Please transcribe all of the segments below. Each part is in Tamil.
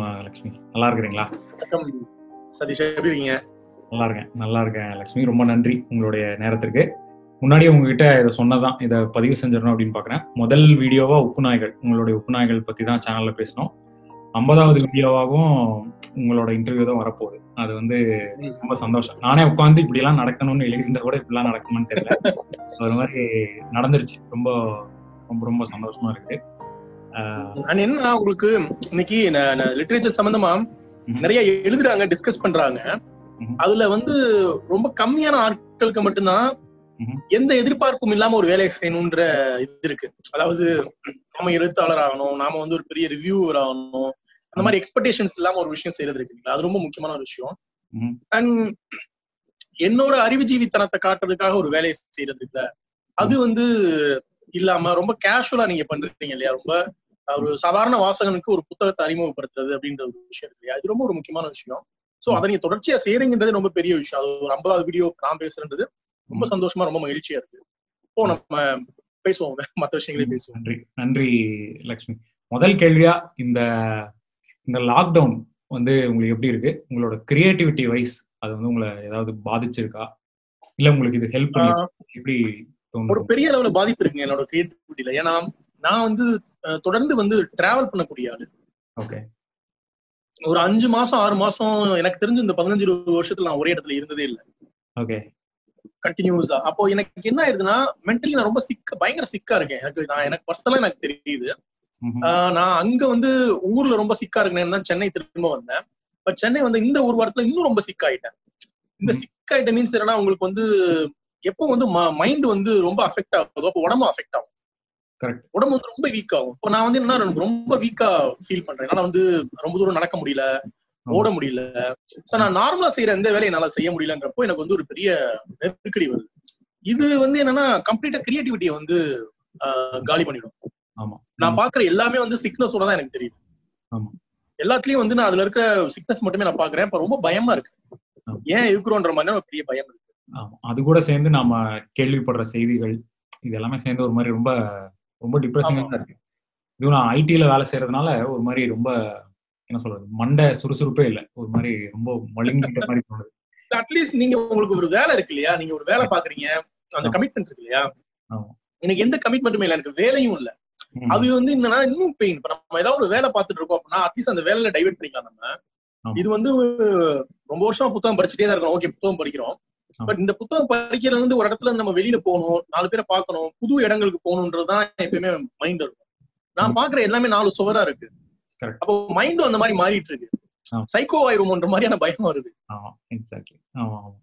அஹ், லக்ஷ்மி நல்லா இருக்கிறீங்களா வணக்கம் சதீஷ் எப்படி இருக்கீங்க நல்லா இருக்கேன் நல்லா இருக்கேன் லக்ஷ்மி ரொம்ப நன்றி உங்களுடைய நேரத்திற்கு முன்னாடியே உங்ககிட்ட இதை சொன்னதான் இதை பதிவு செஞ்சிடணும் அப்படின்னு பார்க்குறேன் முதல் வீடியோவா உப்பு நாய்கள் உங்களுடைய உப்பு நாய்கள் பற்றி தான் சேனலில் பேசினோம் ஐம்பதாவது வீடியோவாகவும் உங்களோட இன்டர்வியூ தான் வரப்போகுது அது வந்து ரொம்ப சந்தோஷம் நானே உட்காந்து இப்படிலாம் நடக்கணும்னு எழுதியிருந்தா கூட இப்படிலாம் நடக்குமான்னு தெரியல அது ஒரு மாதிரி நடந்துருச்சு ரொம்ப ரொம்ப ரொம்ப சந்தோஷமா இருக்கு அஹ், நான் என்ன உங்களுக்கு இன்னைக்கு லிட்ரேச்சர் சம்பந்தமா ம்ஹும். நிறைய எழுதுறாங்க டிஸ்கஸ் பண்றாங்க ம்ஹும். அதுல வந்து ரொம்ப கம்மியான ஆட்களுக்கு மட்டும்தான் ம்ஹும். எந்த எதிர்பார்ப்பும் இல்லாம ஒரு வேலையை செய்யணும்ன்ற இது இருக்கு அதாவது நாம எழுத்தாளர் ஆகணும் நாம வந்து ஒரு பெரிய ரிவ்யூவர் ஆகணும் அந்த மாதிரி எக்ஸ்பெக்டேஷன்ஸ் இல்லாம ஒரு விஷயம் செய்யறது இருக்கு அது ரொம்ப முக்கியமான ஒரு விஷயம் ம்ஹும். அண்ட் என்னோட அறிவுஜீவித்தனத்தை காட்டுறதுக்காக ஒரு வேலையை செய்யறது இல்ல அது வந்து இல்லாம ரொம்ப கேஷுவலா நீங்க பண்றீங்க இல்லையா ரொம்ப ஒரு சாதாரண வாசகனுக்கு ஒரு புத்தகத்தை அறிமுகப்படுத்துறது அப்படின்ற ஒரு விஷயம் இருக்கு இல்லையா இது ரொம்ப ஒரு முக்கியமான விஷயம் சோ அதை நீங்க தொடர்ச்சியா செய்யறீங்கன்றது ரொம்ப பெரிய விஷயம் அது ஒரு ஐம்பதாவது வீடியோ நான் பேசுறது ரொம்ப சந்தோஷமா ரொம்ப மகிழ்ச்சியா இருக்கு இப்போ நம்ம பேசுவோம் மத்த விஷயங்களே பேசுவோம் நன்றி நன்றி லக்ஷ்மி முதல் கேள்வியா இந்த இந்த லாக்டவுன் வந்து உங்களுக்கு எப்படி இருக்கு உங்களோட கிரியேட்டிவிட்டி வைஸ் அது வந்து உங்களை ஏதாவது பாதிச்சிருக்கா இல்ல உங்களுக்கு இது ஹெல்ப் பண்ணி ஆஹ் எப்படி ஒரு தோணுது பெரிய அளவுல பாதிப்பு இருக்குங்க என்னோட கிரியேட்டிவிட்டியில ஏன்னா நான் வந்து அஹ், தொடர்ந்து வந்து டிராவல் பண்ணக்கூடிய ஆளு ஓகே ஒரு அஞ்சு மாசம் ஆறு மாசம் எனக்கு தெரிஞ்சு இந்த பதினஞ்சு இருபது வருஷத்துல நான் ஒரே இடத்துல இருந்ததே இல்லை ஓகே கண்டினியூஸா அப்போ எனக்கு என்ன ஆயிருதுன்னா மென்டலி நான் ரொம்ப சிக்க பயங்கர சிக்கா இருக்கேன் எனக்கு நான் எனக்கு பர்சனலா எனக்கு தெரியுது ஆஹ் நான் அங்க வந்து ஊர்ல ரொம்ப சிக்கா இருக்கேன்னு தான் சென்னை திரும்ப வந்தேன் பட் சென்னை வந்து இந்த ஒரு வாரத்துல இன்னும் ரொம்ப சிக் ஆயிட்டேன் இந்த ம். சிக் ஆயிட்ட மீன்ஸ் என்னன்னா உங்களுக்கு வந்து எப்போ வந்து மைண்ட் வந்து ரொம்ப அஃபெக்ட் ஆகுதோ அப்போ உடம்பு அஃபெக்ட் ஆகும் Correct. உடம்பு வந்து ரொம்ப வீக் ஆகும் இப்போ நான் வந்து என்ன எனக்கு ரொம்ப வீக்கா ஃபீல் பண்றேன் என்னால வந்து ரொம்ப தூரம் நடக்க முடியல ஓட முடியல சோ நான் நார்மலா செய்யற எந்த வேலையை என்னால செய்ய முடியலங்கிறப்போ எனக்கு வந்து ஒரு பெரிய நெருக்கடி வருது இது வந்து என்னன்னா கம்ப்ளீட்டா கிரியேட்டிவிட்டியை வந்து ஆஹ், காலி பண்ணிடும் ஆமா நான் பாக்குற எல்லாமே வந்து சிக்னஸோட தான் எனக்கு தெரியுது ஆமா. எல்லாத்துலயும் வந்து நான் அதுல இருக்க சிக்னஸ் மட்டுமே நான் பாக்குறேன் இப்ப ரொம்ப பயமா இருக்கு ஆமா. ஏன் இருக்கிறோன்ற மாதிரி ஒரு பெரிய பயம் இருக்கு ஆமா அது கூட சேர்ந்து நாம கேள்விப்படுற செய்திகள் இது எல்லாமே சேர்ந்து ஒரு மாதிரி ரொம்ப ரொம்ப டிப்ரெசிங்கா ஆமா. தான் இருக்கு இதுவும் நான் ஐடில வேலை செய்யறதுனால ஒரு மாதிரி ரொம்ப என்ன சொல்றது மண்டை சுறுசுறுப்பே இல்லை ஒரு மாதிரி ரொம்ப மழுங்கிட்ட மாதிரி தோணுது அட்லீஸ்ட் நீங்க உங்களுக்கு ஒரு வேலை இருக்கு இல்லையா நீங்க ஒரு வேலை பாக்குறீங்க அந்த ஆமா. கமிட்மெண்ட் இருக்கு இல்லையா ஆமா. எனக்கு எந்த கமிட்மெண்ட்டுமே இல்லை எனக்கு வேலையும் இல்ல ம். அது வந்து என்னன்னா இன்னும் பெயின் இப்ப நம்ம ஏதாவது ஒரு வேலை பார்த்துட்டு இருக்கோம் அப்படின்னா அட்லீஸ்ட் அந்த வேலையில டைவர்ட் பண்ணிக்கலாம் நம்ம ஆமா. இது வந்து ரொம்ப வருஷமா புத்தகம் படிச்சுட்டே தான் இருக்கோம் ஓகே புத்தகம் படிக்கிறோம் ஆமா. பட் இந்த புத்தகம் படிக்கிறதுல இருந்து ஒரு இடத்துல நம்ம வெளியில போகணும் நாலு பேரை பார்க்கணும் புது இடங்களுக்கு போகணுன்றதுதான் எப்பயுமே மைண்ட் இருக்கும் நான் ஆமா. பாக்குற எல்லாமே நாலு சுவரா இருக்கு Correct. அப்போ மைண்டும் அந்த மாதிரி மாறிட்டு இருக்கு ஆமா. சைக்கோ ஆயிருமோன்ற மாதிரியான பயம் வருது ஆமா எக்ஸாக்ட்லி ஆமா ஆமா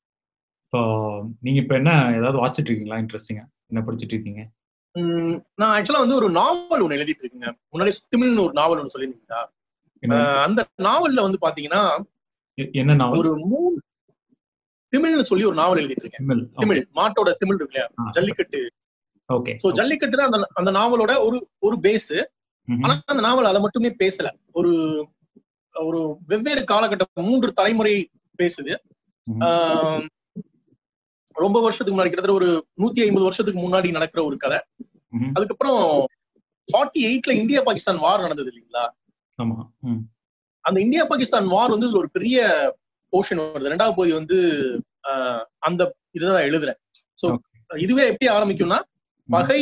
இப்போ நீங்க இப்ப என்ன ஏதாவது வாட்சிட்டு இருக்கீங்களா இன்ட்ரெஸ்டிங்கா என்ன படிச்சிட்டு இருக்கீங்க உம் நான் ஆக்சுவலா வந்து ஒரு நாவல் ஒண்ணு எழுதிட்டு இருக்கேங்க முன்னாடி தமிழ்னு ஒரு நாவல் ஒண்ணு சொல்லியிருந்தீங்களா என்ன அஹ் அந்த நாவல்ல வந்து பாத்தீங்கன்னா எ- என்ன நாவல் ஒரு மூணு திமிழ்னு சொல்லி ஒரு நாவல் எழுதிட்டு இருக்கேன் தமிழ் திமிழ் மாட்டோட திமிழ் இருக்கு இல்லையா ஜல்லிக்கட்டு ஓகே சோ ஜல்லிக்கட்டு தான் அந்த அந்த நாவலோட ஒரு ஒரு பேஸ் ஆனா அந்த நாவல் அதை மட்டுமே பேசல ஒரு ஒரு வெவ்வேறு காலகட்டம் மூன்று தலைமுறை பேசுது ஆஹ் ரொம்ப வருஷத்துக்கு முன்னாடி கிட்டத்தட்ட ஒரு நூத்தி ஐம்பது வருஷத்துக்கு முன்னாடி நடக்கிற ஒரு கதை அதுக்கப்புறம் ஃபார்ட்டி எயிட்ல இந்தியா பாகிஸ்தான் வார் நடந்தது இல்லைங்களா ஆமா ம் அந்த இந்தியா பாகிஸ்தான் வார் வந்து இதுல ஒரு பெரிய போர்ஷன் வருது ரெண்டாவது பகுதி வந்து ஆஹ் அந்த இதுதான் எழுதுறேன் சோ இதுவே எப்படி ஆரம்பிக்கும்னா பகை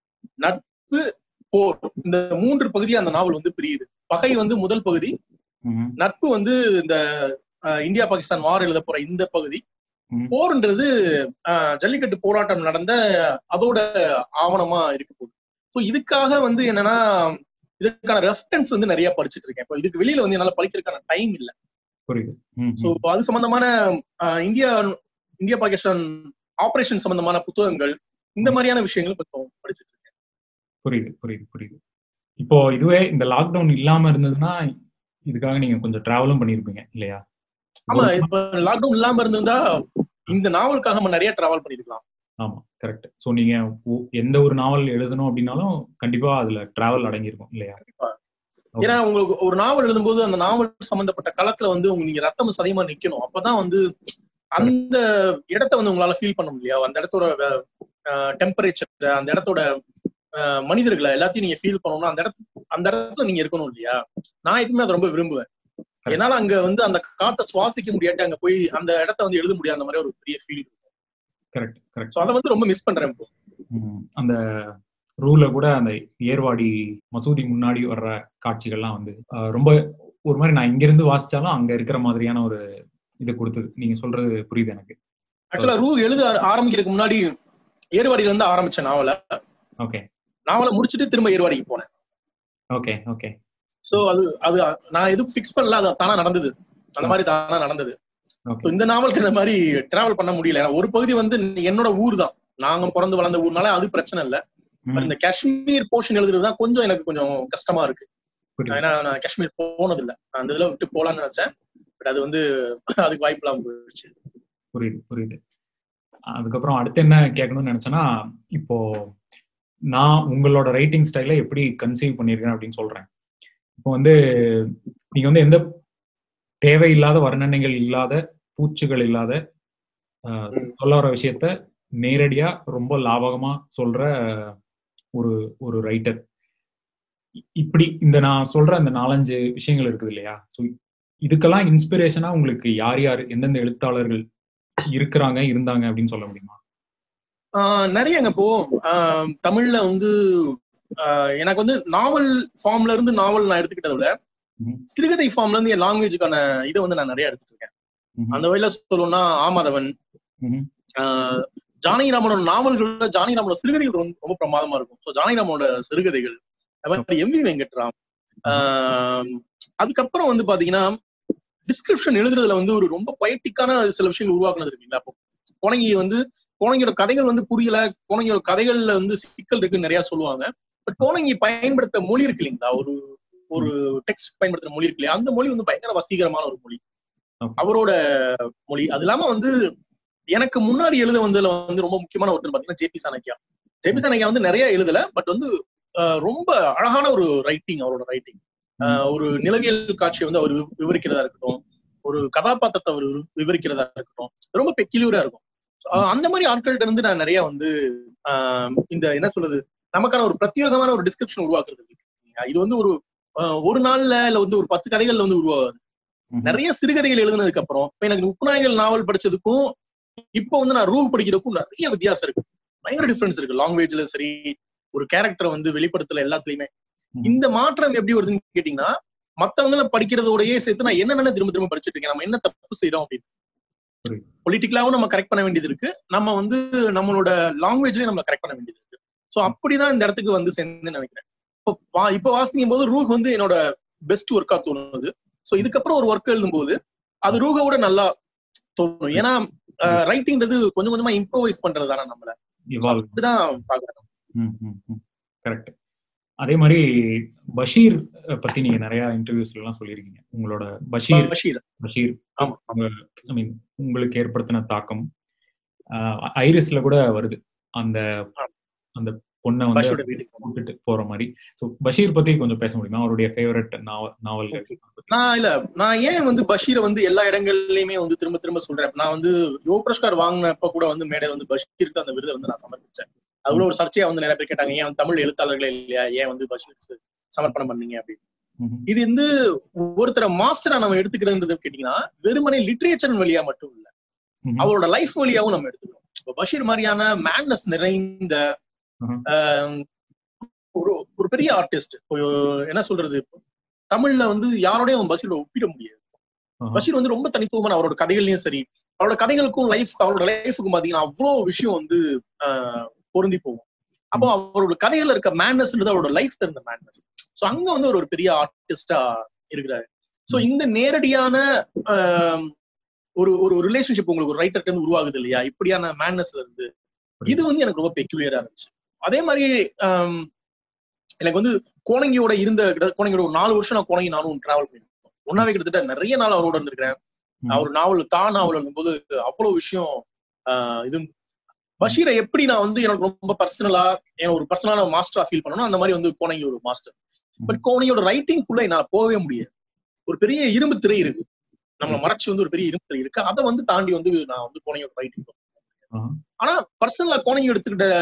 நட்பு போர் இந்த மூன்று பகுதி அந்த நாவல் வந்து பிரியுது பகை வந்து முதல் பகுதி ம் நட்பு வந்து இந்த ஆஹ் இந்தியா பாகிஸ்தான் வார் எழுத போற இந்த பகுதி ம். போர்ன்றது ஆஹ் ஜல்லிக்கட்டு போராட்டம் நடந்த அதோட ஆவணமா இருக்க போகுது ஸோ இதுக்காக வந்து என்னன்னா இதுக்கான ரெஃபரன்ஸ் வந்து நிறைய படிச்சுட்டு இருக்கேன் இப்போ இதுக்கு வெளியில வந்து என்னால படிக்கிறதுக்கான டைம் இல்ல புரியுது ம் சோ அது சம்பந்தமான ஆஹ் இந்தியா இந்தியா பாகிஸ்தான் ஆபரேஷன் சம்பந்தமான புத்தகங்கள் இந்த மாதிரியான விஷயங்கள் கொஞ்சம் படிச்சுட்டு இருக்கேன் புரியுது புரியுது புரியுது இப்போ இதுவே இந்த லாக்டவுன் இல்லாம இருந்ததுன்னா இதுக்காக நீங்க கொஞ்சம் டிராவலும் பண்ணிருப்பீங்க இல்லையா ஆமா இப்ப லாக்டவுன் இல்லாம இருந்திருந்தா இந்த நாவலுக்காக நம்ம நிறைய டிராவல் பண்ணிருக்கலாம் ஆமா கரெக்ட் சோ நீங்க ஒ- எந்த ஒரு நாவல் எழுதணும் அப்படின்னாலும் கண்டிப்பா அதுல டிராவல் அடங்கியிருக்கும் இல்லையா கண்டிப்பா. ஏன்னா உங்களுக்கு ஒரு நாவல் எழுதும்போது அந்த நாவல் சம்பந்தப்பட்ட களத்துல வந்து உங்க நீங்க ரத்தம் சதயமா நிக்கணும் அப்பதான் வந்து அந்த இடத்த வந்து உங்களால ஃபீல் பண்ண முடியாது அந்த இடத்தோட டெம்பரேச்சர் அந்த இடத்தோட அஹ், மனிதர்களை எல்லாத்தையும் நீங்க ஃபீல் பண்ணணும்னா அந்த இடத்துல அந்த இடத்துல நீங்க இருக்கணும் இல்லையா நான் எப்பவுமே அதை ரொம்ப விரும்புவேன் என்னால அங்க வந்து அந்த காத்தை சுவாசிக்க முடியாட்டி அங்க போய் அந்த இடத்த வந்து எழுத முடியாத மாதிரி ஒரு பெரிய ஃபீல் கரெக்ட் கரெக்ட் சோ அதை வந்து ரொம்ப மிஸ் பண்றேன் இப்போ அந்த ரூல கூட அந்த ஏர்வாடி மசூதி முன்னாடி வர்ற காட்சிகள்லாம் வந்து ஆஹ், ரொம்ப ஒரு மாதிரி நான் இங்க இருந்து வாசிச்சாலும் அங்க இருக்கிற மாதிரியான ஒரு இது கொடுத்தது நீங்க சொல்றது புரியுது எனக்கு ஆக்சுவலா ரூ எழுத ஆர- ஆரம்பிக்கிறதுக்கு முன்னாடி ஏர்வாடியில இருந்து ஆரம்பிச்ச நாவல ஓகே நாவலை முடிச்சுட்டு திரும்ப ஏர்வாடிக்கு போனேன் ஓகே ஓகே சோ அது அது நான் எதுவும் ஃபிக்ஸ் பண்ணல அது தானா நடந்தது அந்த மாதிரி தானா நடந்தது So, ஓகே இந்த நாவலுக்கு இந்த மாதிரி டிராவல் பண்ண முடியல ஏன்னா ஒரு பகுதி வந்து என்னோட ஊர் தான் நாங்க பிறந்து வளர்ந்த ஊர்னால அது பிரச்சனை இல்ல But இந்த காஷ்மீர் போர்ஷன் எழுதுறது தான் கொஞ்சம் எனக்கு கொஞ்சம் கஷ்டமா இருக்கு புரியுது ஏன்னா நான் காஷ்மீர் போனது இல்ல நான் அந்த இதுல விட்டு போலாம்னு நினைச்சேன் பட் அது வந்து அதுக்கு வாய்ப்பு இல்லாம போயிடுச்சு புரியுது புரியுது அதுக்கப்புறம் அடுத்து என்ன கேட்கணும்னு நினைச்சேன்னா இப்போ நான் உங்களோட ரைட்டிங் ஸ்டைலை எப்படி கன்சீவ் பண்ணியிருக்கேன் அப்படின்னு சொல்றேன் இப்போ வந்து நீங்க வந்து எந்த தேவையில்லாத வர்ணனைகள் இல்லாத பூச்சுகள் இல்லாத ஆஹ், ம். சொல்ல வர விஷயத்த நேரடியா ரொம்ப லாபகமா சொல்ற ஒரு ஒரு ரைட்டர் இப்படி இந்த நான் சொல்ற அந்த நாலஞ்சு விஷயங்கள் இருக்குது இல்லையா ஸோ இதுக்கெல்லாம் இன்ஸ்பிரேஷனா உங்களுக்கு யார் யார் எந்தெந்த எழுத்தாளர்கள் இருக்கிறாங்க இருந்தாங்க அப்படின்னு சொல்ல முடியுமா ஆஹ் நிறையங்க இப்போ ஆஹ் தமிழ்ல வந்து ஆஹ் எனக்கு வந்து நாவல் ஃபார்ம்ல இருந்து நாவல் நான் எடுத்துக்கிட்டதை விட ம்ஹும். சிறுகதை ஃபார்ம்ல இருந்து என் லாங்குவேஜுக்கான இதை வந்து நான் நிறைய எடுத்துட்டு இருக்கேன் ம்ஹும். அந்த வகையில சொல்லணும்னா ஆமாதவன் ம்ஹும். ஆஹ் ஜானகிராமனோட நாவல்களோட ஜானகிராமனோட சிறுகதைகள் ரொம்ப ரொம்ப பிரமாதமா இருக்கும் ஸோ ஜானகிராமனோட சிறுகதைகள் அது மாதிரி எம் வி வெங்கட்ராம் ஆஹ் அதுக்கப்புறம் வந்து பாத்தீங்கன்னா டிஸ்கிரிப்ஷன் எழுதுறதுல வந்து ஒரு ரொம்ப பொயட்டிக்கான சில விஷயங்கள் உருவாக்குனது இருக்குங்களா அப்போ கோணங்கி வந்து கோணங்கியோட கதைகள் வந்து புரியல கோணங்கியோட கதைகள்ல வந்து சிக்கல் இருக்குன்னு நிறைய சொல்லுவாங்க பட் கோணங்கி பயன்படுத்த மொழி இருக்கு இல்லைங்களா ஒரு ஒரு டெக்ஸ்ட் பயன்படுத்துற மொழி இருக்கு இல்லையா அந்த மொழி வந்து பயங்கர வசீகரமான ஒரு மொழி Okay. அவரோட மொழி அது இல்லாம வந்து எனக்கு முன்னாடி எழுத வந்ததுல வந்து ரொம்ப முக்கியமான ஒருத்தர் பாத்தீங்கன்னா ஜேபி சாணக்கியா ஜேபி சாணக்கியா வந்து நிறைய எழுதல பட் வந்து ஆஹ் ரொம்ப அழகான ஒரு ரைட்டிங் அவரோட ரைட்டிங் ஒரு நிலவியல் காட்சியை வந்து அவர் விவ- விவரிக்கிறதா இருக்கட்டும் ஒரு கதாபாத்திரத்தை அவர் விவ- விவரிக்கிறதா இருக்கட்டும் ரொம்ப பெக்கிலியூரா இருக்கும் ஆஹ் அந்த மாதிரி ஆட்கள்கிட்ட இருந்து நான் நிறைய வந்து ஆஹ் இந்த என்ன சொல்றது நமக்கான ஒரு பிரத்யேகமான ஒரு டிஸ்கிரிப்ஷன் உருவாக்குறது இருக்கு. இது வந்து ஒரு ஆஹ் ஒரு நாள்ல இல்ல வந்து ஒரு பத்து கதைகள்ல வந்து உருவாகாது ம்ஹும். நிறைய சிறுகதைகள் எழுதுனதுக்கு அப்புறம் இப்ப எனக்கு உப்புநாய்கள் நாவல் படிச்சதுக்கும் இப்போ வந்து நான் ரூ படிக்கிறதுக்கும் நிறைய வித்தியாசம் இருக்கு பயங்கர டிஃபரன்ஸ் இருக்கு லாங்குவேஜ்ல சரி ஒரு கேரக்டரை வந்து வெளிப்படுத்தல எல்லாத்துலயுமே ம். இந்த மாற்றம் எப்படி வருதுன்னு கேட்டீங்கன்னா மத்தவங்கள படிக்கிறதோடயே சேர்த்து நான் என்னென்ன திரும்ப திரும்ப படிச்சுட்டு இருக்கேன் நம்ம என்ன தப்பு செய்யறோம் அப்படின்னு புரியுது. பொலிட்டிக்கலாவும் நம்ம கரெக்ட் பண்ண வேண்டியது இருக்கு நம்ம வந்து நம்மளோட லாங்குவேஜ்லயும் நம்ம கரெக்ட் பண்ண வேண்டியது இருக்கு சோ அப்படிதான் இந்த இடத்துக்கு வந்து சேர்ந்து நினைக்கிறேன் இப்போ வா- இப்போ வாசிக்கும் போது ரூஹ் வந்து என்னோட பெஸ்ட் ஒர்க்கா தோணுது சோ இதுக்கப்புறம் ஒரு ஒர்க் எழுதும்போது அது ரூகோட நல்லா தோணும் ஏன்னா ரைட்டிங்ன்றது கொஞ்சம் கொஞ்சமா இம்ப்ரோவைஸ் பண்றது தானே நம்மள Evolve. அப்படிதான் பாக்குறேன் கரெக்ட் அதே மாதிரி பஷீர் அஹ், பத்தி நீங்க நிறைய இன்டர்வியூஸ்ல எல்லாம் சொல்லியிருக்கீங்க உங்களோட பஷீர் பஷீர் பஷீர் ஆமா ஐ மீன் உங்களுக்கு ஏற்படுத்தின தாக்கம் அஹ், ஐரிஸ்ல கூட வருது அந்த அந்த பொண்ணை வந்து பஷீரோட வீட்டுக்கு போனோம். கூட்டிட்டு போற மாதிரி ஸோ பஷீர் பத்தி கொஞ்சம் பேச முடியுமா அவருடைய ஃபேவரட் நாவல்கள் நான் இல்ல நான் ஏன் வந்து பஷீரை வந்து எல்லா இடங்கள்லயுமே வந்து திரும்ப திரும்ப சொல்றேன் நான் வந்து யோ புரஸ்கார் வாங்கினப்ப கூட வந்து மேடையில வந்து பஷீருக்கு அந்த விருதை வந்து நான் சமர்ப்பிச்சேன் அது கூட ஒரு சர்ச்சையா வந்து நிறைய பேர் கேட்டாங்க ஏன் தமிழ் எழுத்தாளர்களே இல்லையா ஏன் வந்து பஷீருக்கு சமர்ப்பணம் பண்ணீங்க அப்படின்னு ம்ஹும். இது வந்து ஒருத்தரை மாஸ்டரா நம்ம எடுத்துக்கிறன்றது கேட்டீங்கன்னா வெறுமனே லிட்ரேச்சர் வழியா மட்டும் இல்ல ம்ஹும். அவரோட லைஃப் வழியாவும் நம்ம எடுத்துக்கணும் இப்ப பஷீர் மாதிரியான மேட்னஸ் நிறைந்த ம்ஹும். ஆஹ், ஒரு ஒரு பெரிய ஆர்டிஸ்ட் என்ன சொல்றது இப்போ தமிழ்ல வந்து யாரோடையும் பஷீரோட ஒப்பிட முடியாது ஆஹா. பஷீர் வந்து ரொம்ப தனித்துவமான அவரோட கதைகள்லயும் சரி அவரோட கதைகளுக்கும் லைஃப் அவரோட லைஃபுக்கும் பாத்தீங்கன்னா அவ்வளவு விஷயம் வந்து ஆஹ், பொருந்தி போகும் அப்போ அவரோட கதைகள்ல இருக்க மேட்னஸ்ன்றது அவரோட லைஃப்ல இருந்த மேட்னஸ் சோ அங்க வந்து ஒரு ஒரு பெரிய ஆர்டிஸ்டா இருக்கிறாரு சோ இந்த நேரடியான ஆஹ், ஒரு ஒரு ரிலேஷன்ஷிப் உங்களுக்கு ஒரு ரைட்டர்ட்ட இருந்து உருவாகுது இல்லையா இப்படியான மேட்னஸ்ல இருந்து இது வந்து எனக்கு ரொம்ப பெக்யூலியரா இருந்துச்சு அதே மாதிரி ஆம், எனக்கு வந்து கோணங்கியோட இருந்த கிட்ட- கோணங்கியோட ஒரு நாலு வருஷம் நான் கோணங்கி நானும் டிராவல் பண்ணிருக்கேன் ஒன்னாவே கிட்டத்தட்ட நிறைய நாள் அவரோட இருந்திருக்கிறேன் ம். அவர் நாவல் தான் நாவல் எழுதும்போது அவ்வளவு விஷயம் ஆஹ், இது பஷீரை எப்படி நான் வந்து எனக்கு ரொம்ப பர்சனலா என் ஒரு பர்சனலான மாஸ்டரா ஃபீல் பண்ணணும் அந்த மாதிரி வந்து கோணங்கி ஒரு மாஸ்டர் பட் கோணங்கியோட ரைட்டிங்குள்ள என்னால போகவே முடியாது ஒரு பெரிய இரும்பு திரை இருக்கு நம்மள மறைச்சு வந்து ஒரு பெரிய இரும்பு திரை இருக்கு அதை வந்து தாண்டி வந்து நான் வந்து கோணங்கியோட ரைட்டிங் ஆஹா. ஆனா பர்சனலா கோணங்கி எடுத்துக்கிட்ட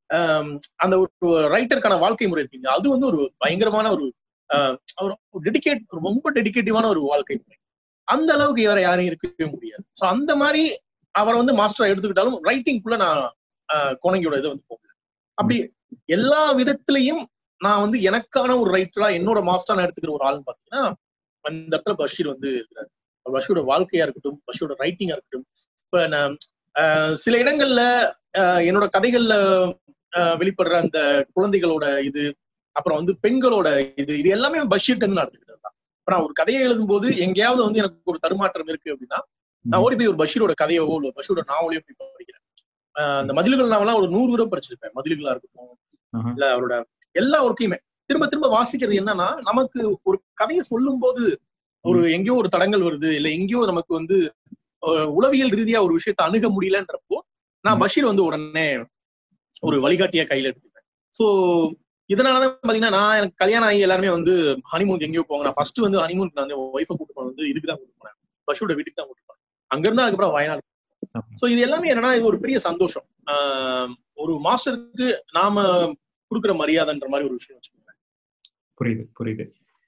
ஆம், அந்த ஒரு ரைட்டருக்கான வாழ்க்கை முறை இருக்கீங்க அது வந்து ஒரு பயங்கரமான ஒரு டெடிகேட் ரொம்ப டெடிகேட்டிவான ஒரு வாழ்க்கை முறை அந்த அளவுக்கு வேற யாரையும் இருக்கவே முடியாது சோ அந்த மாதிரி அவரை வந்து மாஸ்டரா எடுத்துக்கிட்டாலும் ரைட்டிங்குள்ள நான் ஆஹ், கோணங்கியோட இதை வந்து போகல அப்படி எல்லா விதத்திலையும் நான் வந்து எனக்கான ஒரு ரைட்டரா என்னோட மாஸ்டரா நான் எடுத்துக்கிற ஒரு ஆள்னு பாத்தீங்கன்னா அந்த இடத்துல பஷீர் வந்து இருக்கிறார் பஷீரோட வாழ்க்கையா இருக்கட்டும் பஷீரோட ரைட்டிங்கா இருக்கட்டும் இப்ப நான் ஆஹ், சில இடங்கள்ல ஆஹ், என்னோட கதைகள்ல ஆஹ், வெளிப்படுற அந்த குழந்தைகளோட இது அப்புறம் வந்து பெண்களோட இது இது எல்லாமே பஷீர்ட்ட இருந்து நடந்துக்கிட்டது தான் இப்ப நான் ஒரு கதையை எழுதும்போது எங்கேயாவது வந்து எனக்கு ஒரு தடுமாற்றம் இருக்கு அப்படின்னா நான் ஓடி போய் ஒரு பஷீரோட கதையவோ இல்ல பஷீரோட நாவலையோ போய் படிக்கிறேன் ஆஹ் அந்த மதில்கள் நாவலாம் ஒரு நூறு தூரம் படிச்சிருப்பேன் மதில்களா இருக்கட்டும் ஆஹா. இல்ல அவரோட எல்லா ஒர்க்கையுமே திரும்ப திரும்ப வாசிக்கிறது என்னன்னா நமக்கு ஒரு கதையை சொல்லும் போது ஒரு எங்கேயோ ஒரு தடங்கள் வருது இல்ல எங்கேயோ நமக்கு வந்து அஹ், உளவியல் ரீதியா ஒரு விஷயத்தை அணுக முடியலன்றப்போ நான் ம். பஷீர் வந்து உடனே ஒரு வழிகாட்டியா கையில எடுத்துப்பேன் சோ இதனாலதான் பாத்தீங்கன்னா நான் எனக்கு கல்யாணம் ஆகி எல்லாருமே வந்து ஹனிமூன் எங்கேயோ போங்க நான் ஃபர்ஸ்ட் வந்து ஹனிமூன் நான் வந்து ஒய்ஃபை கூட்டு போனது வந்து இதுக்கு தான் கூட்டு போனேன் பஷீரோட வீட்டுக்கு தான் கூட்டு போனேன் அங்க இருந்தா அதுக்கப்புறம் வயநாடு ஆமா. சோ இது எல்லாமே என்னன்னா இது ஒரு பெரிய சந்தோஷம் ஆஹ் ஒரு மாஸ்டருக்கு நாம கொடுக்குற மரியாதைன்ற மாதிரி ஒரு விஷயம் வச்சுக்கோங்க புரியுது புரியுது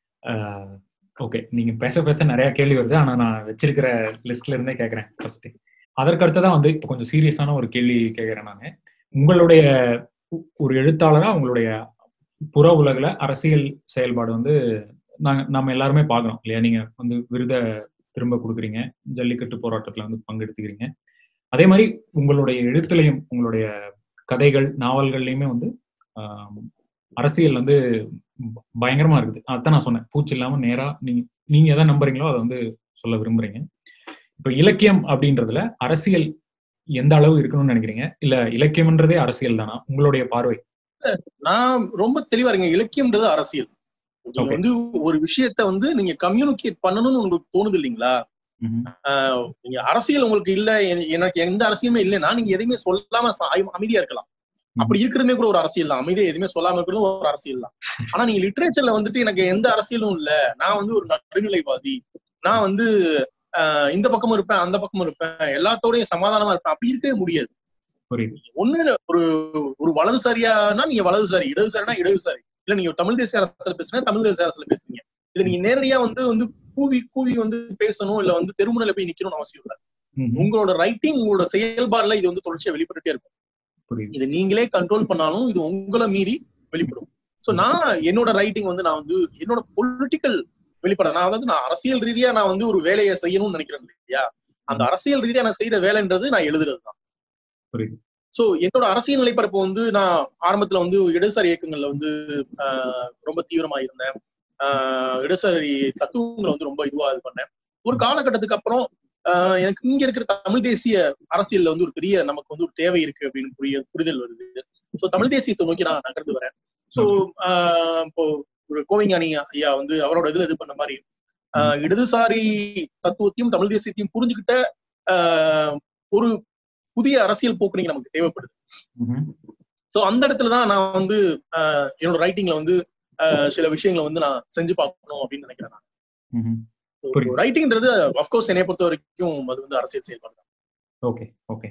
ஓகே நீங்க பேச பேச நிறைய கேள்வி வருது ஆனா நான் வச்சிருக்கிற லிஸ்ட்ல இருந்தே கேட்கறேன் ஃபர்ஸ்ட் அதற்கு அடுத்ததான் வந்து இப்போ கொஞ்சம் சீரியஸான ஒரு கேள்வி கேட்கறேன் நான் உங்களுடைய ஒ- ஒரு எழுத்தாளரா உங்களுடைய புற உலகில் அரசியல் செயல்பாடு வந்து நாங்க நம்ம எல்லாருமே பார்க்குறோம் இல்லையா நீங்க வந்து விருதை திரும்ப கொடுக்குறீங்க ஜல்லிக்கட்டு போராட்டத்துல வந்து பங்கெடுத்துக்கிறீங்க அதே மாதிரி உங்களுடைய எழுத்துலையும் உங்களுடைய கதைகள் நாவல்கள்லையுமே வந்து ஆம், அரசியல் வந்து ப- பயங்கரமா இருக்குது அதான் நான் சொன்னேன் பூச்சி இல்லாம நேரா நீங்க நீங்க எதை நம்புறீங்களோ அதை வந்து சொல்ல விரும்புறீங்க இப்ப இலக்கியம் அப்படின்றதுல அரசியல் எந்த அளவு இருக்கணும்னு நினைக்கிறீங்க இல்ல இலக்கியம்ன்றதே அரசியல் தானா உங்களுடைய பார்வை நான் ரொம்ப தெளிவா இருக்கேன் இலக்கியம்ன்றது அரசியல் நீங்க Okay. வந்து ஒரு விஷயத்த வந்து நீங்க கம்யூனிகேட் பண்ணணும்னு உங்களுக்கு தோணுது இல்லைங்களா ம்ஹும். ஆஹ் நீங்க அரசியல் உங்களுக்கு இல்ல என- எனக்கு எந்த அரசியலுமே இல்லைன்னா நீங்க எதையுமே சொல்லாம ச- அமைதியா இருக்கலாம் அப்படி இருக்கிறதுமே கூட ஒரு அரசியல் தான் அமைதியா எதுவுமே சொல்லாம இருக்கிறதும் ஒரு அரசியல் தான் ஆனா நீங்க லிட்ரேச்சர்ல வந்துட்டு எனக்கு எந்த அரசியலும் இல்ல நான் வந்து ஒரு நடுநிலைவாதி நான் வந்து ஆஹ் இந்த பக்கமும் இருப்பேன் அந்த பக்கமும் இருப்பேன் எல்லாத்தோடயும் சமாதானமா இருப்பேன் அப்படி இருக்கவே முடியாது புரியுது ஒண்ணு ஒரு ஒரு வலதுசாரியானா நீங்க வலதுசாரி இடதுசாரினா இடதுசாரி இல்ல நீங்க ஒரு தமிழ் தேசிய அரசியல் பேசுனா தமிழ் தேசிய அரசியல் பேசுறீங்க இது நீங்க நேரடியா வந்து வந்து கூவி கூவி வந்து பேசணும் இல்ல வந்து தெருமுனையில போய் நிக்கணும்னு அவசியம் இல்லை ம்ஹும். உங்களோட ரைட்டிங் உங்களோட செயல்பாடுல இது வந்து தொடர்ச்சியா வெளிப்பட்டுட்டே இருக்கும் புரியுது இது நீங்களே கண்ட்ரோல் பண்ணாலும் இது உங்களை மீறி வெளிப்படும் சோ நான் என்னோட ரைட்டிங் வந்து நான் வந்து என்னோட பொலிட்டிக்கல் வெளிப்பட நான் அதாவது நான் அரசியல் ரீதியா நான் வந்து ஒரு வேலையை செய்யணும்னு நினைக்கிறேன் இல்லையா அந்த அரசியல் ரீதியா நான் செய்யற வேலைன்றது நான் எழுதுறது தான் புரியுது சோ என்னோட அரசியல் நிலைப்பரப்பு வந்து நான் ஆரம்பத்துல வந்து இடதுசாரி இயக்கங்கள்ல வந்து ஆஹ், ரொம்ப தீவிரமா இருந்தேன் ஆஹ், இடதுசாரி தத்துவங்களை வந்து ரொம்ப இதுவா இது பண்ணேன் ஒரு காலகட்டத்துக்கு அப்புறம் ஆஹ், எனக்கு இங்க இருக்கிற தமிழ் தேசிய அரசியல்ல வந்து ஒரு பெரிய நமக்கு வந்து ஒரு தேவை இருக்கு அப்படின்னு புரிய புரிதல் வருது சோ தமிழ் தேசியத்தை நோக்கி நான் நகர்ந்து வரேன் சோ இப்போ ஒரு கோவிஞானி ஐயா வந்து அவரோட இதுல இது பண்ண மாதிரி ஆஹ், இடதுசாரி தத்துவத்தையும் தமிழ் தேசியத்தையும் புரிஞ்சுக்கிட்ட ஆஹ், ஒரு புதிய அரசியல் போக்கு நீங்க நமக்கு தேவைப்படுது ம்ஹும். சோ அந்த இடத்துல தான் நான் வந்து ஆஹ், என்னோட ரைட்டிங்ல வந்து ஆஹ், சில விஷயங்களை வந்து நான் செஞ்சு பார்க்கணும் அப்படின்னு நினைக்கிறேன் நான் ம்ஹும். புரியுது. ரைட்டிங்ன்றது அஃப்கோர்ஸ் என்னைய பொறுத்த வரைக்கும் அது வந்து அரசியல் செயல்பாடு தான். ஓகே ஓகே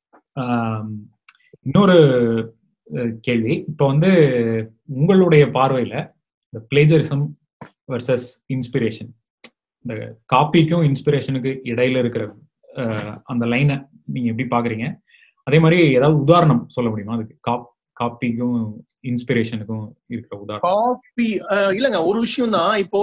ஆம், இன்னொரு அஹ், கேள்வி இப்போ வந்து உங்களுடைய பார்வையில இந்த பிளேஜரிசம் வர்சஸ் இன்ஸ்பிரேஷன் இந்த காப்பிக்கும் இன்ஸ்பிரேஷனுக்கு இடையில இருக்கிற அஹ், அந்த லைனை நீங்க எப்படி பாக்குறீங்க அதே மாதிரி ஏதாவது உதாரணம் சொல்ல முடியுமா அதுக்கு காப் காப்பிக்கும் இன்ஸ்பிரேஷனுக்கும் இருக்கிற உதாரணம் காப்பி ஆஹ், இல்லைங்க ஒரு விஷயம் தான் இப்போ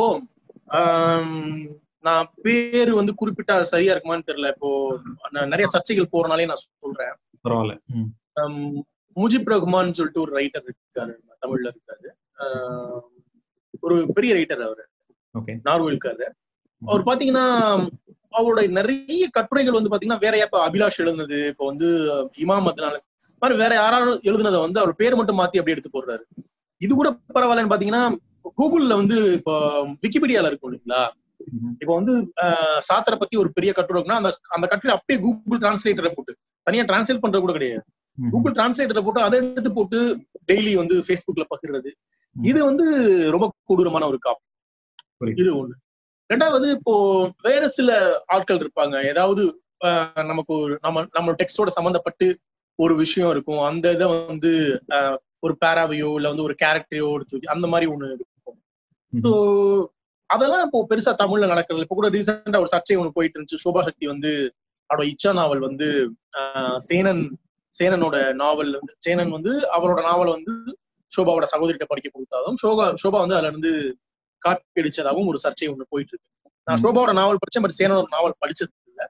ஆம், நான் பேரு வந்து குறிப்பிட்டா சரியா இருக்குமான்னு தெரியல இப்போ நான் நிறைய சர்ச்சைகள் போறனாலே நான் சொல்றேன் பரவாயில்ல ம், ஹம், முஜிப் ரஹ்மான் சொல்லிட்டு ஒரு ரைட்டர் இருக்காரு தமிழ்ல இருக்காரு ஆஹ், ஒரு பெரிய ரைட்டர் அவரு ஓகே நார்வேல்காரு அவர் பாத்தீங்கன்னா அவரோட நிறைய கட்டுரைகள் வந்து பாத்தீங்கன்னா வேற இப்ப அபிலாஷ் எழுதுனது இப்போ வந்து இமாம் அதனால மாதிரி வேற யாராலும் எழுதுனதை வந்து அவர் பேர் மட்டும் மாத்தி அப்படி எடுத்து போடுறாரு இது கூட பரவாயில்லன்னு பாத்தீங்கன்னா கூகுள்ல வந்து இப்போ விக்கிபீடியால இருக்கும் இல்லைங்களா ம்ஹும். இப்போ வந்து ஆஹ், சாத்திர பத்தி ஒரு பெரிய கட்டுரை இருக்குன்னா அந்த அந்த கட்டுரை அப்படியே கூகுள் டிரான்ஸ்லேட்டரை போட்டு தனியா டிரான்ஸ்லேட் பண்றது கூட கிடையாது ம்ஹும். கூகுள் டிரான்ஸ்லேட்டரை போட்டு அதை எடுத்து போட்டு டெய்லி வந்து ஃபேஸ்புக்ல பகிர்றது இது வந்து ரொம்ப கொடூரமான ஒரு காப்பு புரியுது. இது ஒண்ணு ரெண்டாவது இப்போ வேற சில ஆட்கள் இருப்பாங்க ஏதாவது ஆஹ், நமக்கு ஒரு நம்ம நம்ம டெக்ஸ்டோட சம்பந்தப்பட்டு ஒரு விஷயம் இருக்கும் அந்த இதை வந்து ஆஹ், ஒரு பேராவையோ இல்ல வந்து ஒரு கேரக்டரையோ எடுத்து வைக்க- அந்த மாதிரி ஒண்ணு இருக்கும் ஸோ அதெல்லாம் இப்போ பெருசா தமிழ்ல நடக்கிறது இப்போ கூட ரீசெண்டா ஒரு சர்ச்சை ஒண்ணு போயிட்டு இருந்துச்சு சோபா சக்தி வந்து அவரோட இச்சா நாவல் வந்து ஆஹ், சேனன் சேனனோட நாவல் வந்து சேனன் வந்து அவரோட நாவல் வந்து சோபாவோட சகோதரிட்ட படிக்க கொடுத்தாலும் சோபா சோபா வந்து அதுல இருந்து காப்பி அடிச்சதாகவும் ஒரு சர்ச்சை ஒண்ணு போயிட்டு இருக்கு நான் ம். சோபாவோட நாவல் படிச்சேன் பட் சேனனோட நாவல் படிச்சது இல்லை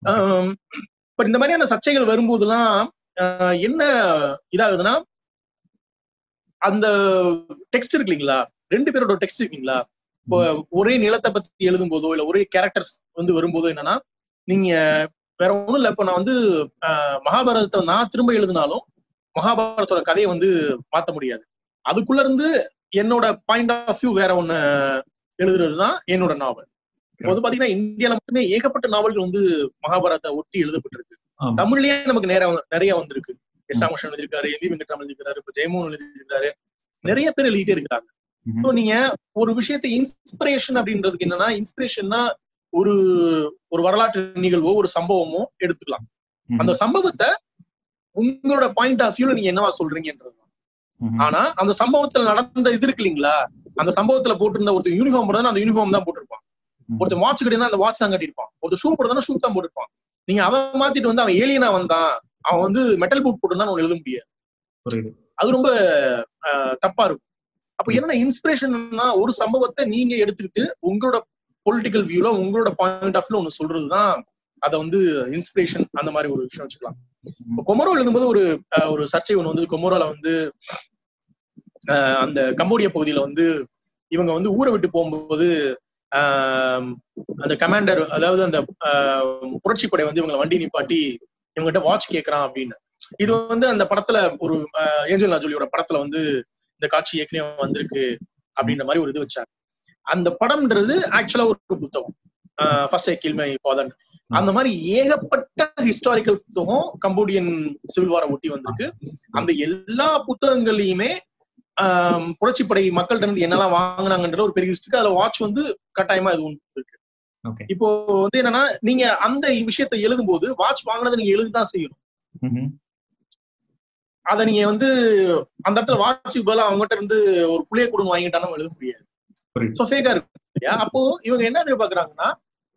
பட் இந்த மாதிரியான சர்ச்சைகள் வரும்போதெல்லாம் ஆஹ், என்ன இதாகுதுன்னா அந்த டெக்ஸ்ட் இருக்கு இல்லைங்களா ரெண்டு பேரோட டெக்ஸ்ட் இருக்கீங்களா இப்போ ஒரே நிலத்தை பத்தி எழுதும் போதோ இல்ல ஒரே கேரக்டர்ஸ் வந்து வரும்போதோ என்னன்னா நீங்க வேற ஒண்ணும் இல்ல இப்ப நான் வந்து ஆஹ், மகாபாரதத்தை நான் திரும்ப எழுதினாலும் மகாபாரதத்தோட கதையை வந்து மாத்த முடியாது அதுக்குள்ள இருந்து என்னோட பாயிண்ட் ஆஃப் வியூ வேற ஒண்ணு எழுதுறதுதான் என்னோட நாவல் இப்போ வந்து பாத்தீங்கன்னா இந்தியால மட்டுமே ஏகப்பட்ட நாவல்கள் வந்து மகாபாரதத்தை ஒட்டி எழுதப்பட்டிருக்கு ஆமா. தமிழ்லயே நமக்கு நேர நிறைய வந்திருக்கு எஸ் ராமகிருஷ்ணன் எழுதியிருக்காரு எம் வி வெங்கட்ராமன் எழுதியிருக்காரு இப்ப ஜெயமோகன் எழுதியிருக்காரு நிறைய பேர் எழுதிட்டே இருக்கிறாங்க ம்ஹும். ஸோ நீங்க ஒரு விஷயத்தை இன்ஸ்பிரேஷன் அப்படின்றதுக்கு என்னன்னா இன்ஸ்பிரேஷன்னா ஒரு ஒரு வரலாற்று நிகழ்வோ ஒரு சம்பவமோ எடுத்துக்கலாம் ம்ஹும். அந்த சம்பவத்தை உங்களோட பாயிண்ட் ஆஃப் வியூல நீங்க என்னவா சொல்றீங்கன்றது ம்ஹும். ஆனா அந்த சம்பவத்துல நடந்த இது இருக்கு இல்லைங்களா அந்த சம்பவத்துல போட்டிருந்த ஒருத்தர் யூனிஃபார்ம் போடுறதா அந்த யூனிஃபார்ம் தான் போட்டிருப்பான் ம்ஹும். ஒருத்தர் வாட்ச் கட்டினா அந்த வாட்ச் தான் கட்டியிருப்பான் ஒருத்தர் ஷூ போடுறதா ஷூ தான் போட்டிருப்பான் நீங்க அதை மாத்திட்டு வந்து அவன் ஏலியனா வந்தான் அவன் வந்து மெட்டல் பூட் போட்டுருந்தான் எழுத முடியாது புரியுது அது ரொம்ப ஆஹ், தப்பா இருக்கும் அப்ப என்னன்னா இன்ஸ்பிரேஷன்னா ஒரு சம்பவத்தை நீங்க எடுத்துக்கிட்டு உங்களோட பொலிட்டிக்கல் வியூல உங்களோட பாயிண்ட் ஆஃப் வியூல ஒண்ணு சொல்றதுதான் அதை வந்து இன்ஸ்பிரேஷன் அந்த மாதிரி ஒரு விஷயம் வச்சுக்கலாம் இப்போ கொமரோ எழுதும்போது ஒரு ஆஹ், ஒரு சர்ச்சை ஒண்ணு வந்து கொமரோல வந்து ஆஹ், அந்த கம்போடியா பகுதியில வந்து இவங்க வந்து ஊரை விட்டு போகும்போது ஆஹ், அந்த கமாண்டர் அதாவது அந்த ஆஹ், புரட்சிப்படை வந்து இவங்களை வண்டி நிப்பாட்டி இவங்ககிட்ட வாட்ச் கேட்கறான் அப்படின்னு இது வந்து அந்த படத்துல ஒரு ஆஹ், ஏஞ்சல் ஜோலியோட படத்துல வந்து இந்த காட்சி ஏற்கனவே வந்திருக்கு அப்படின்ற மாதிரி ஒரு இது வச்சாங்க அந்த படம்ன்றது ஆக்சுவலா ஒரு புத்தகம் first I kill my father அந்த மாதிரி ஏகப்பட்ட ஹிஸ்டாரிக்கல் புத்தகம் கம்போடியன் சிவில் வார ஒட்டி வந்திருக்கு அந்த எல்லா புத்தகங்களையுமே ஆஹ், புரட்சிப்படை மக்கள்கிட்ட இருந்து என்னெல்லாம் வாங்குனாங்கன்ற ஒரு பெரிய ஹிஸ்டரி அதுல வாட்ச் வந்து கட்டாயமா இது ஒன்று இருக்கு ஓகே இப்போ வந்து என்னன்னா நீங்க அந்த விஷயத்தை எழுதும்போது வாட்ச் வாங்கினதை நீங்க எழுதிதான் செய்யணும் ம்ஹும். அதை நீங்க வந்து அந்த இடத்துல வாட்சுக்கு பதிலா அவங்ககிட்ட இருந்து ஒரு புளிய குடும்பம் வாங்கிட்டாலும் எழுத முடியாது புரியுது சோ ஃபேக்கா இருக்கு இல்லையா அப்போ இவங்க என்ன எதிர்பார்க்கறாங்கன்னா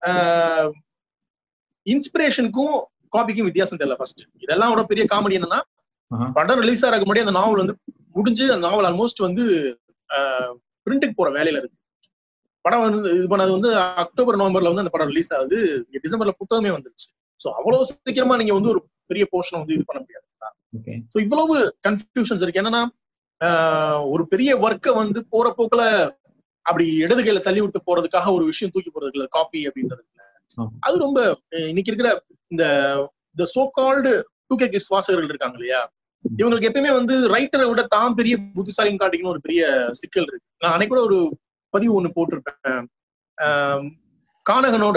இன்ஸ்பிரேஷனுக்கும் காப்பிக்கும் வித்தியாசம் தெரியல ஃபர்ஸ்ட் இதெல்லாம் விட பெரிய காமெடி என்னன்னா ஆஹா. படம் ரிலீஸ் ஆகிறதுக்கு முன்னாடி அந்த நாவல் வந்து முடிஞ்சு அந்த நாவல் ஆல்மோஸ்ட் வந்து பிரிண்ட்டுக்கு போற வேலையில இருக்கு படம் வந்து இது பண்ணது வந்து அக்டோபர் நவம்பர்ல வந்து அந்த படம் ரிலீஸ் ஆகுது இங்க டிசம்பர்ல புத்தகமே வந்துருச்சு சோ அவ்வளவு சீக்கிரமா நீங்க வந்து ஒரு பெரிய போர்ஷனை வந்து இது பண்ண முடியாது ஓகே ஸோ இவ்வளவு கன்ஃபியூஷன்ஸ் இருக்கு என்னன்னா ஆஹ் ஒரு பெரிய ஒர்க்கை வந்து போற போக்குல அப்படி இடது கையில தள்ளி விட்டு போறதுக்காக ஒரு விஷயம் தூக்கி போறது இல்ல காப்பி அப்படின்றது இல்ல. ஆமா. அது ரொம்ப அஹ் இன்னைக்கு இருக்கிற இந்த இந்த so called two K kids வாசகர்கள் இருக்காங்க இல்லையா இவங்களுக்கு எப்பயுமே வந்து ரைட்டரை விட தான் பெரிய புத்திசாலின்னு காட்டிக்கணும் ஒரு பெரிய சிக்கல் இருக்கு நான் அன்னைக்கு கூட ஒரு பதிவு ஒண்ணு போட்டிருப்பேன் ஆஹ் கானகனோட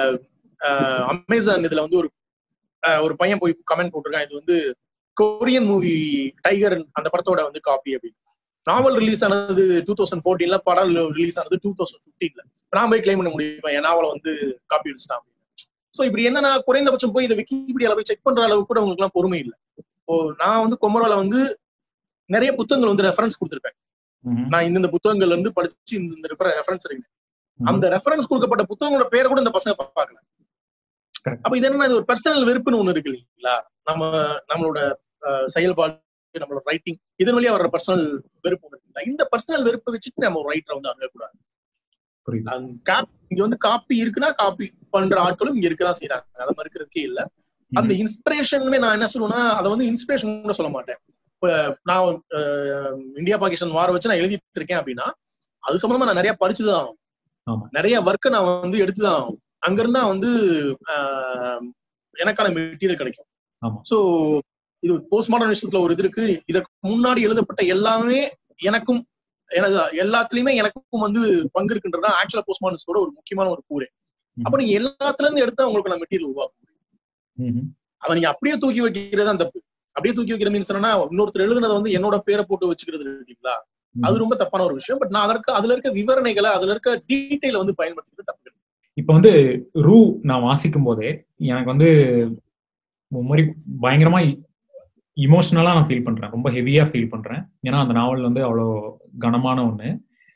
ஆஹ் அமேசான் இதுல வந்து ஒரு ஆஹ் ஒரு பையன் போய் கமெண்ட் போட்டிருக்கான் இது வந்து கொரியன் மூவி டைகர் அந்த படத்தோட வந்து காப்பி அப்படின்னு நாவல் ரிலீஸ் ஆனது டூ தௌசண்ட் ஃபோர்டீன்ல படம் ரிலீஸ் ஆனது டூ தௌசண்ட் ஃபிஃப்டீன்ல நான் போய் கிளைம் பண்ண முடியும் என் நாவலை வந்து காப்பி அடிச்சிட்டான் அப்படின்னு ஸோ இப்படி என்னன்னா குறைந்தபட்சம் போய் இதை விக்கிபீடியால போய் செக் பண்ற அளவுக்கு கூட உங்களுக்கு எல்லாம் பொறுமை இல்லை இப்போ நான் வந்து கொமரோல வந்து நிறைய புத்தகங்கள் வந்து ரெஃபரன்ஸ் கொடுத்துருப்பேன் ம்ஹும். நான் இந்தந்த புத்தகங்கள்ல இருந்து படிச்சு இந்த ரெஃபரன்ஸ் இருக்கு ம்ஹும். அந்த ரெஃபரன்ஸ் கொடுக்கப்பட்ட புத்தகங்களோட பேரை கூட இந்த பசங்க பார்க்கல Correct. அப்ப இது என்ன இது ஒரு பர்சனல் வெறுப்புன்னு ஒண்ணு இருக்கு இல்லைங்களா நம்ம நம்மளோட அஹ், செயல்பாடு நம்மளோட ரைட்டிங் இதன் வழியா வர்ற பர்சனல் வெறுப்பு ஒண்ணு இருக்குல்ல இந்த பர்சனல் வெறுப்பை வச்சுட்டு நம்ம ஒரு ரைட்டரை வந்து அணுகக்கூடாது புரியுது அந்த cop- இங்க வந்து காப்பி இருக்குன்னா காப்பி பண்ற ஆட்களும் இங்க இருக்கதான் செய்யறாங்க அதை மறுக்கிறதுக்கே இல்ல அந்த இன்ஸ்பிரேஷன் நான் என்ன சொல்லுவேன்னா அதை வந்து இன்ஸ்பிரேஷன் கூட சொல்ல மாட்டேன் இப்ப நான் அஹ், இந்தியா பாகிஸ்தான் வார வச்சு நான் எழுதிட்டு இருக்கேன் அப்படின்னா அது சம்பந்தமா நான் நிறைய படிச்சுதான் ஆகணும். ஆமா. நிறைய ஒர்க்கை நான் வந்து எடுத்துதான் ஆகணும். அங்க இருந்தா வந்து ஆஹ், எனக்கான மெட்டீரியல் கிடைக்கும் ஆமா. சோ இது போஸ்ட் மாடர்ன் விஷயத்துல ஒரு இது இருக்கு இதற்கு முன்னாடி எழுதப்பட்ட எல்லாமே எனக்கும் எனக்கு எல்லாத்துலயுமே எனக்கும் வந்து பங்கு இருக்குன்றதா ஆக்சுவலா போஸ்ட் மாடர்னிஸ்டோட ஒரு முக்கியமான ஒரு கூரை அப்ப நீங்க எல்லாத்துல இருந்து எடுத்தா உங்களுக்கு நான் மெட்டீரியல் உருவாக்கும் ம்ஹும். அதை நீங்க அப்படியே தூக்கி வைக்கிறது தான் தப்பு அப்படியே தூக்கி வைக்கிற மீன்ஸ் என்னன்னா இன்னொருத்தர் எழுதுனதை வந்து என்னோட பேரை போட்டு வச்சுக்கிறது இருக்கீங்களா அது ரொம்ப தப்பான ஒரு விஷயம் பட் நான் அதற்கு அதுல இருக்க விவரணைகளை அதுல இருக்க டீட்டெயில வந்து பயன்படுத்துறது தப்பு கிடையாது. இப்ப வந்து ரூ நான் வாசிக்கும் போதே எனக்கு வந்து ஒரு மாதிரி பயங்கரமா இமோஷனலா நான் ஃபீல் பண்றேன் ரொம்ப ஹெவியா ஃபீல் பண்றேன் ஏன்னா அந்த நாவல் வந்து அவ்வளோ கனமான ஒண்ணு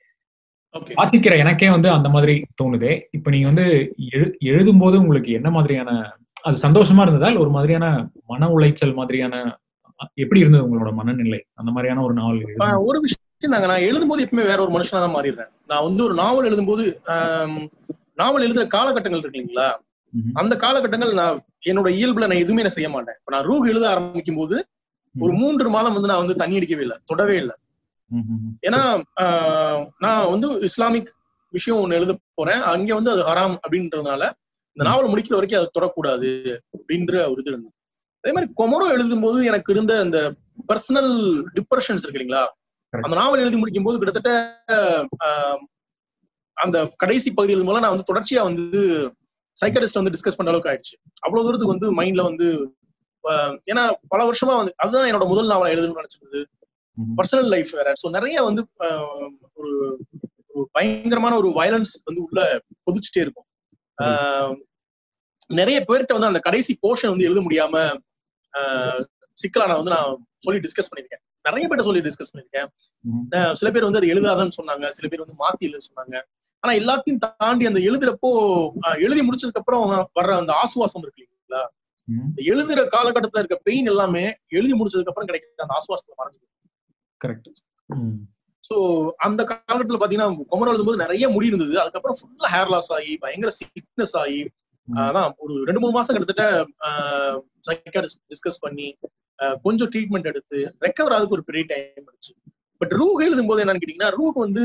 ஓகே வாசிக்கிற எனக்கே வந்து அந்த மாதிரி தோணுதே இப்ப நீங்க வந்து எழு எழுதும்போது உங்களுக்கு என்ன மாதிரியான அது சந்தோஷமா இருந்ததா இல்ல ஒரு மாதிரியான மன உளைச்சல் மாதிரியான அ- எப்படி இருந்தது உங்களோட மனநிலை அந்த மாதிரியான ஒரு நாவல் எழுதும் ஆஹ் ஒரு விஷயம் தாங்க நான் எழுதும்போது எப்பவுமே வேற ஒரு மனுஷனா தான் மாறிடுறேன் நான் வந்து ஒரு நாவல் எழுதும்போது ஆம், நாவல் எழுதுற காலகட்டங்கள் இருக்கு இல்லைங்களா ம்ஹும். அந்த காலகட்டங்கள் நான் என்னோட இயல்புல நான் எதுவுமே நான் செய்ய மாட்டேன் இப்ப நான் ரூக் எழுத ஆரம்பிக்கும் போது ஒரு மூன்று மாதம் வந்து நான் வந்து தண்ணி அடிக்கவே இல்லை தொடவே இல்லை ம்ஹும். ஏன்னா ஆஹ், நான் வந்து இஸ்லாமிக் விஷயம் ஒண்ணு எழுத போறேன் அங்க வந்து அது ஹராம் அப்படின்றதுனால இந்த நாவல் முடிக்கிற வரைக்கும் அதை தொடக்கூடாது அப்படின்ற ஒரு இது இருந்தது அதே மாதிரி கொமரோ எழுதும்போது எனக்கு இருந்த அந்த பர்சனல் டிப்ரெஷன்ஸ் இருக்கு இல்லைங்களா Correct. அந்த நாவல் எழுதி முடிக்கும் போது கிட்டத்தட்ட ஆஹ், அந்த கடைசி பகுதி எழுதும் போது நான் வந்து தொடர்ச்சியா வந்து சைக்கடிஸ்ட் வந்து டிஸ்கஸ் பண்ற அளவுக்கு ஆயிடுச்சு அவ்வளவு தூரத்துக்கு வந்து மைண்ட்ல வந்து ஆஹ், ஏன்னா பல வருஷமா வந்து அதுதான் என்னோட முதல் நாவல் எழுதணும்னு நினைச்சிருந்தது ம்ஹும். பர்சனல் லைஃப் வேற ஸோ நிறைய வந்து ஆஹ், ஒரு ஒரு பயங்கரமான ஒரு வயலன்ஸ் வந்து உள்ள கொதிச்சுட்டே இருக்கும் ஆஹ், நிறைய பேர்கிட்ட வந்து அந்த கடைசி போர்ஷன் வந்து எழுத முடியாம ஆஹ், சிக்கலான வந்து நான் சொல்லி டிஸ்கஸ் பண்ணிருக்கேன் நிறைய பேர்ட்ட சொல்லி டிஸ்கஸ் பண்ணிருக்கேன் ம்ஹும். ஆஹ், சில பேர் வந்து அது எழுதாதன்னு சொன்னாங்க சில பேர் வந்து மாத்தி எழுத சொன்னாங்க ஆனா எல்லாத்தையும் தாண்டி அந்த எழுதுறப்போ ஆஹ், எழுதி முடிச்சதுக்கு அப்புறம் வர்ற அந்த ஆசுவாசம் இருக்கு இல்லைங்களா ம்ஹும். இந்த எழுதுற காலகட்டத்துல இருக்க பெயின் எல்லாமே எழுதி முடிச்சதுக்கு அப்புறம் கிடைக்கிற அந்த ஆசுவாசத்துல மறைஞ்சு கரெக்ட் ம். சோ அந்த காலகட்டத்துல பாத்தீங்கன்னா குமரம் எழுதும்போது நிறைய முடி இருந்தது அதுக்கப்புறம் ஃபுல்லா ஹேர் லாஸ் ஆகி பயங்கர சிக்னஸ் ஆகி ம். அதான் ஒரு ரெண்டு மூணு மாசம் கிட்டத்தட்ட சைக்காட்டிஸ்ட் டிஸ்கஸ் பண்ணி ஆஹ் கொஞ்சம் ட்ரீட்மெண்ட் எடுத்து ரெக்கவர் ஆகுதுக்கு ஒரு பெரிய டைம் எடுச்சு பட் ரூக் எழுதும் போது என்னன்னு கேட்டீங்கன்னா ரூக் வந்து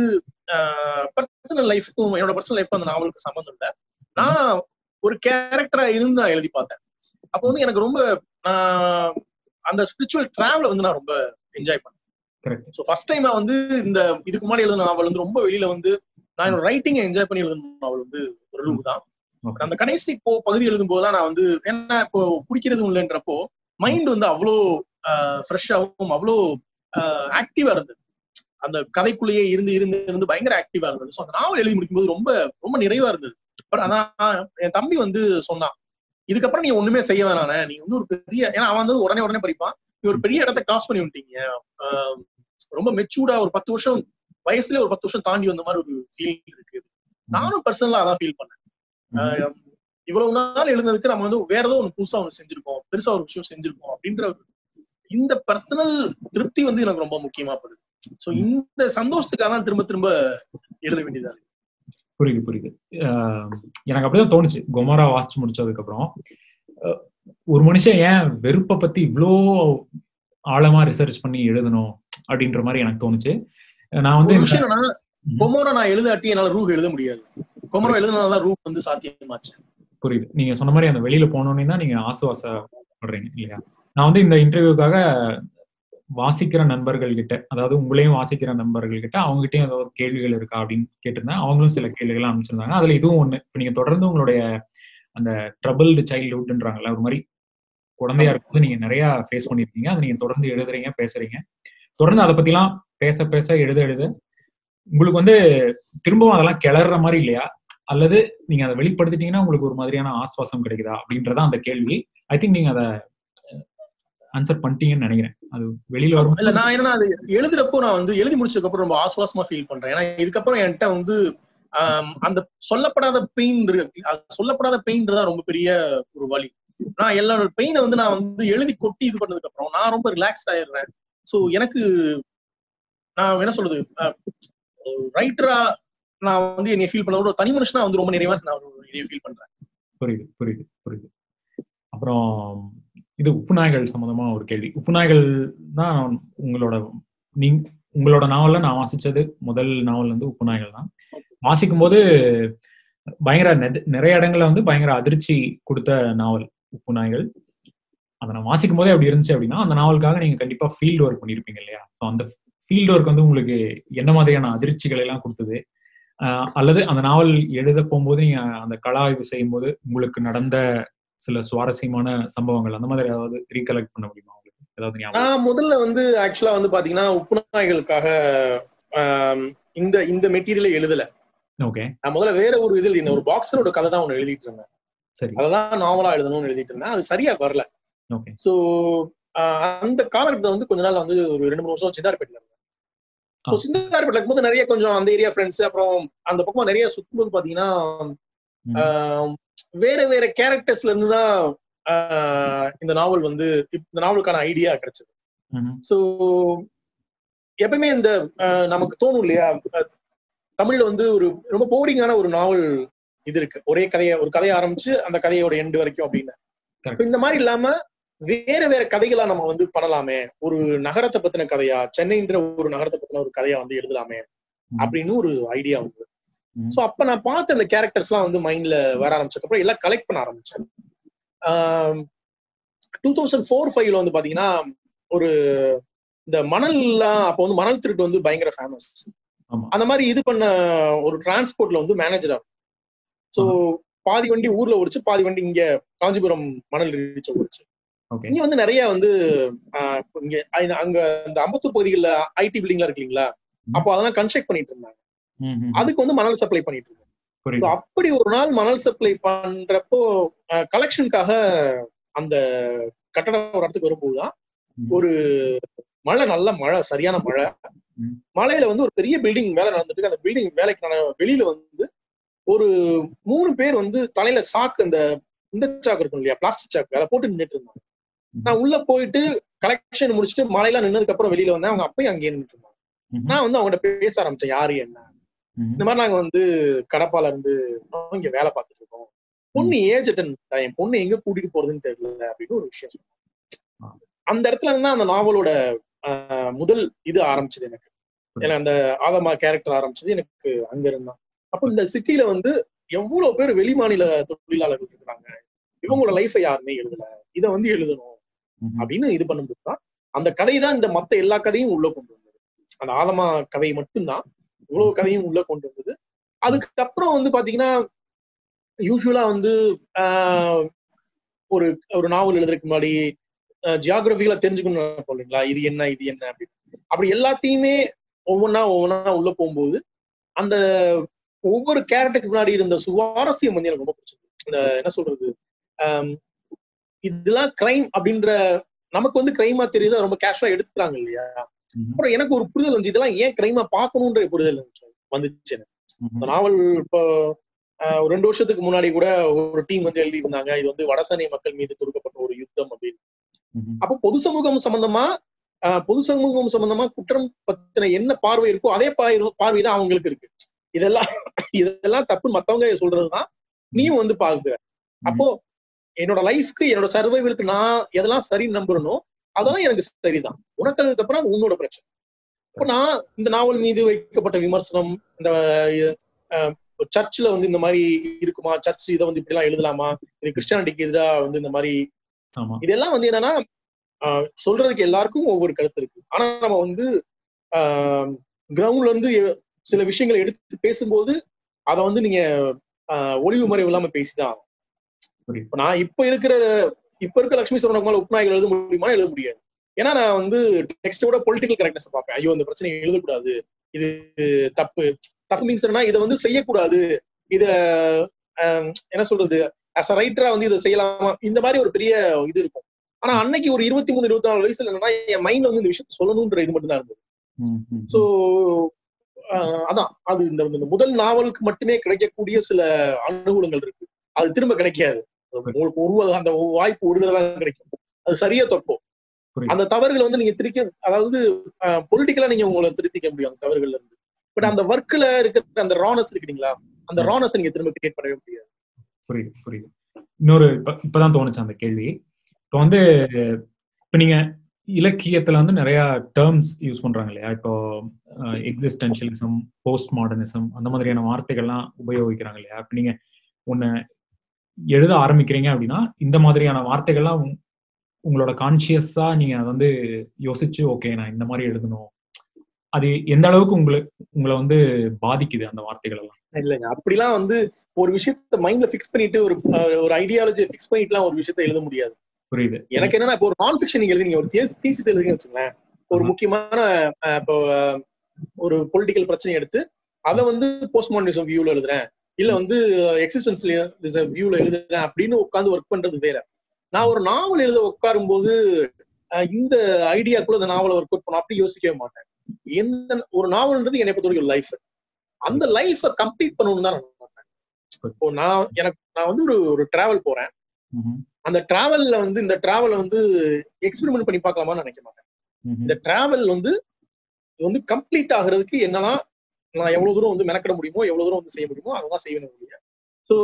பர்சனல் லைஃப்க்கும் என்னோட பர்சனல் லைஃப்க்கும் அந்த நாவலுக்கு சம்மந்தம் இல்லை நான் ஒரு கேரக்டரா இருந்து நான் எழுதி பார்த்தேன் அப்போ வந்து எனக்கு ரொம்ப ஆஹ் அந்த ஸ்பிரிச்சுவல் டிராவல வந்து நான் ரொம்ப என்ஜாய் பண்ணேன் கரெக்ட் ஸோ ஃபர்ஸ்ட் டைம் வந்து இந்த இதுக்கு முன்னாடி எழுதின நாவல் வந்து ரொம்ப வெளியில வந்து நான் என்னோட ரைட்டிங்கை என்ஜாய் பண்ணி எழுதின நாவல் வந்து ஒரு ரூப் தான் Okay. But அந்த கடைசி இப்போ பகுதி எழுதும் போது தான் நான் வந்து என்ன இப்போ குடிக்கிறது இல்லைன்றப்போ மைண்ட் வந்து அவ்வளோ ஃப்ரெஷ்ஷாகவும் அவ்வளோ ஆக்டிவா இருந்தது அந்த கதைக்குள்ளேயே இருந்து இருந்து இருந்து பயங்கர ஆக்டிவா இருந்தது ஸோ அந்த நாவல் எழுதி முடிக்கும்போது ரொம்ப ரொம்ப நிறைவா இருந்தது பட் அதான் என் தம்பி வந்து சொன்னான் இதுக்கப்புறம் நீ ஒண்ணுமே செய்ய வேணானே நீ வந்து ஒரு பெரிய ஏன்னா அவன் வந்து உடனே உடனே படிப்பான் நீ ஒரு பெரிய இடத்த கிராஸ் பண்ணி விட்டீங்க ஆஹ் ரொம்ப மெச்சூர்டா ஒரு பத்து வருஷம் வயசுல ஒரு பத்து வருஷம் தாண்டி வந்த மாதிரி ஒரு ஃபீல் இருக்கு நானும் பர்சனலா அதான் ஃபீல் பண்ணேன் ஆஹ் இவ்வளவு நாள் எழுந்ததுக்கு நம்ம வந்து வேற ஏதோ ஒன்று புதுசா ஒன்று செஞ்சிருக்கோம் பெருசா ஒரு விஷயம் செஞ்சிருக்கோம் அப்படின்ற ஒரு இந்த பர்சனல் திருப்தி வந்து எனக்கு ரொம்ப முக்கியமா படுது சோ இந்த சந்தோஷத்துக்காக தான் திரும்ப திரும்ப எழுத வேண்டியதா இருக்கு புரியுது புரியுது ஆஹ் எனக்கு அப்படிதான் தோணுச்சு கொமாரா வாசிச்சு முடிச்சதுக்கு அப்புறம் அஹ் ஒரு மனுஷன் ஏன் வெறுப்பை பத்தி இவ்வளோ ஆழமா ரிசர்ச் பண்ணி எழுதணும் அப்படின்ற மாதிரி எனக்கு தோணுச்சு நான் வந்து ஒரு இந்த- விஷயம் என்னன்னா கொமோரோ நான் எழுதாட்டி என்னால ரூ எழுத முடியாது கொமோரோ எழுதுனாலதான் ரூ வந்து சாத்தியமாச்சு புரியுது நீங்க சொன்ன மாதிரி அந்த வெளியில போனோடனே தான் நீங்க ஆசுவாசப்படுறீங்க இல்லையா நான் வந்து இந்த இன்டர்வியூக்காக வாசிக்கிற நண்பர்கள் கிட்ட அதாவது உங்களையும் வாசிக்கிற நண்பர்கள் கிட்ட அவங்க கிட்டயும் ஏதாவது கேள்விகள் இருக்கா அப்படின்னு கேட்டிருந்தேன் அவங்களும் சில கேள்விகள் அனுப்பிச்சிருந்தாங்க அதுல இதுவும் ஒண்ணு இப்ப நீங்க தொடர்ந்து உங்களுடைய அந்த ட்ரபிள்டு சைல்ட்ஹுட்ன்றாங்கல்ல ஒரு மாதிரி குழந்தையா இருக்கும்போது நீங்க நிறைய ஃபேஸ் பண்ணிருக்கீங்க அதை நீங்க தொடர்ந்து எழுதுறீங்க பேசுறீங்க தொடர்ந்து அதை பத்திலாம் பேச பேச எழுத எழுத உங்களுக்கு வந்து திரும்பவும் அதெல்லாம் கிளற மாதிரி இல்லையா அல்லது நீங்க அதை வெளிப்படுத்திட்டீங்கன்னா உங்களுக்கு ஒரு மாதிரியான ஆஸ்வாசம் கிடைக்குதா அப்படின்றதா அந்த கேள்வி ஐ திங்க் நீங்க அதை ஆன்சர் பண்ணிட்டீங்கன்னு நினைக்கிறேன் அது வெளியில வரும் இல்ல நான் என்ன அது எழுதுறப்போ நான் வந்து எழுதி முடிச்சதுக்கு அப்புறம் ரொம்ப ஆசுவாசமா ஃபீல் பண்றேன் ஏன்னா இதுக்கப்புறம் என்கிட்ட வந்து ஆம், அந்த சொல்லப்படாத பெயின் சொல்லப்படாத பெயின்றதா ரொம்ப பெரிய ஒரு வலி நான் எல்லா பெயினை வந்து நான் வந்து எழுதி கொட்டி இது பண்ணதுக்கு அப்புறம் நான் ரொம்ப ரிலாக்ஸ்ட் ஆயிடுறேன் சோ எனக்கு நான் என்ன சொல்றது ரைட்டரா நான் வந்து என்னை ஃபீல் பண்ண ஒரு தனி மனுஷனா வந்து ரொம்ப நிறைவா நான் என்னைய ஃபீல் பண்றேன் புரியுது புரியுது புரியுது அப்புறம் இது உப்புநாய்கள் சம்பந்தமா ஒரு கேள்வி உப்புநாய்கள் தான் உங்களோட நீ உங்களோட நாவல்ல நான் வாசிச்சது முதல் நாவல் வந்து உப்புநாய்கள் தான் வாசிக்கும் போது பயங்கர நெத- நிறைய இடங்கள்ல வந்து பயங்கர அதிர்ச்சி கொடுத்த நாவல் உப்புநாய்கள் அதை நான் வாசிக்கும் போதே அப்படி இருந்துச்சு அப்படின்னா அந்த நாவலுக்காக நீங்க கண்டிப்பா ஃபீல்டு ஒர்க் பண்ணியிருப்பீங்க இல்லையா So அந்த ஃபீல்டு ஒர்க் வந்து உங்களுக்கு என்ன மாதிரியான அதிர்ச்சிகளை எல்லாம் கொடுத்தது ஆஹ் அல்லது அந்த நாவல் எழுத போகும்போது நீங்க அந்த கள ஆய்வு செய்யும் போது உங்களுக்கு நடந்த சில சுவாரஸ்யமான சம்பவங்கள் அந்த மாதிரி ஏதாவது ரீகலெக்ட் பண்ண முடியுமா உங்களுக்கு ஏதாவது ஞாபகம் நான் முதல்ல வந்து ஆக்சுவலா வந்து பாத்தீங்கன்னா உப்புநாய்களுக்காக ஆம், இந்த இந்த மெட்டீரியலை எழுதல ஓகே நான் முதல்ல வேற ஒரு இது எழுதினேன் ஒரு பாக்ஸரோட கதை தான் ஒன்று எழுதிட்டு இருந்தேன் சரி அததான் நாவலா எழுதணும்னு எழுதிட்டு இருந்தேன் அது சரியா வரல ஓகே சோ ஆஹ் அந்த காலகட்டத்தில் வந்து கொஞ்ச நாள் வந்து ஒரு ரெண்டு மூணு வருஷம் சிந்தார்பேட்டில் இருந்தேன் ஸோ ஆ. சிந்தார்பேட்டில் இருக்கும்போது நிறைய கொஞ்சம் அந்த ஏரியா ஃப்ரெண்ட்ஸ் அப்புறம் அந்த பக்கமா நிறைய சுத்தும்போது பாத்தீங்கன்னா ம். ஆஹ் வேற வேற கேரக்டர்ஸ்ல இருந்து தான் ஆஹ் இந்த நாவல் வந்து இப்- இந்த நாவலுக்கான ஐடியா கிடைச்சது ம்ஹும். ஸோ எப்பவுமே இந்த ஆஹ் நமக்கு தோணும் இல்லையா அஹ் தமிழ்ல வந்து ஒரு ரொம்ப போரிங்கான ஒரு நாவல் இது இருக்கு ஒரே கதையை ஒரு கதையை ஆரம்பிச்சு அந்த கதையோட எண்டு வரைக்கும் அப்படின்னு Correct. So இந்த மாதிரி இல்லாம வேற வேற கதைகளா நம்ம வந்து பண்ணலாமே ஒரு நகரத்தை பத்தின கதையா சென்னைன்ற ஒரு நகரத்தை பத்தின ஒரு கதையா வந்து எழுதலாமே ம். அப்படின்னு ஒரு ஐடியா வந்து ம். சோ அப்ப நான் பார்த்த அந்த கேரக்டர்ஸ் எல்லாம் வந்து மைண்ட்ல வர ஆரம்பிச்சதுக்கப்புறம் எல்லாம் கலெக்ட் பண்ண ஆரம்பிச்சேன் டூ தௌசண்ட் ஃபோர் ஃபைவ்ல வந்து பாத்தீங்கன்னா ஒரு இந்த மணல்லாம் அப்போ வந்து மணல் திருட்டு வந்து பயங்கர ஃபேமஸ் ஆமா. அந்த மாதிரி இது பண்ண ஒரு டிரான்ஸ்போர்ட்ல வந்து மேனேஜரா சோ பாதி வண்டி ஊர்ல ஓடிச்சு பாதி வண்டி இங்க காஞ்சிபுரம் மணல் ரீச் ஓடிச்சு ஓகே இங்க வந்து நிறைய வந்து ஆஹ் இங்க ஐ- அங்க இந்த அம்பத்தூர் பகுதிகளில் ஐடி பில்டிங்லாம் இருக்கு இல்லைங்களா அப்போ அதெல்லாம் கன்ஸ்ட்ரக்ட் பண்ணிட்டு இருந்தாங்க ம்ஹும். அதுக்கு வந்து மணல் சப்ளை பண்ணிட்டு இருந்தாங்க So புரியுது அப்படி ஒரு நாள் மணல் சப்ளை பண்றப்போ கலெக்ஷனுக்காக அந்த கட்டட ஒரு இடத்துக்கு வரும்போதுதான் ம். ஒரு மழை நல்ல மழை சரியான மழை ம். மழையில வந்து ஒரு பெரிய பில்டிங் வேலை நடந்துட்டு இருக்கு. அந்த பில்டிங் வேலைக்கான வெளியில வந்து ஒரு மூணு பேர் வந்து தலையில சாக்கு அந்த இந்த சாக்கு இருக்கும் இல்லையா பிளாஸ்டிக் சாக்கு அதை போட்டு நின்னுட்டு இருந்தாங்க நான் உள்ள போயிட்டு கலெக்ஷன் முடிச்சுட்டு மழையெல்லாம் நின்னதுக்கு அப்புறம் வெளியில வந்தேன் அவங்க அப்பயும் அங்கேயே நின்னுட்டு இருந்தாங்க ம்ஹும். நான் வந்து அவங்ககிட்ட பேச ஆரம்பிச்சேன் யாரு என்ன ம்ஹும். இந்த மாதிரி நாங்க வந்து கடப்பால இருந்து இங்க வேலை பார்த்துட்டு இருக்கோம் பொண்ணு ஏஜ் அட்டன் என் பொண்ணு எங்க கூட்டிட்டு போறதுன்னு தெரியல அப்படின்னு ஒரு விஷயம் சொன்னாங்க. ஆ. அந்த இடத்துல இருந்தா அந்த நாவலோட ஆஹ், முதல் இது ஆரம்பிச்சது எனக்கு ஏன்னா அந்த ஆதமா கேரக்டர் ஆரம்பிச்சது எனக்கு அங்க இருந்தான் அப்போ இந்த சிட்டில வந்து எவ்வளவு பேர் வெளிமாநில தொழிலாளர்கள் இருக்கிறாங்க இவங்களோட லைஃபை யாருமே எழுதல இதை வந்து எழுதணும் ம்ஹும். அப்படின்னு இது பண்ணும்போது தான் அந்த கதை தான் இந்த மத்த எல்லா கதையும் உள்ள கொண்டு வந்தது அந்த ஆலமா கதை மட்டும்தான் இவ்வளவு கதையும் உள்ள கொண்டு வந்தது அதுக்கப்புறம் வந்து பாத்தீங்கன்னா யூஸ்வலா வந்து ஆஹ், ஒரு ஒரு நாவல் எழுதுறதுக்கு முன்னாடி ஜியாகிரபிகளை தெரிஞ்சுக்கணும் நினைப்போம் இல்லைங்களா இது என்ன இது என்ன அப்படின்னு அப்படி எல்லாத்தையுமே ஒவ்வொன்றா ஒவ்வொன்றா உள்ள போகும்போது அந்த ஒவ்வொரு கேரக்டருக்கு முன்னாடி இருந்த சுவாரஸ்யம் வந்து எனக்கு ரொம்ப பிடிச்சது இந்த என்ன சொல்றது ஆம், இதெல்லாம் கிரைம் அப்படின்ற நமக்கு வந்து கிரைமா தெரியுது ரொம்ப கேஷுவலா எடுத்துக்கிறாங்க இல்லையா ம்ஹும். அப்புறம் எனக்கு ஒரு புரிதல் வந்து இதெல்லாம் ஏன் கிரைமா பார்க்கணுன்ற புரிதல் வந்துச்சு- வந்துச்சு எனக்கு. இந்த ம்ஹும். நாவல் இப்போ ஆஹ், ஒரு ரெண்டு வருஷத்துக்கு முன்னாடி கூட ஒரு டீம் வந்து எழுதி இருந்தாங்க இது வந்து வடசனை மக்கள் மீது தொடுக்கப்பட்ட ஒரு யுத்தம் அப்படின்னு ம்ஹும். அப்போ பொது சமூகம் சம்பந்தமா ஆஹ், பொது சமூகம் சம்பந்தமா குற்றம் பத்தின என்ன பார்வை இருக்கோ அதே பார்வை பார்வை தான் அவங்களுக்கு இருக்கு இதெல்லாம் இதெல்லாம் தப்பு மத்தவங்க சொல்றதுதான் நீயும் வந்து பாக்குற அப்போ என்னோட லைஃப்க்கு என்னோட சர்வைவலுக்கு நான் எதெல்லாம் சரி நம்புறனோ அதெல்லாம் எனக்கு சரிதான் உனக்கு அதுக்கு அப்புறம் அது உன்னோட பிரச்சனை இப்போ நான் இந்த நாவல் மீது வைக்கப்பட்ட விமர்சனம் இந்த சர்ச்சில் வந்து இந்த மாதிரி இருக்குமா சர்ச் இதை வந்து இப்படி எல்லாம் எழுதலாமா இது கிறிஸ்டியானிட்டிக்கு எதிராக வந்து இந்த மாதிரி ஆமா இதெல்லாம் வந்து என்னன்னா ஆஹ் சொல்றதுக்கு எல்லாருக்கும் ஒவ்வொரு கருத்து இருக்கு ஆனா நம்ம வந்து கிரவுண்ட்ல இருந்து எ- சில விஷயங்களை எடுத்து பேசும்போது அதை வந்து நீங்க ஆஹ் ஒளிவு மறைவு இல்லாம பேசிதான் ஆகணும். புரியுது. இப்ப நான் இப்ப இருக்கிற இப்ப இருக்க லட்சுமி சரவணகுமார் உப்நாயகர் எழுத முடியுமா எழுத முடியாது ஏன்னா நான் வந்து டெக்ஸ்டோட பொலிட்டிக்கல் கரெக்ட்னஸ் பார்ப்பேன் ஐயோ இந்த பிரச்சனை எழுதக்கூடாது இது தப்பு தப்பு மீன்ஸ் என்ன இதை வந்து செய்யக்கூடாது இத ஆஹ் என்ன சொல்றது அஸ் அ ரைட்டரா வந்து இதை செய்யலாமா இந்த மாதிரி ஒரு பெரிய இது இருக்கும் ஆனா அன்னைக்கு ஒரு இருபத்தி மூணு இருபத்தி நாலு வயசுல என்னன்னா என் மைண்ட்ல வந்து இந்த விஷயத்த சொல்லணும்ன்ற இது மட்டும் தான் இருந்தது ம்ஹும். சோ அதான் அது இந்த இந்த முதல் நாவலுக்கு மட்டுமே கிடைக்கக்கூடிய சில அனுகூலங்கள் இருக்கு அது திரும்ப கிடைக்காது உங்களுக்கு ஒரு அந்த வாய்ப்பு ஒரு தடவை தான் கிடைக்கும் அது சரியா தப்போ புரியுது. அந்த தவறுகளை வந்து நீங்க திருக்க அதாவது பொலிட்டிக்கலா நீங்க உங்களை திருத்திக்க முடியும் அந்த தவறுகள்ல இருந்து பட் அந்த ஒர்க்ல இருக்கிற அந்த ரானஸ் இருக்குங்களா அந்த ரானஸ் நீங்க திரும்ப கிரியேட் பண்ணவே முடியாது புரியுது புரியுது இன்னொரு இப்ப- இப்பதான் தோணுச்சு அந்த கேள்வி இப்போ வந்து இப்போ நீங்க இலக்கியத்துல வந்து நிறைய டேர்ம்ஸ் யூஸ் பண்றாங்க இல்லையா இப்போ எக்ஸிஸ்டென்ஷியலிசம் போஸ்ட் மாடர்னிசம் அந்த மாதிரியான வார்த்தைகள்லாம் உபயோகிக்கிறாங்க இல்லையா இப்போ நீங்க ஒன்னு எழுத ஆரம்பிக்கிறீங்க அப்படின்னா இந்த மாதிரியான வார்த்தைகள்லாம் உங்க- உங்களோட கான்சியஸா நீங்க அதை வந்து யோசிச்சு ஓகே நான் இந்த மாதிரி எழுதணும் அது எந்த அளவுக்கு உங்களை உங்களை வந்து பாதிக்குது அந்த வார்த்தைகள் எல்லாம் இல்லைங்க அப்படிலாம் வந்து ஒரு விஷயத்த மைண்ட்ல ஃபிக்ஸ் பண்ணிட்டு ஒரு அஹ், ஒரு ஐடியாலஜி ஃபிக்ஸ் பண்ணிட்டுலாம் ஒரு விஷயத்த எழுத முடியாது புரியுது எனக்கு என்னன்னா இப்போ ஒரு நான் ஃபிக்ஷன் நீங்க எழுதுறீங்க ஒரு தீசிஸ் எழுதுறீங்கன்னு வச்சுங்களேன் ஒரு ஆமா. முக்கியமான அஹ், இப்போ அஹ், ஒரு பொலிட்டிக்கல் பிரச்சனை எடுத்து அதை வந்து போஸ்ட் மாடர்னிசம் வியூல எழுதுறேன் இல்ல வந்து எக்ஸிஸ்டன்ஸ் வியூல எழுதுறேன் அப்படின்னு உட்காந்து ஒர்க் பண்றது வேற நான் ஒரு நாவல் எழுத உட்காரும் போது அஹ் இந்த ஐடியாக்குள்ள இந்த நாவலை ஒர்க் அவுட் பண்ண அப்படி யோசிக்கவே மாட்டேன் எந்த ஒரு நாவல்ன்றது என்னை பொறுத்த வரைக்கும் லைஃப் அந்த லைஃபை கம்ப்ளீட் பண்ணணும்னு தான் நான் நினைப்பேன் இப்போ நான் எனக்கு நான் வந்து ஒரு ஒரு டிராவல் போறேன் ம்ஹும். அந்த டிராவல்ல வந்து இந்த டிராவலை வந்து எக்ஸ்பெரிமெண்ட் பண்ணி பார்க்கலாமான்னு நினைக்க மாட்டேன் ம்ஹும். இந்த டிராவல் வந்து இது வந்து கம்ப்ளீட் ஆகுறதுக்கு என்னெல்லாம் நான் எவ்வளவு தூரம் வந்து மெனக்கிட முடியுமோ எவ்வளவு தூரம் வந்து செய்ய முடியுமோ அதான் செய்யணும் முடியும் ஸோ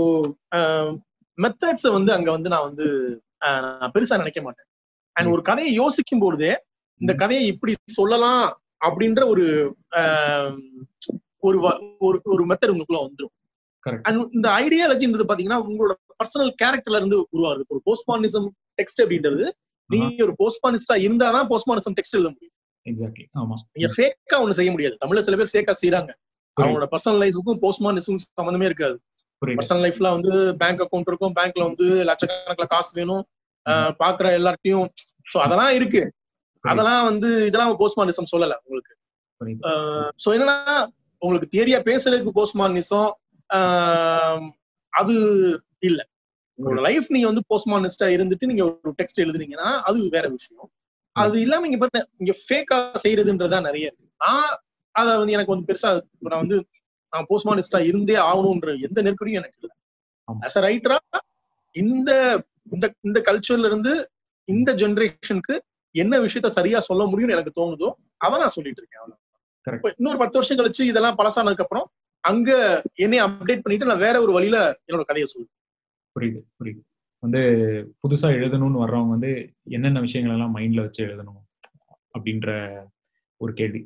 மெத்தட்ஸை வந்து அங்க வந்து நான் வந்து ஆஹ், நான் பெருசா நினைக்க மாட்டேன் அண்ட் ஒரு கதையை யோசிக்கும் பொழுதே இந்த கதையை இப்படி சொல்லலாம் அப்படின்ற ஒரு ஆஹ், ஒரு வ- ஒரு ஒரு மெத்தட் உங்களுக்குள்ள வந்துடும் Correct. அண்ட் இந்த ஐடியாலஜின்றது பாத்தீங்கன்னா உங்களோட பர்சனல் கேரக்டர்ல இருந்து உருவாகுது ஒரு போஸ்ட்மார்னிசம் டெக்ஸ்ட் அப்படின்றது நீங்க ஒரு போஸ்ட்மார்னிஸ்டா இருந்தாதான் போஸ்ட்மார்னிசம் டெக்ஸ்ட் எழுத முடியும் எக்ஸாக்ட்லி ஆமா நீங்க ஃபேக்கா ஒண்ணு செய்ய முடியாது தமிழ்ல சில பேர் ஃபேக்கா செய்யறாங்க அவங்களோட பர்சனல் லைஃபுக்கும் போஸ்ட்மார்னிசம் சம்மந்தமே இருக்காது புரியுது பர்சனல் லைஃப்ல வந்து பேங்க் அக்கௌண்ட் இருக்கும் பேங்க்ல வந்து லட்சக்கணக்கில் காசு வேணும் ஆஹ் பாக்குற எல்லார்ட்டையும் சோ அதெல்லாம் இருக்கு அதெல்லாம் வந்து இதெல்லாம் போஸ்ட்மார்னிசம் சொல்லல உங்களுக்கு புரியுது சோ என்னன்னா உங்களுக்கு தியரியா பேசுறதுக்கு போஸ்ட்மார்னிசம் அது இல்ல உங்களோட லைஃப் நீங்க வந்து போஸ்ட்மார்னிஸ்டா இருந்துட்டு நீங்க ஒரு டெக்ஸ்ட் எழுதுனீங்கன்னா அது வேற விஷயம் அது இல்லாம இங்க பாருங்க இங்க ஃபேக்கா செய்யறதுன்றதா நிறைய இருக்கு நான் அத வந்து எனக்கு வந்து பெருசா இப்ப நான் வந்து நான் போஸ்ட்மார்னிஸ்டா இருந்தே ஆகணும்ன்ற எந்த நெருக்கடியும் எனக்கு இல்லை ஆமா. ஆஸ் அ ரைட்டரா இந்த இந்த இந்த கல்ச்சர்ல இருந்து இந்த ஜெனரேஷனுக்கு என்ன விஷயத்த சரியா சொல்ல முடியும்னு எனக்கு தோணுதோ அதான் நான் சொல்லிட்டு இருக்கேன் அவ்வளவு Correct. இப்ப இன்னொரு பத்து வருஷம் கழிச்சு இதெல்லாம் பழசானதுக்கு அப்புறம் அங்க என்னை அப்டேட் பண்ணிட்டு நான் வேற ஒரு வழியில என்னோட கதையை சொல்லுவேன் புரியுது புரியுது வந்து புதுசா எழுதணும்னு வர்றவங்க வந்து என்னென்ன விஷயங்கள் எல்லாம் மைண்ட்ல வச்சு எழுதணும் அப்படின்ற ஒரு கேள்வி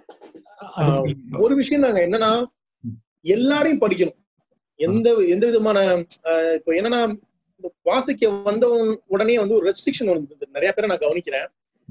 அதுக்கு- ஒரு விஷயம் நாங்க என்னன்னா ம். எல்லாரையும் படிக்கணும் எந்த எந்த விதமான ஆஹ் இப்போ என்னன்னா இந்த வாசிக்க வந்தவன் உடனே வந்து ஒரு ரெஸ்ட்ரிக்ஷன் வந்து நிறைய பேரை நான் கவனிக்கிறேன்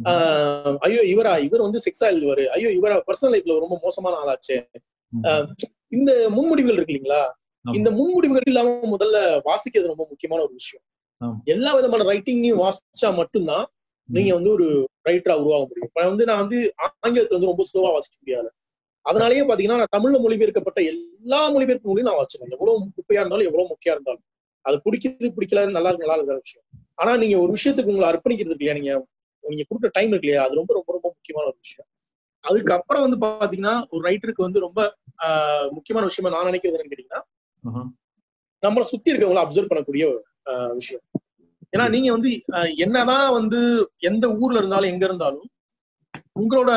ஆஹ் ஐயோ இவரா இவர் வந்து செக்ஸா எழுதுவாரு ஐயோ இவரா பர்சனல் லைஃப்ல ரொம்ப மோசமான ஆளாச்சே ம். ஆஹ் இந்த முன்முடிவுகள் இருக்கு இல்லைங்களா ஆமா. இந்த முன்முடிவுகள் இல்லாம முதல்ல வாசிக்கிறது ரொம்ப முக்கியமான ஒரு விஷயம் ஆமா. எல்லா விதமான ரைட்டிங்கையும் வாசிச்சா மட்டும்தான் நீங்க வந்து ஒரு ரைட்டரா உருவாக முடியும் இப்ப வந்து நான் வந்து ஆங்கிலத்துல வந்து ரொம்ப ஸ்லோவா வாசிக்க முடியாது அதனாலயே பாத்தீங்கன்னா நான் தமிழ்ல மொழிபெயர்க்கப்பட்ட எல்லா மொழிபெயர்ப்பு மொழியும் நான் வாசிச்சிருக்கேன் எவ்வளவு குப்பையா இருந்தாலும் எவ்வளவு முக்கியம் இருந்தாலும் அது பிடிக்குது பிடிக்கல நல்லா இருக்கு நல்லா இருக்கிற விஷயம் ஆனா நீங்க ஒரு விஷயத்துக்கு உங்களை அர்ப்பணிக்கிறது இல்லையா நீங்க நீங்க கொடுக்குற டைம் இருக்கு இல்லையா அது ரொம்ப ரொம்ப ரொம்ப முக்கியமான ஒரு விஷயம் அதுக்கப்புறம் வந்து பாத்தீங்கன்னா ஒரு ரைட்டருக்கு வந்து ரொம்ப ஆஹ், முக்கியமான விஷயமா நான் நினைக்கிறது என்னன்னு கேட்டீங்கன்னா ஆஹா. நம்மளை சுத்தி இருக்கவங்கள அப்சர்வ் பண்ணக்கூடிய ஒரு ஆஹ், விஷயம் ஏன்னா நீங்க வந்து ஆஹ், என்னதான் வந்து எந்த ஊர்ல இருந்தாலும் எங்க இருந்தாலும் உங்களோட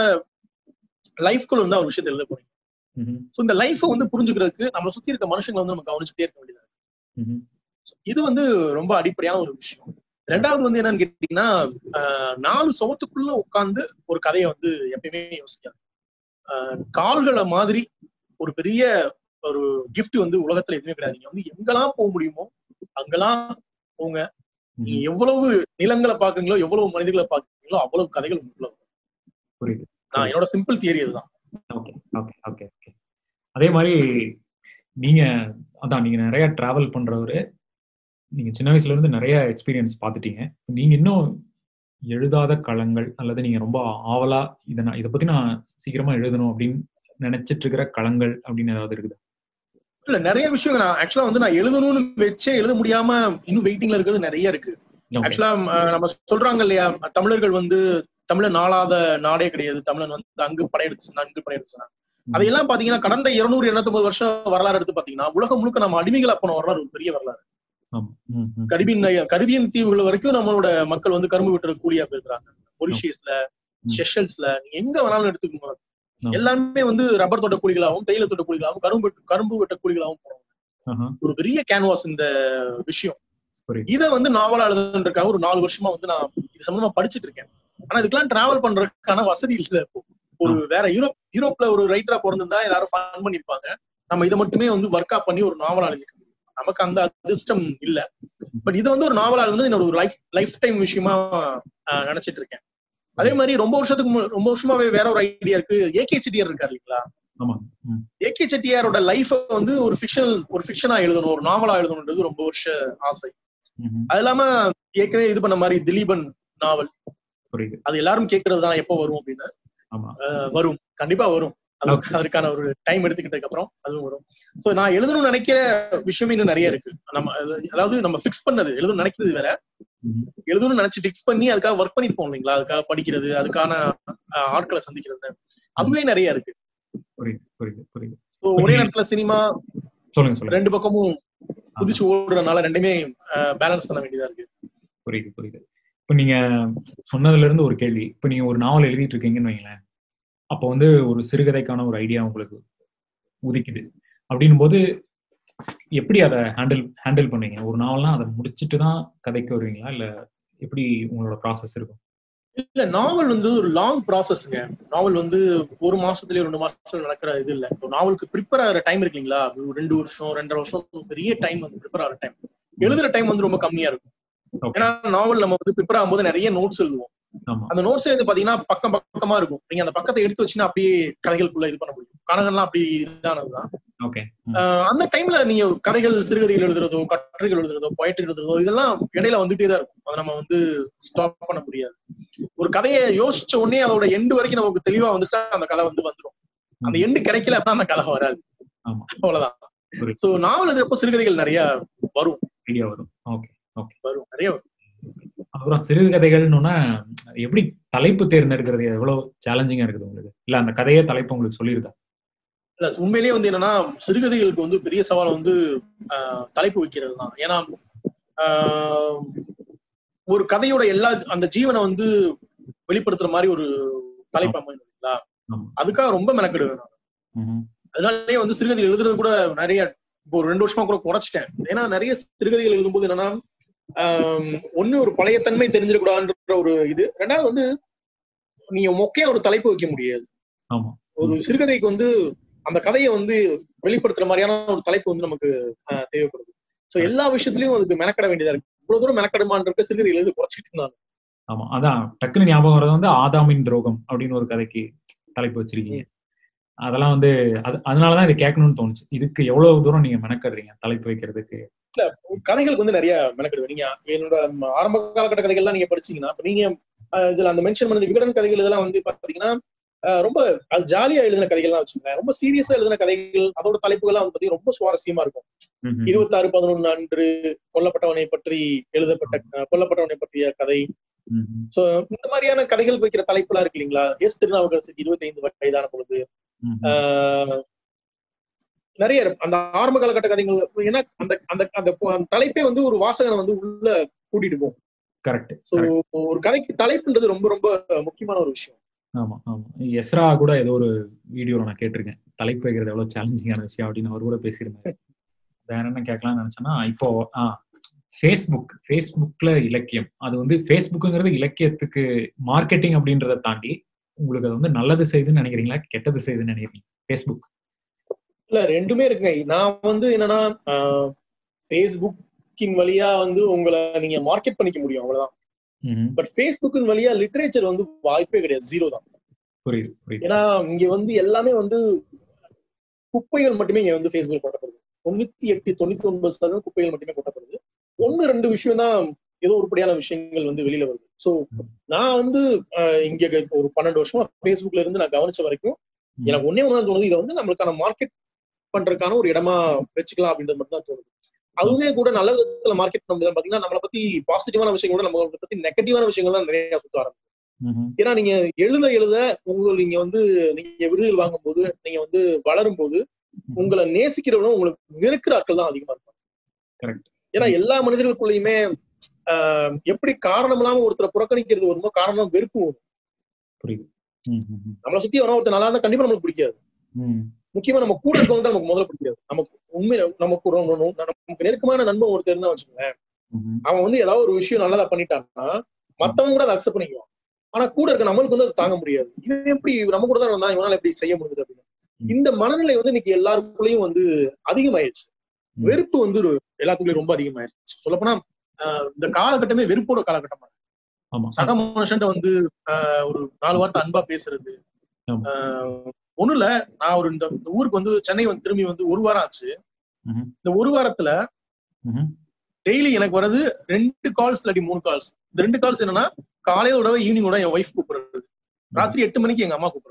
லைஃப்குள்ள இருந்தா ஒரு விஷயத்தை எழுத போறீங்க ம்ஹும். ஸோ இந்த லைஃபை வந்து புரிஞ்சுக்கிறதுக்கு நம்மளை சுத்தி இருக்க மனுஷங்களை வந்து நம்ம கவனிச்சுட்டே இருக்க வேண்டியது ம்ஹும். இது வந்து ரொம்ப அடிப்படையான ஒரு விஷயம் ரெண்டாவது வந்து என்னன்னு கேட்டீங்கன்னா ஆஹ், நாலு சுவத்துக்குள்ள உட்கார்ந்து ஒரு கதையை வந்து எப்பயுமே யோசிக்காது ஆஹ், கால்களை மாதிரி ஒரு பெரிய ஒரு gift வந்து உலகத்துல எதுவுமே கிடையாது நீங்க வந்து எங்கெல்லாம் போக முடியுமோ அங்கெல்லாம் போங்க நீங்க ம்ஹும். எவ்வளவு நிலங்களை பாக்குறீங்களோ எவ்வளவு மனிதர்களை பாக்குறீங்களோ அவ்வளவு கதைகள் உங்களுக்குள்ள வரும். புரியுது நான் என்னோட சிம்பிள் தியரி இதுதான் ஓகே ஓகே ஓகே ஓகே அதே மாதிரி நீங்க அதான் நீங்க நிறைய டிராவல் பண்றவரு நீங்க சின்ன வயசுல இருந்து நிறைய எக்ஸ்பீரியன்ஸ் பார்த்துட்டீங்க நீங்க இன்னும் எழுதாத களங்கள் அல்லது நீங்க ரொம்ப ஆவலா இதை நான் இதை பத்தி நான் சீக்கிரமா எழுதணும் அப்படின்னு நினைச்சிட்டு இருக்கிற களங்கள் அப்படின்னு ஏதாவது இருக்குதா இல்ல நிறைய விஷயம் நான் ஆக்சுவலா வந்து நான் எழுதணும்னு வச்சே எழுத முடியாம இன்னும் வெயிட்டிங்ல இருக்கிறது நிறைய இருக்கு Okay. ஆக்சுவலா நம்ம சொல்றாங்க இல்லையா தமிழர்கள் வந்து தமிழன் நாளாத நாடே கிடையாது தமிழன் வந்து அங்கு படையெடுத்து அங்கு படையெடுத்து அதையெல்லாம் பாத்தீங்கன்னா கடந்த இருநூறு எண்ணூத்தொன்பது வருஷம் வரலாறு எடுத்து பாத்தீங்கன்னா உலகம் முழுக்க நம்ம அடிமைகளா போன வரலாறு ஒரு பெரிய வரலாறு ஆமா. ம், ம். கரிபியன் கரிபியன் தீவுகள் வரைக்கும் நம்மளோட மக்கள் வந்து கரும்பு வெட்டுற கூலியா போயிருக்காங்க மொரிஷியஸ்ல ம். செஷல்ஸ்ல நீங்க எங்க வேணாலும் எடுத்துக்கோங்க ஆமா. எல்லாமே வந்து ரப்பர் தோட்ட கூலிகளாகவும் தேயிலை தோட்ட கூலிகளாகவும் கரும்பு வெட்டு- கரும்பு வெட்ட கூலிகளாகவும் போறாங்க ஆஹா. ஒரு பெரிய கேன்வாஸ் இந்த விஷயம் புரியுது. இத வந்து நாவலா எழுதுன்றதுக்காக ஒரு நாலு வருஷமா வந்து நான் இது சம்பந்தமா படிச்சிட்டு இருக்கேன் ஆனா இதுக்கெல்லாம் டிராவல் பண்றதுக்கான வசதி இல்ல இப்போ ஒரு வேற யூரோப் யூரோப்ல ஒரு ரைட்டரா பிறந்திருந்தா எல்லாரும் ஃபன் பண்ணிருப்பாங்க நம்ம இதை மட்டுமே வந்து ஒர்க் அப் பண்ணி ஒரு நாவலா எழுதிக்க முடியும் நமக்கு அந்த அதிர்ஷ்டம் இல்ல பட் இது வந்து ஒரு நாவலா எழுதுனது என்னோட ஒரு லைஃப் லைஃப் டைம் விஷயமா ஆஹ், நினைச்சிட்டு இருக்கேன் அதே மாதிரி ரொம்ப வருஷத்துக்கு மு- ரொம்ப வருஷமாவே வேற ஒரு ஐடியா இருக்கு ஏகே செட்டியார் இருக்காரு இல்லைங்களா ஆமா ம். ஏகே செட்டியாரோட லைஃப வந்து ஒரு ஃபிக்ஷனல் ஒரு ஃபிக்ஷனா எழுதணும் ஒரு நாவலா எழுதணுன்றது ரொம்ப வருஷ ஆசை ம்ஹும். அது இல்லாம ஏற்கனவே இது பண்ண மாதிரி திலீபன் நாவல் புரியுது அது எல்லாரும் கேட்கறது தான் எப்போ வரும் அப்படின்னு ஆமா அஹ் வரும் கண்டிப்பா வரும் அதுக்கு அதற்கான ஒரு டைம் எடுத்துக்கிட்டதுக்கு அப்புறம் அதுவும் வரும் சோ நான் எழுதணும்னு நினைக்கிற விஷயம் இன்னும் நிறைய இருக்கு நம்ம அதாவது நம்ம ஃபிக்ஸ் பண்ணது எழுதணும்னு நினைக்கிறது வேற ம்ஹும். எழுதணும்னு நினைச்சு ஃபிக்ஸ் பண்ணி அதுக்காக ஒர்க் பண்ணிருப்போம் இல்லைங்களா அதுக்காக படிக்கிறது அதுக்கான அஹ், ஆட்களை சந்திக்கிறது அதுவே நிறைய இருக்கு புரியுது புரியுது புரியுது So, ஒரே நேரத்துல சினிமா சொல்லுங்க சொல்லுங்க ரெண்டு பக்கமும் குதிச்சு ஓடுறதுனால ரெண்டுமே பேலன்ஸ் பண்ண வேண்டியதா இருக்கு புரியுது புரியுது இப்போ நீங்க சொன்னதுல இருந்து ஒரு கேள்வி இப்போ நீங்க ஒரு நாவல் எழுதிட்டு இருக்கீங்கன்னு வைங்களேன் அப்போ வந்து ஒரு சிறுகதைக்கான ஒரு ஐடியா உங்களுக்கு உதிக்குது அப்படின்னும் போது எப்படி அதை ஹேண்டில் ஹேண்டில் பண்ணுவீங்க ஒரு நாவல்னா அதை முடிச்சுட்டு தான் கதைக்கு வருவீங்களா இல்ல எப்படி உங்களோட ப்ராசஸ் இருக்கும் இல்ல நாவல் வந்து ஒரு லாங் ப்ராசஸ்ங்க நாவல் வந்து ஒரு மாசத்துலயே ரெண்டு மாசத்துல நடக்கிற இது இல்ல இப்போ நாவலுக்கு ப்ரிப்பேர் ஆகிற டைம் இருக்குங்களா ஒரு ரெண்டு வருஷம் ரெண்டரை வருஷம் பெரிய டைம் வந்து ப்ரிப்பேர் ஆகிற டைம் எழுதுற டைம் வந்து ரொம்ப கம்மியா இருக்கும் ஓகே ஏன்னா நாவல் நம்ம வந்து ப்ரிப்பேர் ஆகும்போது நிறைய நோட்ஸ் எழுதுவோம் ஆமா அந்த நோட்ஸ் வந்து பாத்தீங்கன்னா பக்கம் பக்கமா இருக்கும் நீங்க அந்த பக்கத்தை எடுத்து வச்சுன்னா அப்படியே கதைகளுக்குள்ள இது பண்ண முடியும் கணகன்லாம் அப்படி இதானதுதான் ஓகே ஆஹ் அந்த டைம்ல நீங்க கதைகள் சிறுகதைகள் எழுதுறதோ கட்டுரைகள் எழுதுறதோ poetry எழுதுறதோ இதெல்லாம் இடையில வந்துட்டே தான் இருக்கும் அதை நம்ம வந்து ஸ்டாப் பண்ண முடியாது ஒரு கதையை யோசிச்ச உடனே அதோட எண்டு வரைக்கும் நமக்கு தெளிவா வந்துச்சா அந்த கதை வந்து வந்துடும் அந்த எண்டு கிடைக்கல அப்படின்னா அந்த கதை வராது ஆமா. அவ்வளவுதான் புரியுது. சோ நாவல் எழுதுறப்போ சிறுகதைகள் நிறைய வரும் ஐடியா வரும் ஓகே வரும் நிறைய வரும் அப்புறம் சிறுகதைகள்னு எப்படி தலைப்பு தேர்ந்தெடுக்கிறது எவ்வளவு சேலஞ்சிங்கா இருக்குது உங்களுக்கு இல்ல அந்த கதையே தலைப்பு உங்களுக்கு சொல்லியிருக்கா இல்ல உண்மையிலேயே வந்து என்னன்னா சிறுகதைகளுக்கு வந்து பெரிய சவால் வந்து ஆஹ், தலைப்பு வைக்கிறது தான் ஏன்னா ஆஹ், ஒரு கதையோட எல்லா அந்த ஜீவனை வந்து வெளிப்படுத்துற மாதிரி ஒரு தலைப்பு அமையும் இல்லைங்களா ஆமா. அதுக்காக ரொம்ப மெனக்கெடுவேன் நான். ம்ஹும். அதனாலயே வந்து சிறுகதை எழுதுறது கூட நிறைய இப்போ ஒரு ரெண்டு வருஷமா கூட குறைச்சிட்டேன் ஏன்னா நிறைய சிறுகதைகள் எழுதும்போது என்னன்னா ஆஹ், ஒண்ணு ஒரு பழைய தன்மை தெரிஞ்சிடக்கூடாதுன்ற ஒரு இது ரெண்டாவது வந்து நீங்க மொக்கையா ஒரு தலைப்பு வைக்க முடியாது ஆமா ஒரு சிறுகதைக்கு வந்து அந்த கதையை வந்து வெளிப்படுத்துற மாதிரியான ஒரு தலைப்பு வந்து நமக்கு ஆஹ், தேவைப்படுது சோ எல்லா விஷயத்துலயும் அதுக்கு மெனக்கட வேண்டியதா இருக்கு இவ்வளவு தூரம் மெனக்கடுமான்ற சிறுகதை எழுதி குறைச்சிட்டு இருந்தாங்க ஆமா அதான் டக்குன்னு ஞாபகம் வர்றது வந்து ஆதாமின் துரோகம் அப்படின்னு ஒரு கதைக்கு தலைப்பு வச்சிருக்கீங்க அதெல்லாம் வந்து அது அதனாலதான் இதை கேட்கணும்னு தோணுச்சு இதுக்கு எவ்வளவு தூரம் நீங்க மெனக்கடுறீங்க தலைப்பு வைக்கிறதுக்கு கதைகளுக்கு வந்து நிறைய மெனக்கெடுவேன் நீங்க என்னோட ம- ஆரம்ப காலகட்ட கதைகள்லாம் நீங்க படிச்சீங்கன்னா இப்ப நீங்க ஆஹ், இதுல அந்த மென்ஷன் பண்ணது விகடன் கதைகள் இதெல்லாம் வந்து பாத்தீங்கன்னா ஆஹ், ரொம்ப அது ஜாலியா எழுதின கதைகள்லாம் வச்சுக்கோங்க ரொம்ப சீரியஸா எழுதின கதைகள் அதோட தலைப்புகள்லாம் வந்து பாத்தீங்கன்னா ரொம்ப சுவாரஸ்யமா இருக்கும் ம்ஹும். இருபத்தாறு பதினொன்னு அன்று கொல்லப்பட்டவனை பற்றி எழுதப்பட்ட ஆஹ், கொல்லப்பட்டவனை பற்றிய கதை ம்ஹும். சோ இந்த மாதிரியான கதைகள் வைக்கிற தலைப்புலாம் இருக்கு இல்லைங்களா எஸ் திருநாவுக்கரசுக்கு இருபத்தி ஐந்து வயதான பொழுது ம்ஹும். ஆஹ் நிறைய இருக்கு. அந்த ஆரம்ப காலகட்ட கதைகள் ஏன்னா அந்த அந்த அந்த பொ- அந்த தலைப்பே வந்து ஒரு வாசகனை வந்து உள்ள கூட்டிட்டு போகும் கரெக்ட் சோ ஒரு கதைக்கு தலைப்புன்றது ரொம்ப ரொம்ப முக்கியமான ஒரு விஷயம் ஆமா ஆமா எஸ்ரா கூட ஏதோ ஒரு வீடியோல நான் கேட்டிருக்கேன் தலைப்பு வைக்கிறது எவ்வளவு சேலஞ்சிங்கான விஷயம் அப்படின்னு அவர் கூட பேசியிருந்தாரு வேற என்ன கேட்கலாம்னு நினைச்சேன்னா இப்போ ஆ ஃபேஸ்புக் ஃபேஸ்புக்ல இலக்கியம் அது வந்து ஃபேஸ்புக்குங்கிறது இலக்கியத்துக்கு மார்க்கெட்டிங் அப்படின்றத தாண்டி உங்களுக்கு அது வந்து நல்லது செய்யுதுன்னு நினைக்கிறீங்களா கெட்டது செய்யுதுன்னு நினைக்கிறீங்க ஃபேஸ்புக் இல்ல ரெண்டுமே இருக்குங்க நான் வந்து என்னன்னா ஃபேஸ்புக்கின் வழியா வந்து உங்களை நீங்க மார்க்கெட் பண்ணிக்க முடியும் அவ்வளவுதான் ம்ஹும். பட் ஃபேஸ்புக்கின் வழியா லிட்ரேச்சர் வந்து வாய்ப்பே கிடையாது ஜீரோ தான் புரியுது புரியுது ஏன்னா இங்க வந்து எல்லாமே வந்து குப்பைகள் மட்டுமே இங்க வந்து ஃபேஸ்புக் கொட்டப்படுது தொண்ணூத்தி எட்டு தொண்ணூத்தி ஒன்பது சதவீதம் குப்பைகள் மட்டுமே கொட்டப்படுது ஒண்ணு ரெண்டு விஷயம் தான் ஏதோ உருப்படியான விஷயங்கள் வந்து வெளியில வருது சோ நான் வந்து அஹ், இங்க ஒரு பன்னெண்டு வருஷமா ஃபேஸ்புக்ல இருந்து நான் கவனிச்ச வரைக்கும் எனக்கு ஒன்னே ஒண்ணு தோணுது இதை வந்து நம்மளுக்கான மார்க்கெட் பண்றதுக்கான ஒரு இடமா வச்சுக்கலாம் அப்படின்றது மட்டும் தான் தோணுது அதுவுமே கூட நல்ல விதத்துல மார்க்கெட் பண்ணும்போது பாத்தீங்கன்னா நம்மளை பத்தி பாசிட்டிவான விஷயங்களோட நம்மளை பத்தி நெகட்டிவான விஷயங்கள் தான் நிறைய சுத்த ஆரம்பிக்கும் ம்ஹும். ஏன்னா நீங்க எழுத எழுத உங்கள் நீங்க வந்து நீங்க விருதுகள் வாங்கும் போது நீங்க வந்து வளரும் போது உங்களை நேசிக்கிறவங்க உங்களுக்கு வெறுக்கிற ஆட்கள் தான் அதிகமா இருப்பாங்க Correct. ஏன்னா எல்லா மனிதர்களுக்குள்ளயுமே ஆஹ், எப்படி காரணம் இல்லாம ஒருத்தரை புறக்கணிக்கிறது வருமோ காரணம் வெறுப்பு வரும் புரியுது ம், ம், ம். நம்மளை சுத்தி வரணும் ஒருத்தர் நல்லா இருந்தா கண்டிப்பா நம்மளுக்கு பிடிக்காது ம். முக்கியமா நம்ம கூட இருக்கவங்க தான் நமக்கு முதல்ல பிடிக்காது நமக்கு உண்மையில நமக்கு ஒரு- ஒரு- நமக்கு நெருக்கமான நண்பன் ஒருத்தர் இருந்தா வச்சுக்கோங்களேன் ம்ஹும். அவன் வந்து ஏதாவது ஒரு விஷயம் நல்லதா பண்ணிட்டான்னா மத்தவங்க கூட அதை அக்செப்ட் பண்ணிக்குவான் ஆனா கூட இருக்க நம்மளுக்கு வந்து அது தாங்க முடியாது இவன் எப்படி நம்ம கூட தான் இருந்தா இவனால எப்படி செய்ய முடியுது அப்படின்னு ம். இந்த மனநிலை வந்து இன்னைக்கு எல்லாருக்குள்ளயும் வந்து அதிகமாயிருச்சு ம். வெறுப்பு வந்து ஒரு எல்லாத்துக்குள்ளயும் ரொம்ப அதிகமாயிருச்சு சொல்லப்போனா ஆஹ் இந்த காலகட்டமே வெறுப்போட காலகட்டமா இருக்கு. ஆமா சக மனுஷன்ட்ட வந்து ஆஹ் ஒரு நாலு வார்த்தை அன்பா பேசுறது ஆமா. ஆஹ் ஒண்ணும் இல்ல நான் ஒரு இந்த இந்த ஊருக்கு வந்து சென்னை வந்து திரும்பி வந்து ஒரு வாரம் ஆச்சு ம்ஹும். இந்த ஒரு வாரத்துல ம்ஹும். டெய்லி எனக்கு வர்றது ரெண்டு கால்ஸ் இல்லாட்டி மூணு கால்ஸ் இந்த ரெண்டு கால்ஸ் என்னன்னா காலையில விடவே ஈவினிங் விட என் ஒய்ஃப் கூப்பிடுறது ராத்திரி எட்டு மணிக்கு எங்க அம்மா கூப்பிடுறது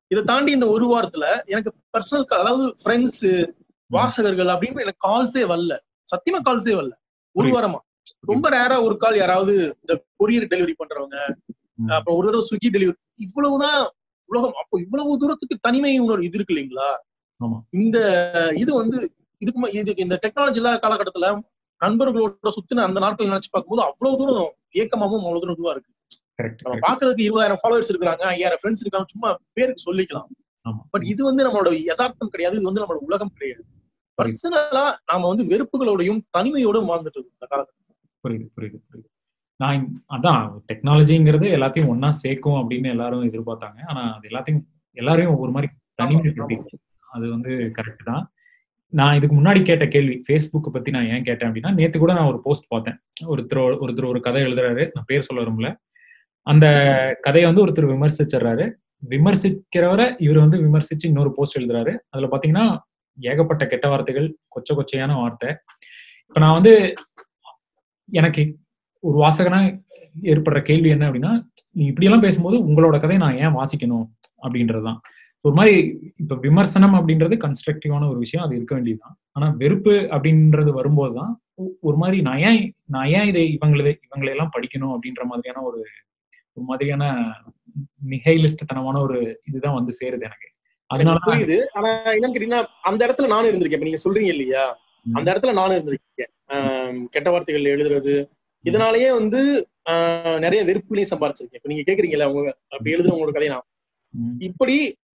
இதை தாண்டி இந்த ஒரு வாரத்துல எனக்கு பர்சனல் அதாவது ஃப்ரெண்ட்ஸ் வாசகர்கள் அப்படின்னு எனக்கு கால்ஸே வரல சத்தியமா கால்ஸே வரல ஒரு புரியுது. வாரமா ரொம்ப ரேரா ஒரு கால் யாராவது இந்த கொரியர் டெலிவரி பண்றவங்க ம். அப்புறம் ஒரு தடவை ஸ்விக்கி டெலிவரி இவ்வளவுதான் உலகம் அப்போ இவ்வளவு தூரத்துக்கு தனிமை உணர்வு இது இருக்கு இல்லைங்களா ஆமா. இந்த இது வந்து இதுக்கு ம- இதுக்கு இந்த டெக்னாலஜி இல்லாத காலகட்டத்துல நண்பர்களோட சுத்தின அந்த நாட்கள் நினைச்சு பார்க்கும்போது அவ்வளவு தூரம் ஏக்கமாவும் அவ்வளவு தூரம் இதுவா இருக்கு கரெக்ட் நம்ம பாக்குறதுக்கு இருபதாயிரம் ஃபாலோவர்ஸ் இருக்காங்க ஐயாயிரம் ஃப்ரெண்ட்ஸ் இருக்காங்க சும்மா பேருக்கு சொல்லிக்கலாம் ஆமா. பட் இது வந்து நம்மளோட யதார்த்தம் கிடையாது இது வந்து நம்மளோட உலகம் கிடையாது பர்சனலா நாம வந்து வெறுப்புகளோடையும் தனிமையோடும் வாழ்ந்துட்டு இருக்கோம் இந்த காலத்துல புரியுது புரியுது புரியுது நான் இந்த- அதான் டெக்னாலஜிங்கிறது எல்லாத்தையும் ஒண்ணா சேர்க்கும் அப்படின்னு எல்லாரும் எதிர்பார்த்தாங்க ஆனா அது எல்லாத்தையும் எல்லாரையும் ஒரு மாதிரி தனிமைப்படுத்தி அது வந்து கரெக்ட் தான் நான் இதுக்கு முன்னாடி கேட்ட கேள்வி ஃபேஸ்புக் பத்தி நான் ஏன் கேட்டேன் அப்படின்னா நேத்து கூட நான் ஒரு போஸ்ட் பார்த்தேன் ஒருத்தர் ஒருத்தர் ஒரு கதை எழுதுறாரு நான் பேர் சொல்ல விரும்பல அந்த கதையை வந்து ஒருத்தர் விமர்சிச்சிடுறாரு விமர்சிக்கிறவரை இவர் வந்து விமர்சிச்சு இன்னொரு போஸ்ட் எழுதுறாரு அதுல பாத்தீங்கன்னா ஏகப்பட்ட கெட்ட வார்த்தைகள் கொச்ச கொச்சையான வார்த்தை இப்ப நான் வந்து எனக்கு ஒரு வாசகனா ஏற்படுற கேள்வி என்ன அப்படின்னா நீ இப்படியெல்லாம் பேசும்போது உங்களோட கதையை நான் ஏன் வாசிக்கணும் அப்படின்றதுதான் ஒரு மாதிரி இப்ப விமர்சனம் அப்படின்றது கன்ஸ்ட்ரக்டிவான ஒரு விஷயம் அது இருக்க வேண்டியதுதான் ஆனா வெறுப்பு அப்படின்றது வரும்போது தான் ஒரு மாதிரி நான் ஏன் நான் ஏன் இதை இவங்களை இவங்களை எல்லாம் படிக்கணும் அப்படின்ற மாதிரியான ஒரு ஒரு மாதிரியான நிகைலிஸ்ட் தனமான ஒரு இதுதான் வந்து சேருது எனக்கு அதனால புரியுது ஆனா என்னன்னு கேட்டீங்கன்னா அந்த இடத்துல நானும் இருந்திருக்கேன் இப்ப நீங்க சொல்றீங்க இல்லையா ம். அந்த இடத்துல நானும் இருந்திருக்கேன் ஆம், கெட்ட வார்த்தைகள் எழுதுறது இதனாலயே வந்து ஆஹ், நிறைய வெறுப்புகளையும் சம்பாரிச்சிருக்கேன் இப்ப நீங்க கேக்குறீங்கல்ல அவங்க அப்படி எழுதுற உங்களோட கதையை நான் ம், இப்படி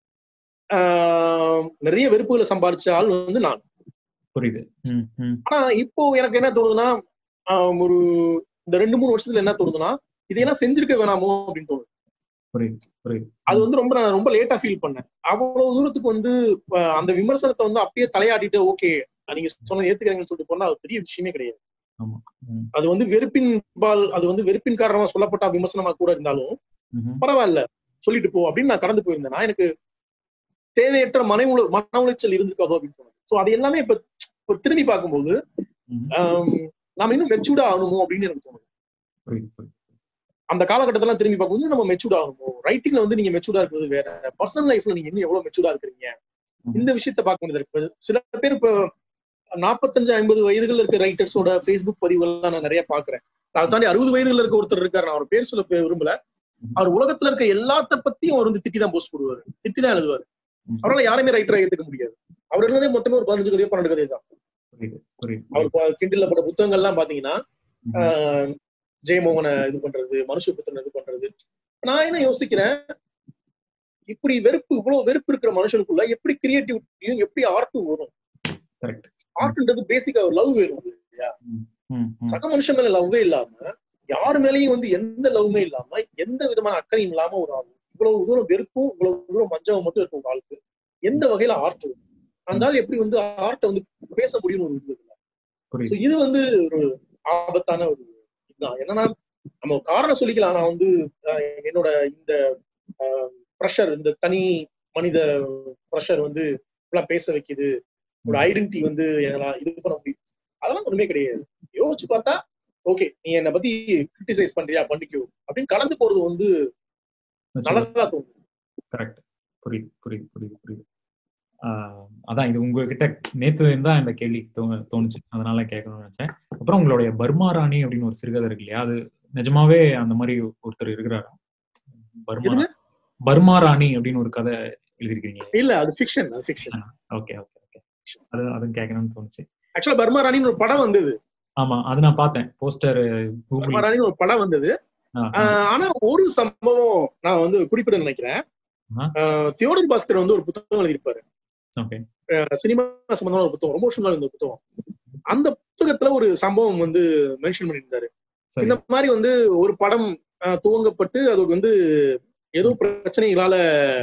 ஆஹ், நிறைய வெறுப்புகளை சம்பாரிச்ச ஆள் வந்து நான் புரியுது ம், ம், ஆனா இப்போ எனக்கு என்ன தோணுதுன்னா ஆஹ், ஒரு இந்த ரெண்டு மூணு வருஷத்துல என்ன தோணுதுன்னா இதையெல்லாம் செஞ்சிருக்க வேணாமோ அப்படின்னு தோணுது புரியுது புரியுது அது வந்து ரொம்ப நான் ரொம்ப லேட்டா ஃபீல் பண்ணேன் அவ்வளவு தூரத்துக்கு வந்து அஹ், அந்த விமர்சனத்தை வந்து அப்படியே தலையாட்டிட்டு ஓகே நீங்க சொன்னது ஏத்துக்கிறீங்கன்னு சொல்லிட்டு போனா அது பெரிய விஷயமே கிடையாது ஆமா ம், அது வந்து வெறுப்பின் பால் அது வந்து வெறுப்பின் காரணமா சொல்லப்பட்ட விமர்சனமா கூட இருந்தாலும் ம்ஹும். பரவாயில்ல சொல்லிட்டு போ அப்படின்னு நான் கடந்து போயிருந்தேன் நான் எனக்கு தேவையற்ற மன உள மன உளைச்சல் இருந்திருக்காதோ அப்படின்னு தோணுது ஸோ அது எல்லாமே இப்ப இப்ப திரும்பி பார்க்கும்போது ம்ஹும். ஆம், நாம இன்னும் மெச்சூர்டா ஆகணுமோ அப்படின்னு எனக்கு தோணுது புரியுது புரியுது அந்த காலகட்டத்தெல்லாம் திரும்பி பார்க்கும்போது நம்ம மெச்சூர்ட் ஆகணுமோ ரைட்டிங்ல வந்து நீங்க மெச்சூர்டா இருக்கிறது வேற பர்சனல் லைஃப்ல நீங்க இன்னும் எவ்வளவு மெச்சூர்டா இருக்கிறீங்க ம். இந்த விஷயத்த பார்க்க வேண்டியது இருக்கு இப்ப சில பேர் இப்ப நாற்பத்தஞ்சு ஐம்பது வயதுகள் இருக்க ரைட்டர்ஸோட ஃபேஸ்புக் பதிவுகள்லாம் நான் நிறைய பாக்குறேன் அதை தாண்டி அறுபது வயதுல இருக்க ஒருத்தர் இருக்காரு நான் அவர் பேர் சொல்ல பே- விரும்பல அவர் உலகத்துல இருக்க எல்லாத்த பத்தியும் அவர் வந்து திட்டி தான் போஸ்ட் போடுவாரு திட்டி தான் எழுதுவாரு ம். அவரால் யாருமே ரைட்டரா ஏத்துக்க முடியாது அவர் எழுதே மொத்தமே ஒரு பதினஞ்சு கதையோ பன்னெண்டு கதை தான் புரியுது புரியுது அவர் ப- கிண்டில்ல போட்ட புத்தகங்கள் எல்லாம் பாத்தீங்கன்னா ம்ஹும். ஆஹ் ஜெயமோகனை இது பண்றது மனுஷபுத்திரன் இது பண்றது நான் என்ன யோசிக்கிறேன் இப்படி வெறுப்பு இவ்வளவு வெறுப்பு இருக்கிற மனுஷனுக்குள்ள எப்படி கிரியேட்டிவிட்டியும் எப்படி ஆர்ட்டும் வரும் கரெக்ட் ஆர்ட்ன்றது பேசிக்கா ஒரு லவ் வேணும் இல்லையா ம், ம். சக மனுஷன் மேல லவ்வே இல்லாம யார் மேலயும் வந்து எந்த லவ்மே இல்லாம எந்த விதமான அக்கறையும் இல்லாம ஒரு ஆள் இவ்வளவு தூரம் வெறுப்பும் இவ்வளவு தூரம் மஞ்சவும் மட்டும் இருக்க ஒரு ஆளுக்கு எந்த வகையில ஆர்ட் வரும் அந்த ஆள் எப்படி வந்து ஆர்ட்டை வந்து பேச முடியும்னு ஒரு இது இல்லை So புரியுது இது வந்து ஒரு ஆபத்தான ஒரு இதுதான் என்னன்னா நம்ம ஒரு காரணம் சொல்லிக்கலாம் நான் வந்து அஹ், என்னோட இந்த ப்ரெஷர் இந்த தனி மனித ப்ரெஷர் வந்து இப்பெல்லாம் பேச வைக்குது ஒரு ஐடென்டிட்டி வந்து என்னால இது பண்ண முடியும் அதெல்லாம் ஒண்ணுமே கிடையாது யோசிச்சு பார்த்தா ஓகே நீ என்னை பத்தி கிரிட்டிசைஸ் பண்றியா பண்ணிக்கோ அப்படின்னு கடந்து போறது வந்து நல்லதா தோணுது கரெக்ட் புரியுது புரியுது புரியுது புரியுது ஆஹ் அதான் இது உங்ககிட்ட நேத்து தான் இந்த கேள்வி தோ- தோணுச்சு அதனால கேட்கணும்னு நினைச்சேன் அப்புறம் உங்களுடைய பர்மா ராணி அப்படின்னு ஒரு சிறுகதை இருக்கு இல்லையா அது நிஜமாவே அந்த மாதிரி ஒருத்தர் இருக்கிறாரா பர்மா எதுங்க? பர்மா ராணி அப்படின்னு ஒரு கதை எழுதிருக்கீங்க இல்ல அது ஃபிக்ஷன் அது ஃபிக்ஷன் ஓகே ஓகே ஓகே அது அதுவும் கேட்கணும்னு தோணுச்சு ஆக்சுவலா பர்மா ராணின்னு ஒரு படம் வந்தது ஆமா அது நான் பார்த்தேன் போஸ்டர் பர்மா கூகுள் ராணின்னு ஒரு படம் வந்தது ஆஹ் ஆனா ஒரு சம்பவம் நான் வந்து குறிப்பிட நினைக்கிறேன் ஆஹா. ஆஹ் தியோடர் பாஸ்கர் வந்து ஒரு புத்தகம் எழுதியிருப்பாரு ஓகே ஆஹ் சினிமா சம்பந்தமான ஒரு புத்தகம் ரொம்ப வருஷம் இருந்த புத்தகம் அந்த புத்தகத்துல ஒரு சம்பவம் வந்து மென்ஷன் பண்ணியிருந்தாரு சரி இந்த மாதிரி வந்து ஒரு படம் ஆஹ் துவங்கப்பட்டு அது வந்து ஏதோ பிரச்சனைகளால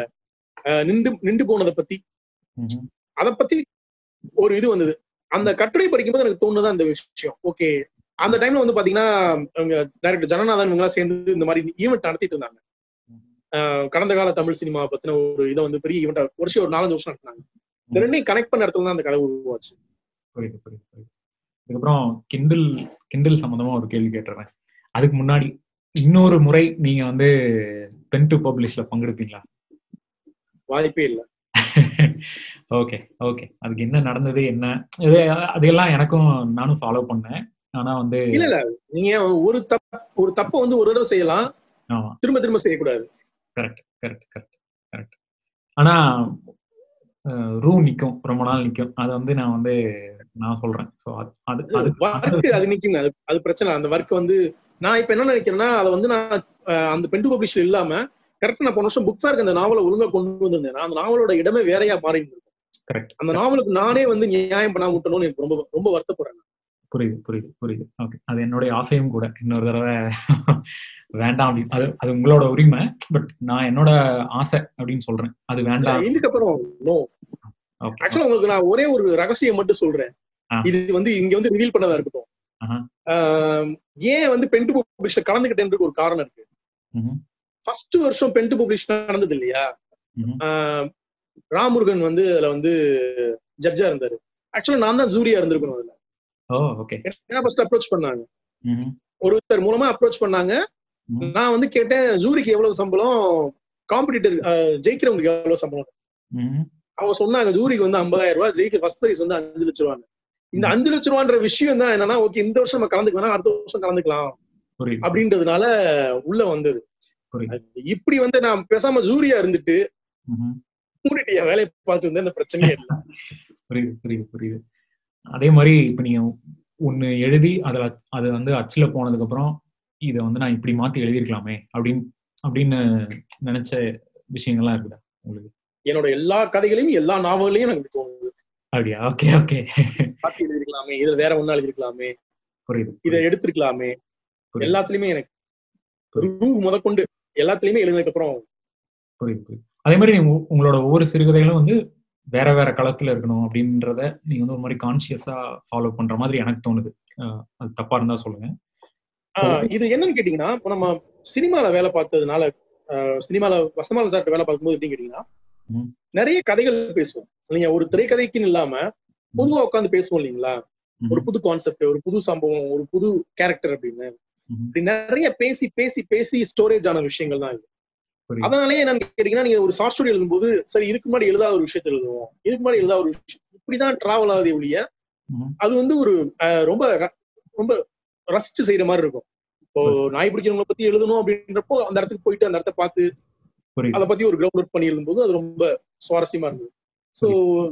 ஆஹ் நின்று நின்று போனதை பத்தி ம்ஹும். அதை பத்தி ஒரு இது வந்தது அந்த கட்டுரை படிக்கும்போது எனக்கு தோணுது அந்த விஷயம் ஓகே அந்த டைம்ல வந்து பாத்தீங்கன்னா அவங்க டைரக்டர் ஜனநாதன் இவங்கெல்லாம் சேர்ந்து இந்த மாதிரி ஈவெண்ட் நடத்திட்டு இருந்தாங்க ஆஹ் கடந்த கால தமிழ் சினிமா பத்தின ஒரு இதை வந்து பெரிய ஈவெண்ட் வருஷம் ஒரு நாலஞ்சு வருஷம் நடத்தினாங்க இந்த ரெண்டையும் கனெக்ட் பண்ண இடத்துல தான் அந்த கதை உருவாச்சு புரியுது புரியுது புரியுது அதுக்கப்புறம் கிண்டில் கிண்டில் சம்பந்தமா ஒரு கேள்வி கேட்டுறேன் அதுக்கு முன்னாடி இன்னொரு முறை நீங்க வந்து பென் டு பப்ளிஷ்ல பங்கெடுப்பீங்களா வாய்ப்பே இல்லை ஓகே ஓகே அதுக்கு என்ன நடந்தது என்ன இது அதையெல்லாம் எனக்கும் நானும் ஃபாலோ பண்ணேன் ஆனா வந்து இல்ல இல்ல நீங்க ஒரு தப் ஒரு தப்ப வந்து ஒரு தடவை செய்யலாம் ஆமா திரும்ப திரும்ப செய்யக்கூடாது கரெக்ட் கரெக்ட் கரெக்ட் கரெக்ட் ஆனா ரூ நிக்கும் ரொம்ப நாள் நிக்கும் அது வந்து நான் வந்து நான் சொல்றேன் ஸோ அது அது ஒர்க் அது நிக்குங்க அது அது பிரச்சனை அந்த ஒர்க் வந்து நான் இப்ப என்ன நினைக்கிறேன்னா அதை வந்து நான் அஹ், அந்த பெண்டு பப்ளிஷர் இல்லாம கரெக்டா நான் போன வருஷம் புக் ஃபேருக்கு அந்த நாவலை ஒழுங்கா கொண்டு வந்திருந்தேன் நான் அந்த நாவலோட இடமே வேறையா மாறி இருந்திருக்கும் கரெக்ட் அந்த நாவலுக்கு நானே வந்து நியாயம் பண்ணாம விட்டணும்னு எனக்கு ரொம்ப ரொம்ப வருத்தப்படுறேன் புரியுது புரியுது புரியுது ஓகே அது என்னுடைய ஆசையும் கூட இன்னொரு தடவை வேண்டாம் அப்படின்னு அது அது உங்களோட உரிமை பட் நான் என்னோட ஆசை அப்படின்னு சொல்றேன் அது வேண்டாம் இதுக்கப்புறம் நோ ஓகே ஆக்சுவலா உங்களுக்கு நான் ஒரே ஒரு ரகசியம் மட்டும் சொல்றேன் ஆ. இது வந்து இங்க வந்து ரிவீல் பண்ணதா இருக்கட்டும் ஆஹா. ஆஹ், ஏன் வந்து பென்ட் பப்ளிஷர் கலந்துகிட்டேன்றதுக்கு ஒரு காரணம் இருக்கு ம்ஹும். ஃபர்ஸ்ட் வருஷம் பென்ட் பப்ளிஷ் நடந்தது இல்லையா ம்ஹும். ஆஹ், ராமுருகன் வந்து அதுல வந்து ஜட்ஜா இருந்தாரு ஆக்சுவலா நான் தான் ஜூரியா இருந்திருக்கணும் அதுல ஓ ஓகே ஏன்னா ஃபர்ஸ்ட் அப்ரோச் பண்ணாங்க ம்ஹும். ஒருத்தர் மூலமா அப்ரோச் பண்ணாங்க ம்ஹும். நான் வந்து கேட்டேன் ஜூரிக்கு எவ்வளவு சம்பளம் காம்படிட்டர் ஜெயிக்கிறவங்களுக்கு எவ்வளவு சம்பளம் ம்ஹும். அவங்க சொன்னாங்க ஜூரிக்கு வந்து 50000 ரூபாய் ஜெயிக்க ஃபர்ஸ்ட் பிரைஸ் வந்து அஞ்சு லட்ச ரூபான்னு இந்த அஞ்சு லட்ச ரூபான்ற விஷயம் தான் என்னன்னா ஓகே இந்த வருஷம் நம்ம கலந்துக்க வேணாம் அடுத்த வருஷம் கலந்துக்கலாம் புரியுது அப்படின்றதுனால உள்ள வந்தது புரியுது அது இப்படி வந்து நான் பேசாம ஜூரியா இருந்துட்டு ம்ஹும். மூடிட்டு என் வேலையை பார்த்து வந்து இந்த பிரச்சனையே இல்லை புரியுது புரியுது புரியுது அதே மாதிரி இப்ப நீங்க ஒண்ணு எழுதி அதுல அது வந்து அச்சுல போனதுக்கு அப்புறம் இதை வந்து நான் இப்படி மாத்தி எழுதியிருக்கலாமே அப்படின்னு அப்படின்னு நினைச்ச விஷயங்கள்லாம் இருக்குதா உங்களுக்கு என்னோட எல்லா கதைகளையும் எல்லா நாவல்களையும் எனக்கு இப்படி தோணுது அப்படியா ஓகே ஓகே மாத்தி எழுதிருக்கலாமே இதுல வேற ஒண்ணா எழுதிருக்கலாமே புரியுது இதை எடுத்திருக்கலாமே புரியுது. எல்லாத்துலயுமே எனக்கு ரூ முதற்கொண்டு எல்லாத்துலயுமே எழுதினதுக்கு அப்புறம் புரியுது புரியுது அதே மாதிரி நீங்க உ- உங்களோட ஒவ்வொரு சிறுகதைகளும் வந்து வேற வேற களத்துல இருக்கணும் அப்படின்றத நீங்க வந்து ஒரு மாதிரி கான்சியஸா ஃபாலோ பண்ற மாதிரி எனக்கு தோணுது அஹ் அது தப்பா இருந்தா சொல்லுங்க ஆஹ் இது என்னன்னு கேட்டீங்கன்னா இப்ப நம்ம சினிமால வேலை பார்த்ததுனால ஆஹ் சினிமால வசமால சார்ட்ட வேலை பார்க்கும்போது எப்படின்னு கேட்டீங்கன்னா ம். நிறைய கதைகள் பேசுவோம் நீங்க ஒரு திரைக்கதைக்குன்னு இல்லாம பொதுவா உட்காந்து பேசுவோம் இல்லைங்களா ம்ஹும். ஒரு புது கான்செப்ட் ஒரு புது சம்பவம் ஒரு புது கேரக்டர் அப்படின்னு ம்ஹும். இப்படி நிறைய பேசி பேசி பேசி ஸ்டோரேஜ் ஆன விஷயங்கள் தான் இது புரியுது அதனாலயே என்னன்னு கேட்டீங்கன்னா நீங்க ஒரு ஷார்ட் ஸ்டோரி எழுதும்போது சரி இதுக்கு முன்னாடி எழுதாத ஒரு விஷயத்தை எழுதுவோம் இதுக்கு முன்னாடி எழுதாத ஒரு விஷயம் இப்படிதான் டிராவல் ஆகுதே ஒழிய ம்ஹும். அது வந்து ஒரு ஆஹ், ரொம்ப ர- ரொம்ப ரசிச்சு செய்யற மாதிரி இருக்கும் இப்போ நாய் பிடிக்கிறவங்களை பத்தி எழுதணும் அப்படின்றப்போ அந்த இடத்துக்கு போயிட்டு அந்த இடத்த பார்த்து புரியுது அதை பத்தி ஒரு கிரவுண்ட் ஒர்க் பண்ணி எழுதும்போது அது ரொம்ப சுவாரஸ்யமா இருந்தது சோ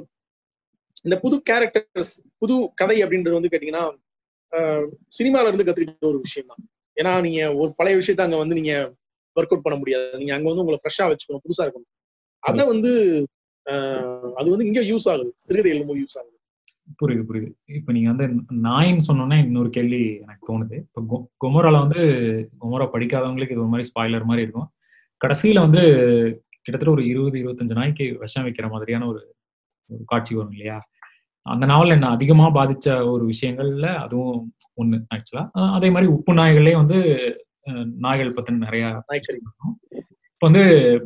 இந்த புது கேரக்டர்ஸ் புது கதை அப்படின்றது வந்து கேட்டீங்கன்னா ஆஹ், சினிமால இருந்து கத்துக்கிட்ட ஒரு விஷயம் தான் ஏன்னா நீங்க ஒரு பழைய விஷயத்த அங்க வந்து நீங்க ஒர்க் அவுட் பண்ண முடியாது நீங்க அங்க வந்து உங்களை ஃப்ரெஷ்ஷா வச்சுக்கணும் புதுசா இருக்கணும் அத வந்து ஆஹ், அது வந்து இங்க யூஸ் ஆகுது சிறுகதை எழுதும்போது யூஸ் ஆகுது புரியுது புரியுது இப்ப நீங்க வந்து நாயின்னு சொன்னோன்னே இன்னொரு கேள்வி எனக்கு தோணுது இப்ப கொ- கொமோரால வந்து கொமோரா படிக்காதவங்களுக்கு இது ஒரு மாதிரி ஸ்பாய்லர் மாதிரி இருக்கும் கடைசியில வந்து கிட்டத்தட்ட ஒரு இருபது இருபத்தஞ்சு நாய்க்கு விஷம் வைக்கிற மாதிரியான ஒரு ஒரு காட்சி வரும் இல்லையா அந்த நாவல் என்ன அதிகமா பாதிச்ச ஒரு விஷயங்கள்ல அதுவும் ஒண்ணு ஆக்சுவலா அதே மாதிரி உப்பு நாய்களே வந்து அஹ், நாய்கள் பத்தின நிறைய நாய்க்கறி இருக்கும். இப்ப வந்து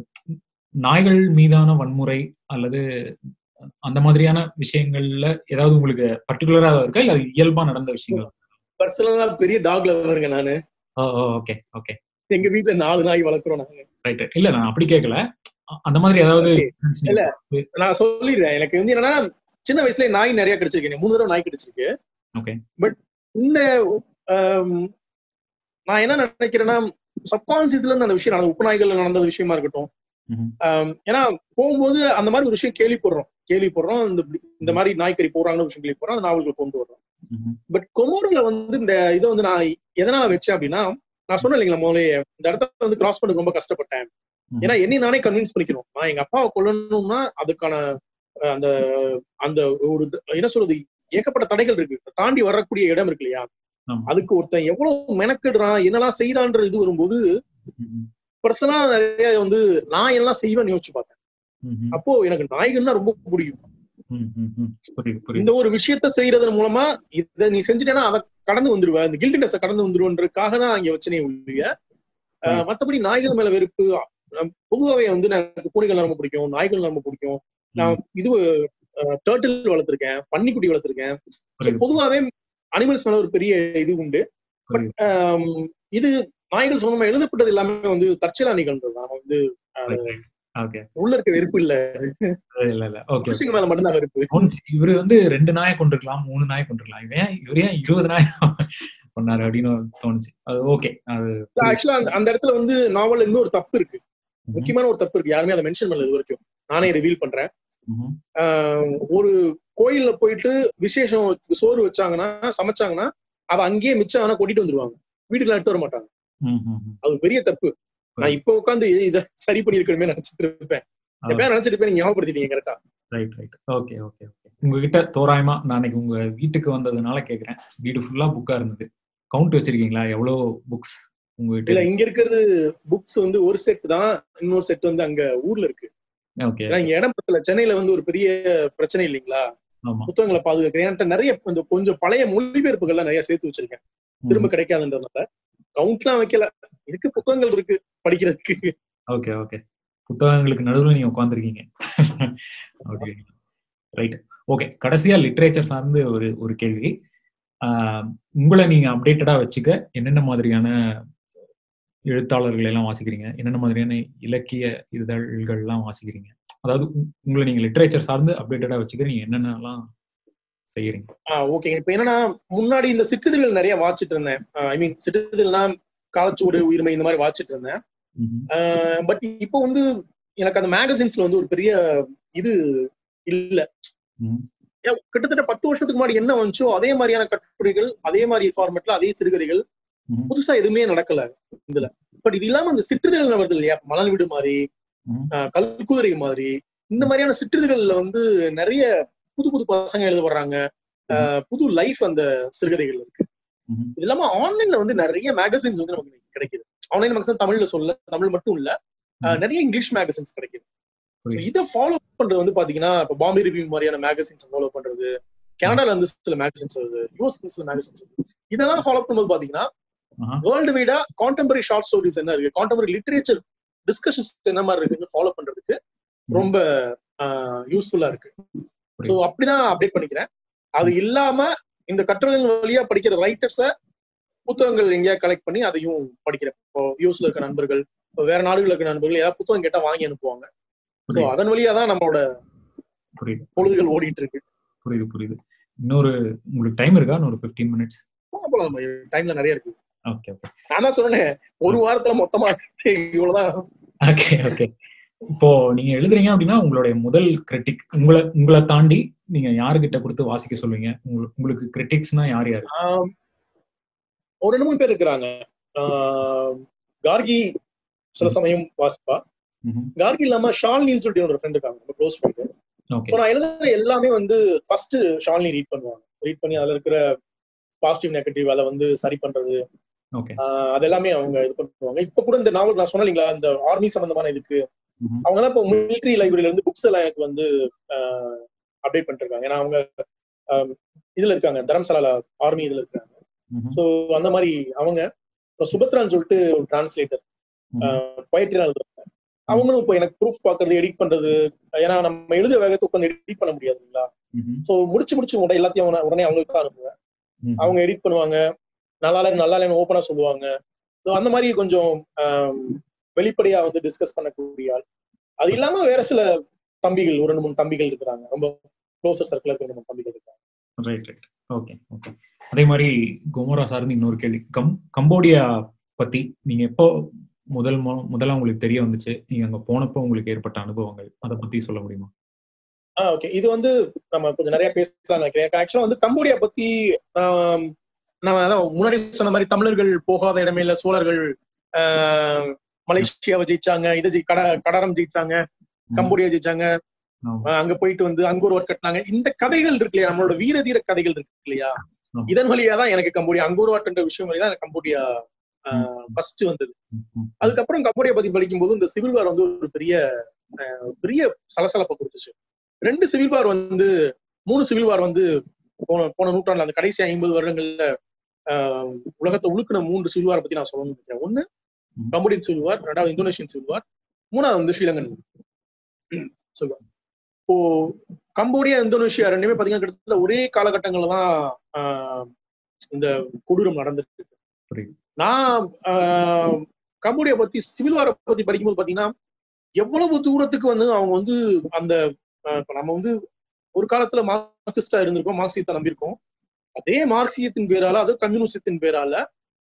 நாய்கள் மீதான வன்முறை அல்லது அந்த மாதிரியான விஷயங்கள்ல ஏதாவது உங்களுக்கு பர்டிகுலரா இருக்கா இல்ல அது இயல்பா நடந்த விஷயங்கள் பர்சனலா பெரிய டாக் லவருங்க நானு ஓகே ஓகே எங்க வீட்டுல நாலு நாய் வளர்க்குறோம் நாங்க ரைட் இல்ல நான் அப்படி கேட்கல அ- அந்த மாதிரி ஏதாவது Okay. இல்ல. நான் சொல்லிடுறேன் எனக்கு வந்து என்னன்னா சின்ன வயசுல நாய் நிறைய கிடைச்சிருக்கு எனக்கு மூணு தடவை நாய் கிடைச்சிருக்கு Okay. பட் இந்த ஆம், நான் என்ன நினைக்கிறேன்னா சப்கான்சியஸ்ல இருந்து அந்த விஷயம் நடந்த உப்பு நாய்கள் நடந்த விஷயமா இருக்கட்டும் ம்ஹும். ஆம், ஏன்னா போகும்போது அந்த மாதிரி ஒரு விஷயம் கேள்விப்படுறோம் கேள்விப்படுறோம் இந்த இந்த மாதிரி நாய்க்கறி போறாங்கன்னு விஷயம் கேள்விப்படுறோம் அந்த நாவல்கள் கொண்டு வர்றோம் ம்ஹும். பட் கொமோரோல வந்து இந்த இதை வந்து நான் எதனால வச்சேன் அப்படின்னா நான் சொன்னேன் இல்லைங்களா முதலே இந்த இடத்த வந்து கிராஸ் பண்ண ரொம்ப கஷ்டப்பட்டேன் ம். ஏன்னா என்னை நானே கன்வின்ஸ் பண்ணிக்கணும் நான் எங்க அப்பாவை கொல்லணும்னா அதுக்கான அஹ், அந்த அந்த ஒரு இது- என்ன சொல்றது ஏகப்பட்ட தடைகள் இருக்கு தாண்டி வரக்கூடிய இடம் இருக்கு இல்லையா ஆமா. அதுக்கு ஒருத்தன் எவ்வளவு மெனக்கெடுறான் என்னெல்லாம் செய்யறான்ற இது வரும்போது ம்ஹும். பர்சனலா நிறைய வந்து நான் எல்லாம் செய்வேன்னு யோசிச்சு பார்த்தேன் ம்ஹும். அப்போ எனக்கு நாய்கள்னா ரொம்ப பிடிக்கும் ம்ஹும். ம். புரியுது புரியுது இந்த ஒரு விஷயத்த செய்யறதன் மூலமா இத நீ செஞ்சுட்டேன்னா அதை கடந்து வந்துருவ இந்த கில்டினஸ கடந்து வந்துருவன்றதுக்காக தான் அங்க வச்சனே ஒழிய அஹ், மத்தபடி நாய்கள் மேல வெறுப்பு அஹ், பொதுவாவே வந்து எனக்கு பூனைகள் ரொம்ப பிடிக்கும் நாய்கள் ரொம்ப பிடிக்கும் நான் இது டேர்ட்டில் வளர்த்திருக்கேன் பன்னிக்குட்டி வளர்த்திருக்கேன் So, புரியுது பொதுவாவே அனிமல்ஸ் மேல ஒரு பெரிய இது உண்டு பட் புரியுது இது நாய்கள் சம்பந்தமா எழுதப்பட்டது எல்லாமே வந்து தற்செயலா நிகழ்ந்தது நான் வந்து Right, right. ஓகே உள்ள இருக்க வெறுப்பு இல்ல இல்ல இல்ல ஓகே மனுஷங்க மேல மட்டும்தான் வெறுப்பு இவரு வந்து ரெண்டு நாயை கொண்டிருக்கலாம் மூணு நாயை கொண்டிருக்கலாம் இவன் ஏன் இவர் ஏன் இருபது நாய் பண்ணாரு அப்படின்னு தோணுச்சு அது ஓகே அது ஆக்சுவலா அந்த அந்த இடத்துல வந்து நாவல் இன்னும் ஒரு தப்பு இருக்கு முக்கியமான ஒரு தப்பு இருக்கு யாருமே அதை மென்ஷன் பண்ணல இது வரைக்கும் நானே ரிவீல் பண்றேன் ம்ஹும். ஆஹ் ஒரு கோயில்ல போயிட்டு விசேஷம் சோறு வச்சாங்கன்னா சமைச்சாங்கன்னா அவ அங்கேயே மிச்சம் ஆனா கொட்டிட்டு வந்துருவாங்க வீட்டுக்கு நட்டு வர மாட்டாங்க ம், ம், ம். அது ஒரு பெரிய தப்பு நான் இப்ப உட்காந்து இத சரி பண்ணி இருக்கணுமே நினைச்சிட்டு இருப்பேன் எப்பயா நினைச்சிட்டு இருப்பேன் நீங்க ஞாபகப்படுத்திட்டீங்க கரெக்டா right right okay okay okay உங்ககிட்ட தோராயமா நான் இன்னைக்கு உங்க வீட்டுக்கு வந்ததுனால கேக்குறேன் வீடு ஃபுல்லா புக்கா இருந்தது கவுண்ட் வச்சிருக்கீங்களா எவ்வளவு புக்ஸ் இல்ல உங்ககிட்ட இங்க இருக்கிறது புக்ஸ் வந்து ஒரு செட் தான் இன்னொரு செட் வந்து அங்க ஊர்ல இருக்கு ஓகே ஏன்னா இங்க இடம் பத்தல சென்னையில வந்து ஒரு பெரிய பிரச்சனை இல்லைங்களா ஆமா புத்தகங்களை பாதுகாக்கிறேன் என்கிட்ட நிறைய இந்த கொஞ்சம் பழைய மொழிபெயர்ப்புகள்லாம் நிறைய சேர்த்து வச்சிருக்கேன் திரும்ப கிடைக்காதுன்றதுனால கவுண்ட்லாம் வைக்கல இருக்கு புத்தகங்கள் இருக்கு படிக்கிறதுக்கு ஓகே ஓகே புத்தகங்களுக்கு நடுவில் நீங்க உட்காந்துருக்கீங்க ஓகே ரைட் ஓகே கடைசியா லிட்ரேச்சர் சார்ந்து ஒரு ஒரு கேள்வி ஆஹ் உங்களை நீங்க அப்டேட்டடா வச்சுக்க என்னென்ன மாதிரியான எழுத்தாளர்கள் எல்லாம் வாசிக்கிறீங்க என்னென்ன மாதிரியான இலக்கிய இதழ்கள்லாம் வாசிக்கிறீங்க அதாவது உ- உங்களை நீங்க லிட்ரேச்சர் சார்ந்து அப்டேட்டடா வச்சுக்க நீங்க என்னென்னலாம் செய்யறீங்க ஆஹ் ஓகேங்க இப்ப என்னன்னா முன்னாடி இந்த சிற்றிதழ்கள் நிறைய வாசிட்டு இருந்தேன் ஐ மீன் சிற்றிதழ்னா காலச்சூடு உயிர்மை இந்த மாதிரி வாசிட்டு இருந்தேன் ம்ஹும். பட் இப்போ வந்து எனக்கு அந்த மேகசின்ஸ்ல வந்து ஒரு பெரிய இது இல்ல ம்ஹும். ஏன் கிட்டத்தட்ட பத்து வருஷத்துக்கு முன்னாடி என்ன வந்துச்சோ அதே மாதிரியான கட்டுரைகள் அதே மாதிரி ஃபார்மேட்ல அதே சிறுகதைகள் ம்ஹும். புதுசா எதுவுமே நடக்கல இதுல பட் இது இல்லாம அந்த சிற்றிதழ்கள் வருது இல்லையா மணல் வீடு மாதிரி ம்ஹும். ஆஹ் கல்குதிரை மாதிரி இந்த மாதிரியான சிற்றிதழ்கள்ல வந்து நிறைய புது புது பசங்க எழுத வர்றாங்க ஆஹ் புது லைஃப் அந்த சிறுகதைகள் இருக்கு ம்ஹும். இது இல்லாம ஆன்லைன்ல வந்து நிறைய மேகசின்ஸ் வந்து நமக்கு கிடைக்குது ஆன்லைன் மேகசின் தமிழ்ல சொல்ல தமிழ் மட்டும் இல்ல ஆஹ் நிறைய இங்கிலீஷ் மேகசின்ஸ் கிடைக்குது So புரியுது. இதை ஃபாலோ பண்றது வந்து பாத்தீங்கன்னா இப்ப பாம்பே ரிவ்யூ மாதிரியான மேகசின்ஸ் ஃபாலோ பண்றது கனடால இருந்து சில மேகசின்ஸ் வருது யூஎஸ் சில மேகசின்ஸ் வருது இதெல்லாம் ஃபாலோ பண்ணும்போது பாத்தீங்கன்னா ஆஹா. வேர்ல்டு வைடா கான்டெம்பரரி ஷார்ட் ஸ்டோரிஸ் என்ன இருக்கு கான்டெம்பரரி லிட்ரேச்சர் டிஸ்கஷன்ஸ் என்ன மாதிரி இருக்குன்னு ஃபாலோ பண்றதுக்கு ரொம்ப யூஸ்ஃபுல்லா இருக்கு ஸோ அப்படிதான் அப்டேட் பண்ணிக்கிறேன் அது இல்லாம இந்த கட்டுரைகள் வழியா படிக்கிற ரைட்டர்ஸ புத்தகங்கள் எங்கேயா கலெக்ட் பண்ணி அதையும் படிக்கிறேன் இப்போ யூஎஸ்ல இருக்க நண்பர்கள் இப்போ வேற நாடுகள் இருக்க நண்பர்கள் ஏதாவது புத்தகம் கேட்டா வாங்கி அனுப்புவாங்க ஸோ புரியுது அதன் வழியா தான் நம்மளோட புரியுது பொழுதுகள் ஓடிட்டு இருக்கு புரியுது புரியுது இன்னொரு உங்களுக்கு டைம் இருக்கா இன்னொரு ஃபிஃப்டீன் மினிட்ஸ் போலாம் டைம்ல நிறைய இருக்கு ஓகே ஓகே நான் தான் சொன்னேன் ஒரு வாரத்துல மொத்தமா இவ்வளவுதான் ஓகே ஓகே இப்போ நீங்க எழுதுறீங்க அப்படின்னா உங்களுடைய முதல் கிரிட்டிக் உங்களை உங்களை தாண்டி நீங்க யாருகிட்ட கொடுத்து வாசிக்க சொல்லுவீங்க உங்களுக்கு உங்களுக்கு கிரிட்டிக்ஸ்னா யார் யாரு ஆம், ஒரு ரெண்டு மூணு பேர் இருக்கிறாங்க ஆம், கார்கி சில சமயம் வாசிப்பா ம்ஹும். கார்கி இல்லாம ஷாலினின்னு சொல்லிட்டு ஒரு ஃப்ரெண்ட் இருக்காங்க ரொம்ப க்ளோஸ் ஃப்ரெண்ட் ஓகே ஸோ நான் எழுதுற எல்லாமே வந்து ஃபர்ஸ்ட் ஷாலினி ரீட் பண்ணுவாங்க ரீட் பண்ணி அதுல இருக்கிற பாசிட்டிவ் நெகட்டிவ் அதை வந்து சரி பண்றது ஓகே ஆஹ் அது எல்லாமே அவங்க இது பண்ணுவாங்க இப்ப கூட இந்த நாவல் நான் சொன்னேன் இல்லைங்களா இந்த ஆர்மி சம்பந்தமான இதுக்கு ம்ஹும். அவங்க தான் இப்போ மிலிட்ரி லைப்ரரியில இருந்து புக்ஸ் எல்லாம் எனக்கு வந்து அப்டேட் பண்ணிட்டு இருக்காங்க ஏன்னா அவங்க ஆம், இதுல இருக்காங்க தரம்சாலா ஆர்மி இதுல இருக்காங்க ம்ஹும். ஸோ அந்த மாதிரி அவங்க இப்போ சுபத்ரான்னு சொல்லிட்டு ஒரு டிரான்ஸ்லேட்டர் ம்ஹும். பொயட்ரி எழுதுறாங்க அவங்களும் இப்போ எனக்கு ப்ரூஃப் பாக்குறது எடிட் பண்றது ஏன்னா நம்ம எழுதுற வேகத்தை உட்காந்து எடிட் பண்ண முடியாது இல்லைங்களா ம்ஹும். ஸோ முடிச்சு முடிச்சு உடனே எல்லாத்தையும் உடனே- உடனே அவங்களுக்கு தான் அனுப்புவேன் ம்ஹும். அவங்க எடிட் பண்ணுவாங்க நல்லா இல்ல நல்லா இல்லைன்னு ஓப்பனா சொல்லுவாங்க ஸோ அந்த மாதிரி கொஞ்சம் ஆம், வெளிப்படையா வந்து டிஸ்கஸ் பண்ணக்கூடிய ஆள் அது இல்லாம வேற சில தம்பிகள் ஒரு ரெண்டு மூணு தம்பிகள் இருக்கிறாங்க ரொம்ப க்ளோசர் சர்க்கிள் இருக்க ரெண்டு மூணு தம்பிகள் இருக்காங்க ரைட் ரைட் ஓகே ஓகே அதே மாதிரி குமரா சார்னு இன்னொரு கேள்வி கம் கம்போடியா பத்தி நீங்க எப்போ முதல் மு- முதல்ல உங்களுக்கு தெரிய வந்துச்சு நீங்க அங்க போனப்போ உங்களுக்கு ஏற்பட்ட அனுபவங்கள் அதை பத்தி சொல்ல முடியுமா ஆ ஓகே இது வந்து நம்ம கொஞ்சம் நிறைய பேசலாம் நினைக்கிறேன் ஆக்சுவலா வந்து கம்போடியா பத்தி ஆம், நான் அதான் முன்னாடி சொன்ன மாதிரி தமிழர்கள் போகாத இடமே இல்ல சோழர்கள் ஆஹ், மலேசியாவை ஜெயிச்சாங்க இதை ஜெயி- கட கடாரம் ஜெயிச்சாங்க கம்போடியா ஜெயிச்சாங்க ஆமா. ஆஹ், அங்க போயிட்டு வந்து அங்க ஒரு கட்டினாங்க இந்த கதைகள் இருக்கு இல்லையா நம்மளோட வீர தீர கதைகள் இருக்கு இல்லையா ஆமா. இதன் வழியா தான் எனக்கு கம்போடியா அங்க ஒரு வாட்டுன்ற விஷயம் வழியா தான் எனக்கு கம்போடியா ஃபர்ஸ்ட் வந்தது ம், ம். அதுக்கப்புறம் கம்போடியா பத்தி படிக்கும்போது இந்த சிவில் வார் வந்து ஒரு பெரிய அஹ், பெரிய சலசலப்பை கொடுத்துச்சு ரெண்டு சிவில் வார் வந்து மூணு சிவில் வார் வந்து போன போன நூற்றாண்டுல அந்த கடைசி ஐம்பது வருடங்கள்ல ஆஹ், உலகத்தை உழுக்கின மூன்று சிவில் வாரை பத்தி நான் சொல்லணும்னு நினைக்கிறேன் ஒண்ணு ம். கம்போடியன் சிவில் வார் ரெண்டாவது இந்தோனேஷியன் சிவில் வார் மூணாவது வந்து ஸ்ரீலங்கன் சிவில் வார் இப்போ கம்போடியா இந்தோனேஷியா ரெண்டுமே பாத்தீங்கன்னா கிட்டத்தட்ட ஒரே காலகட்டங்கள்ல தான் ஆஹ், இந்த கொடூரம் நடந்துட்டு இருக்கு புரியுது. நான் ஆஹ், கம்போடியா பத்தி சிவில் வாரை பத்தி படிக்கும்போது பாத்தீங்கன்னா எவ்வளவு தூரத்துக்கு வந்து அவங்க வந்து அந்த அஹ், இப்ப நம்ம வந்து ஒரு காலத்துல மார்க்சிஸ்டா இருந்திருக்கோம் மார்க்சியத்தை நம்பியிருக்கோம் அதே மார்க்சியத்தின் பேரால அது கம்யூனிசத்தின் பேரால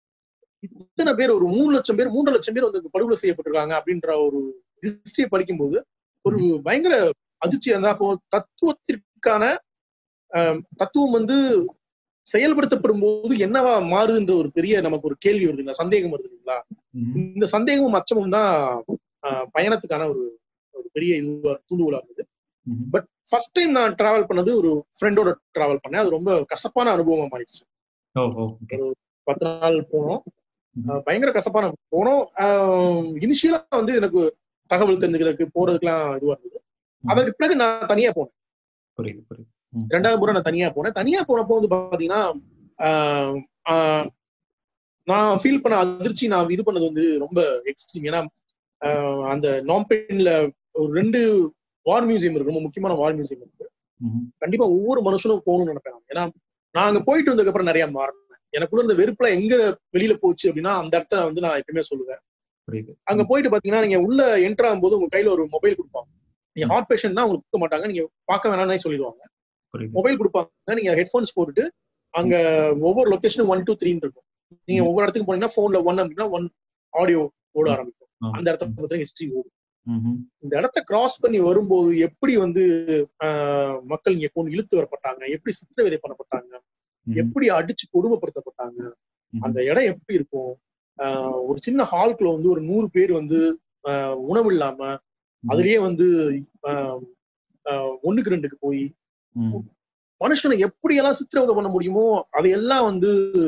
இத்தனை பேர் ஒரு மூணு லட்சம் பேர் மூன்று லட்சம் பேர் வந்து படுகொலை செய்யப்பட்டிருக்காங்க அப்படின்ற ஒரு ஹிஸ்டரியை படிக்கும்போது ஒரு பயங்கர அதிர்ச்சியா இருந்தா அப்போ தத்துவத்திற்கான ஆஹ், தத்துவம் வந்து செயல்படுத்தப்படும் போது என்னவா மாறுதுன்ற ஒரு பெரிய நமக்கு ஒரு கேள்வி வருதுங்க சந்தேகம் வருது இல்லைங்களா ம்ஹும். இந்த சந்தேகமும் அச்சமும் தான் ஆஹ், பயணத்துக்கான ஒரு ஒரு பெரிய இதுவா தூண்டுகோலா இருந்தது ம்ஹும். பட் ஃபர்ஸ்ட் டைம் நான் டிராவல் பண்ணது ஒரு ஃப்ரெண்டோட டிராவல் பண்ணேன் அது ரொம்ப கசப்பான அனுபவமா மாறிடுச்சு ஓ ஓ ஓகே பத்து நாள் போனோம் ம்ஹும். ஆஹ் பயங்கர கசப்பான போனோம் இனிஷியலா வந்து எனக்கு தகவல் தெரிஞ்சுக்கிறதுக்கு போறதுக்குலாம் இதுவா இருந்தது அதற்கு பிறகு நான் தனியா போனேன் புரியுது புரியுது ம். ரெண்டாவது முறை நான் தனியா போனேன் தனியா போனப்போ வந்து பாத்தீங்கன்னா ஆஹ் ஆஹ் நான் ஃபீல் பண்ண அதிர்ச்சி நான் இது பண்ணது வந்து ரொம்ப எக்ஸ்ட்ரீம் ஏன்னா ஆஹ் அந்த நாம்பெயின்ல ஒரு ரெண்டு வார் மியூசியம் இருக்கு ரொம்ப முக்கியமான வார் மியூசியம் இருக்கு ம்ஹும். கண்டிப்பா ஒவ்வொரு மனுஷனும் போகணும்னு நினைப்பேன் நான். ஏன்னா நான் அங்க போயிட்டு வந்ததுக்கு அப்புறம் நிறைய மாறினேன் எனக்குள்ள இருந்த வெறுப்புல எங்க வெளியில போச்சு அப்படின்னா அந்த இடத்த வந்து நான் எப்பயுமே சொல்லுவேன் புரியுது அங்க போயிட்டு பாத்தீங்கன்னா நீங்க உள்ள என்டர் ஆகும்போது உங்க கையில ஒரு மொபைல் கொடுப்பாங்க நீங்க ஹார்ட் பேஷண்ட்னா உங்களுக்கு கொடுக்க மாட்டாங்க நீங்க பார்க்க வேணாம்னே சொல்லிடுவாங்க புரியுது மொபைல் கொடுப்பாங்க நீங்க ஹெட்ஃபோன்ஸ் போட்டுட்டு அங்க ஒவ்வொரு லொகேஷனும் ஒன் டூ த்ரீன்னு இருக்கும் நீங்க ஒவ்வொரு இடத்துக்கு போனீங்கன்னா போன்ல ஒன் அப்படின்னா ஒன் ஆடியோ ஓட ஆரம்பிக்கும் ஆ. அந்த இடத்த பார்த்தா ஹிஸ்டரி ஓடும் ம்ஹும். இந்த இடத்த கிராஸ் பண்ணி வரும்போது எப்படி வந்து ஆஹ், மக்கள் இங்க கொண்டு இழுத்து வரப்பட்டாங்க எப்படி சித்திரவதை பண்ணப்பட்டாங்க ம்ஹும். எப்படி அடிச்சு கொடுமைப்படுத்தப்பட்டாங்க ம்ஹும். அந்த இடம் எப்படி இருக்கும் ஆஹ், ஒரு சின்ன ஹால்குள்ள வந்து ஒரு நூறு பேர் வந்து ஆஹ், உணவு இல்லாம அதுலயே வந்து ஆஹ், ஆஹ், ஒண்ணுக்கு ரெண்டுக்கு போய் ம். மனுஷனை எப்படியெல்லாம் சித்திரவதை பண்ண முடியுமோ அதையெல்லாம் வந்து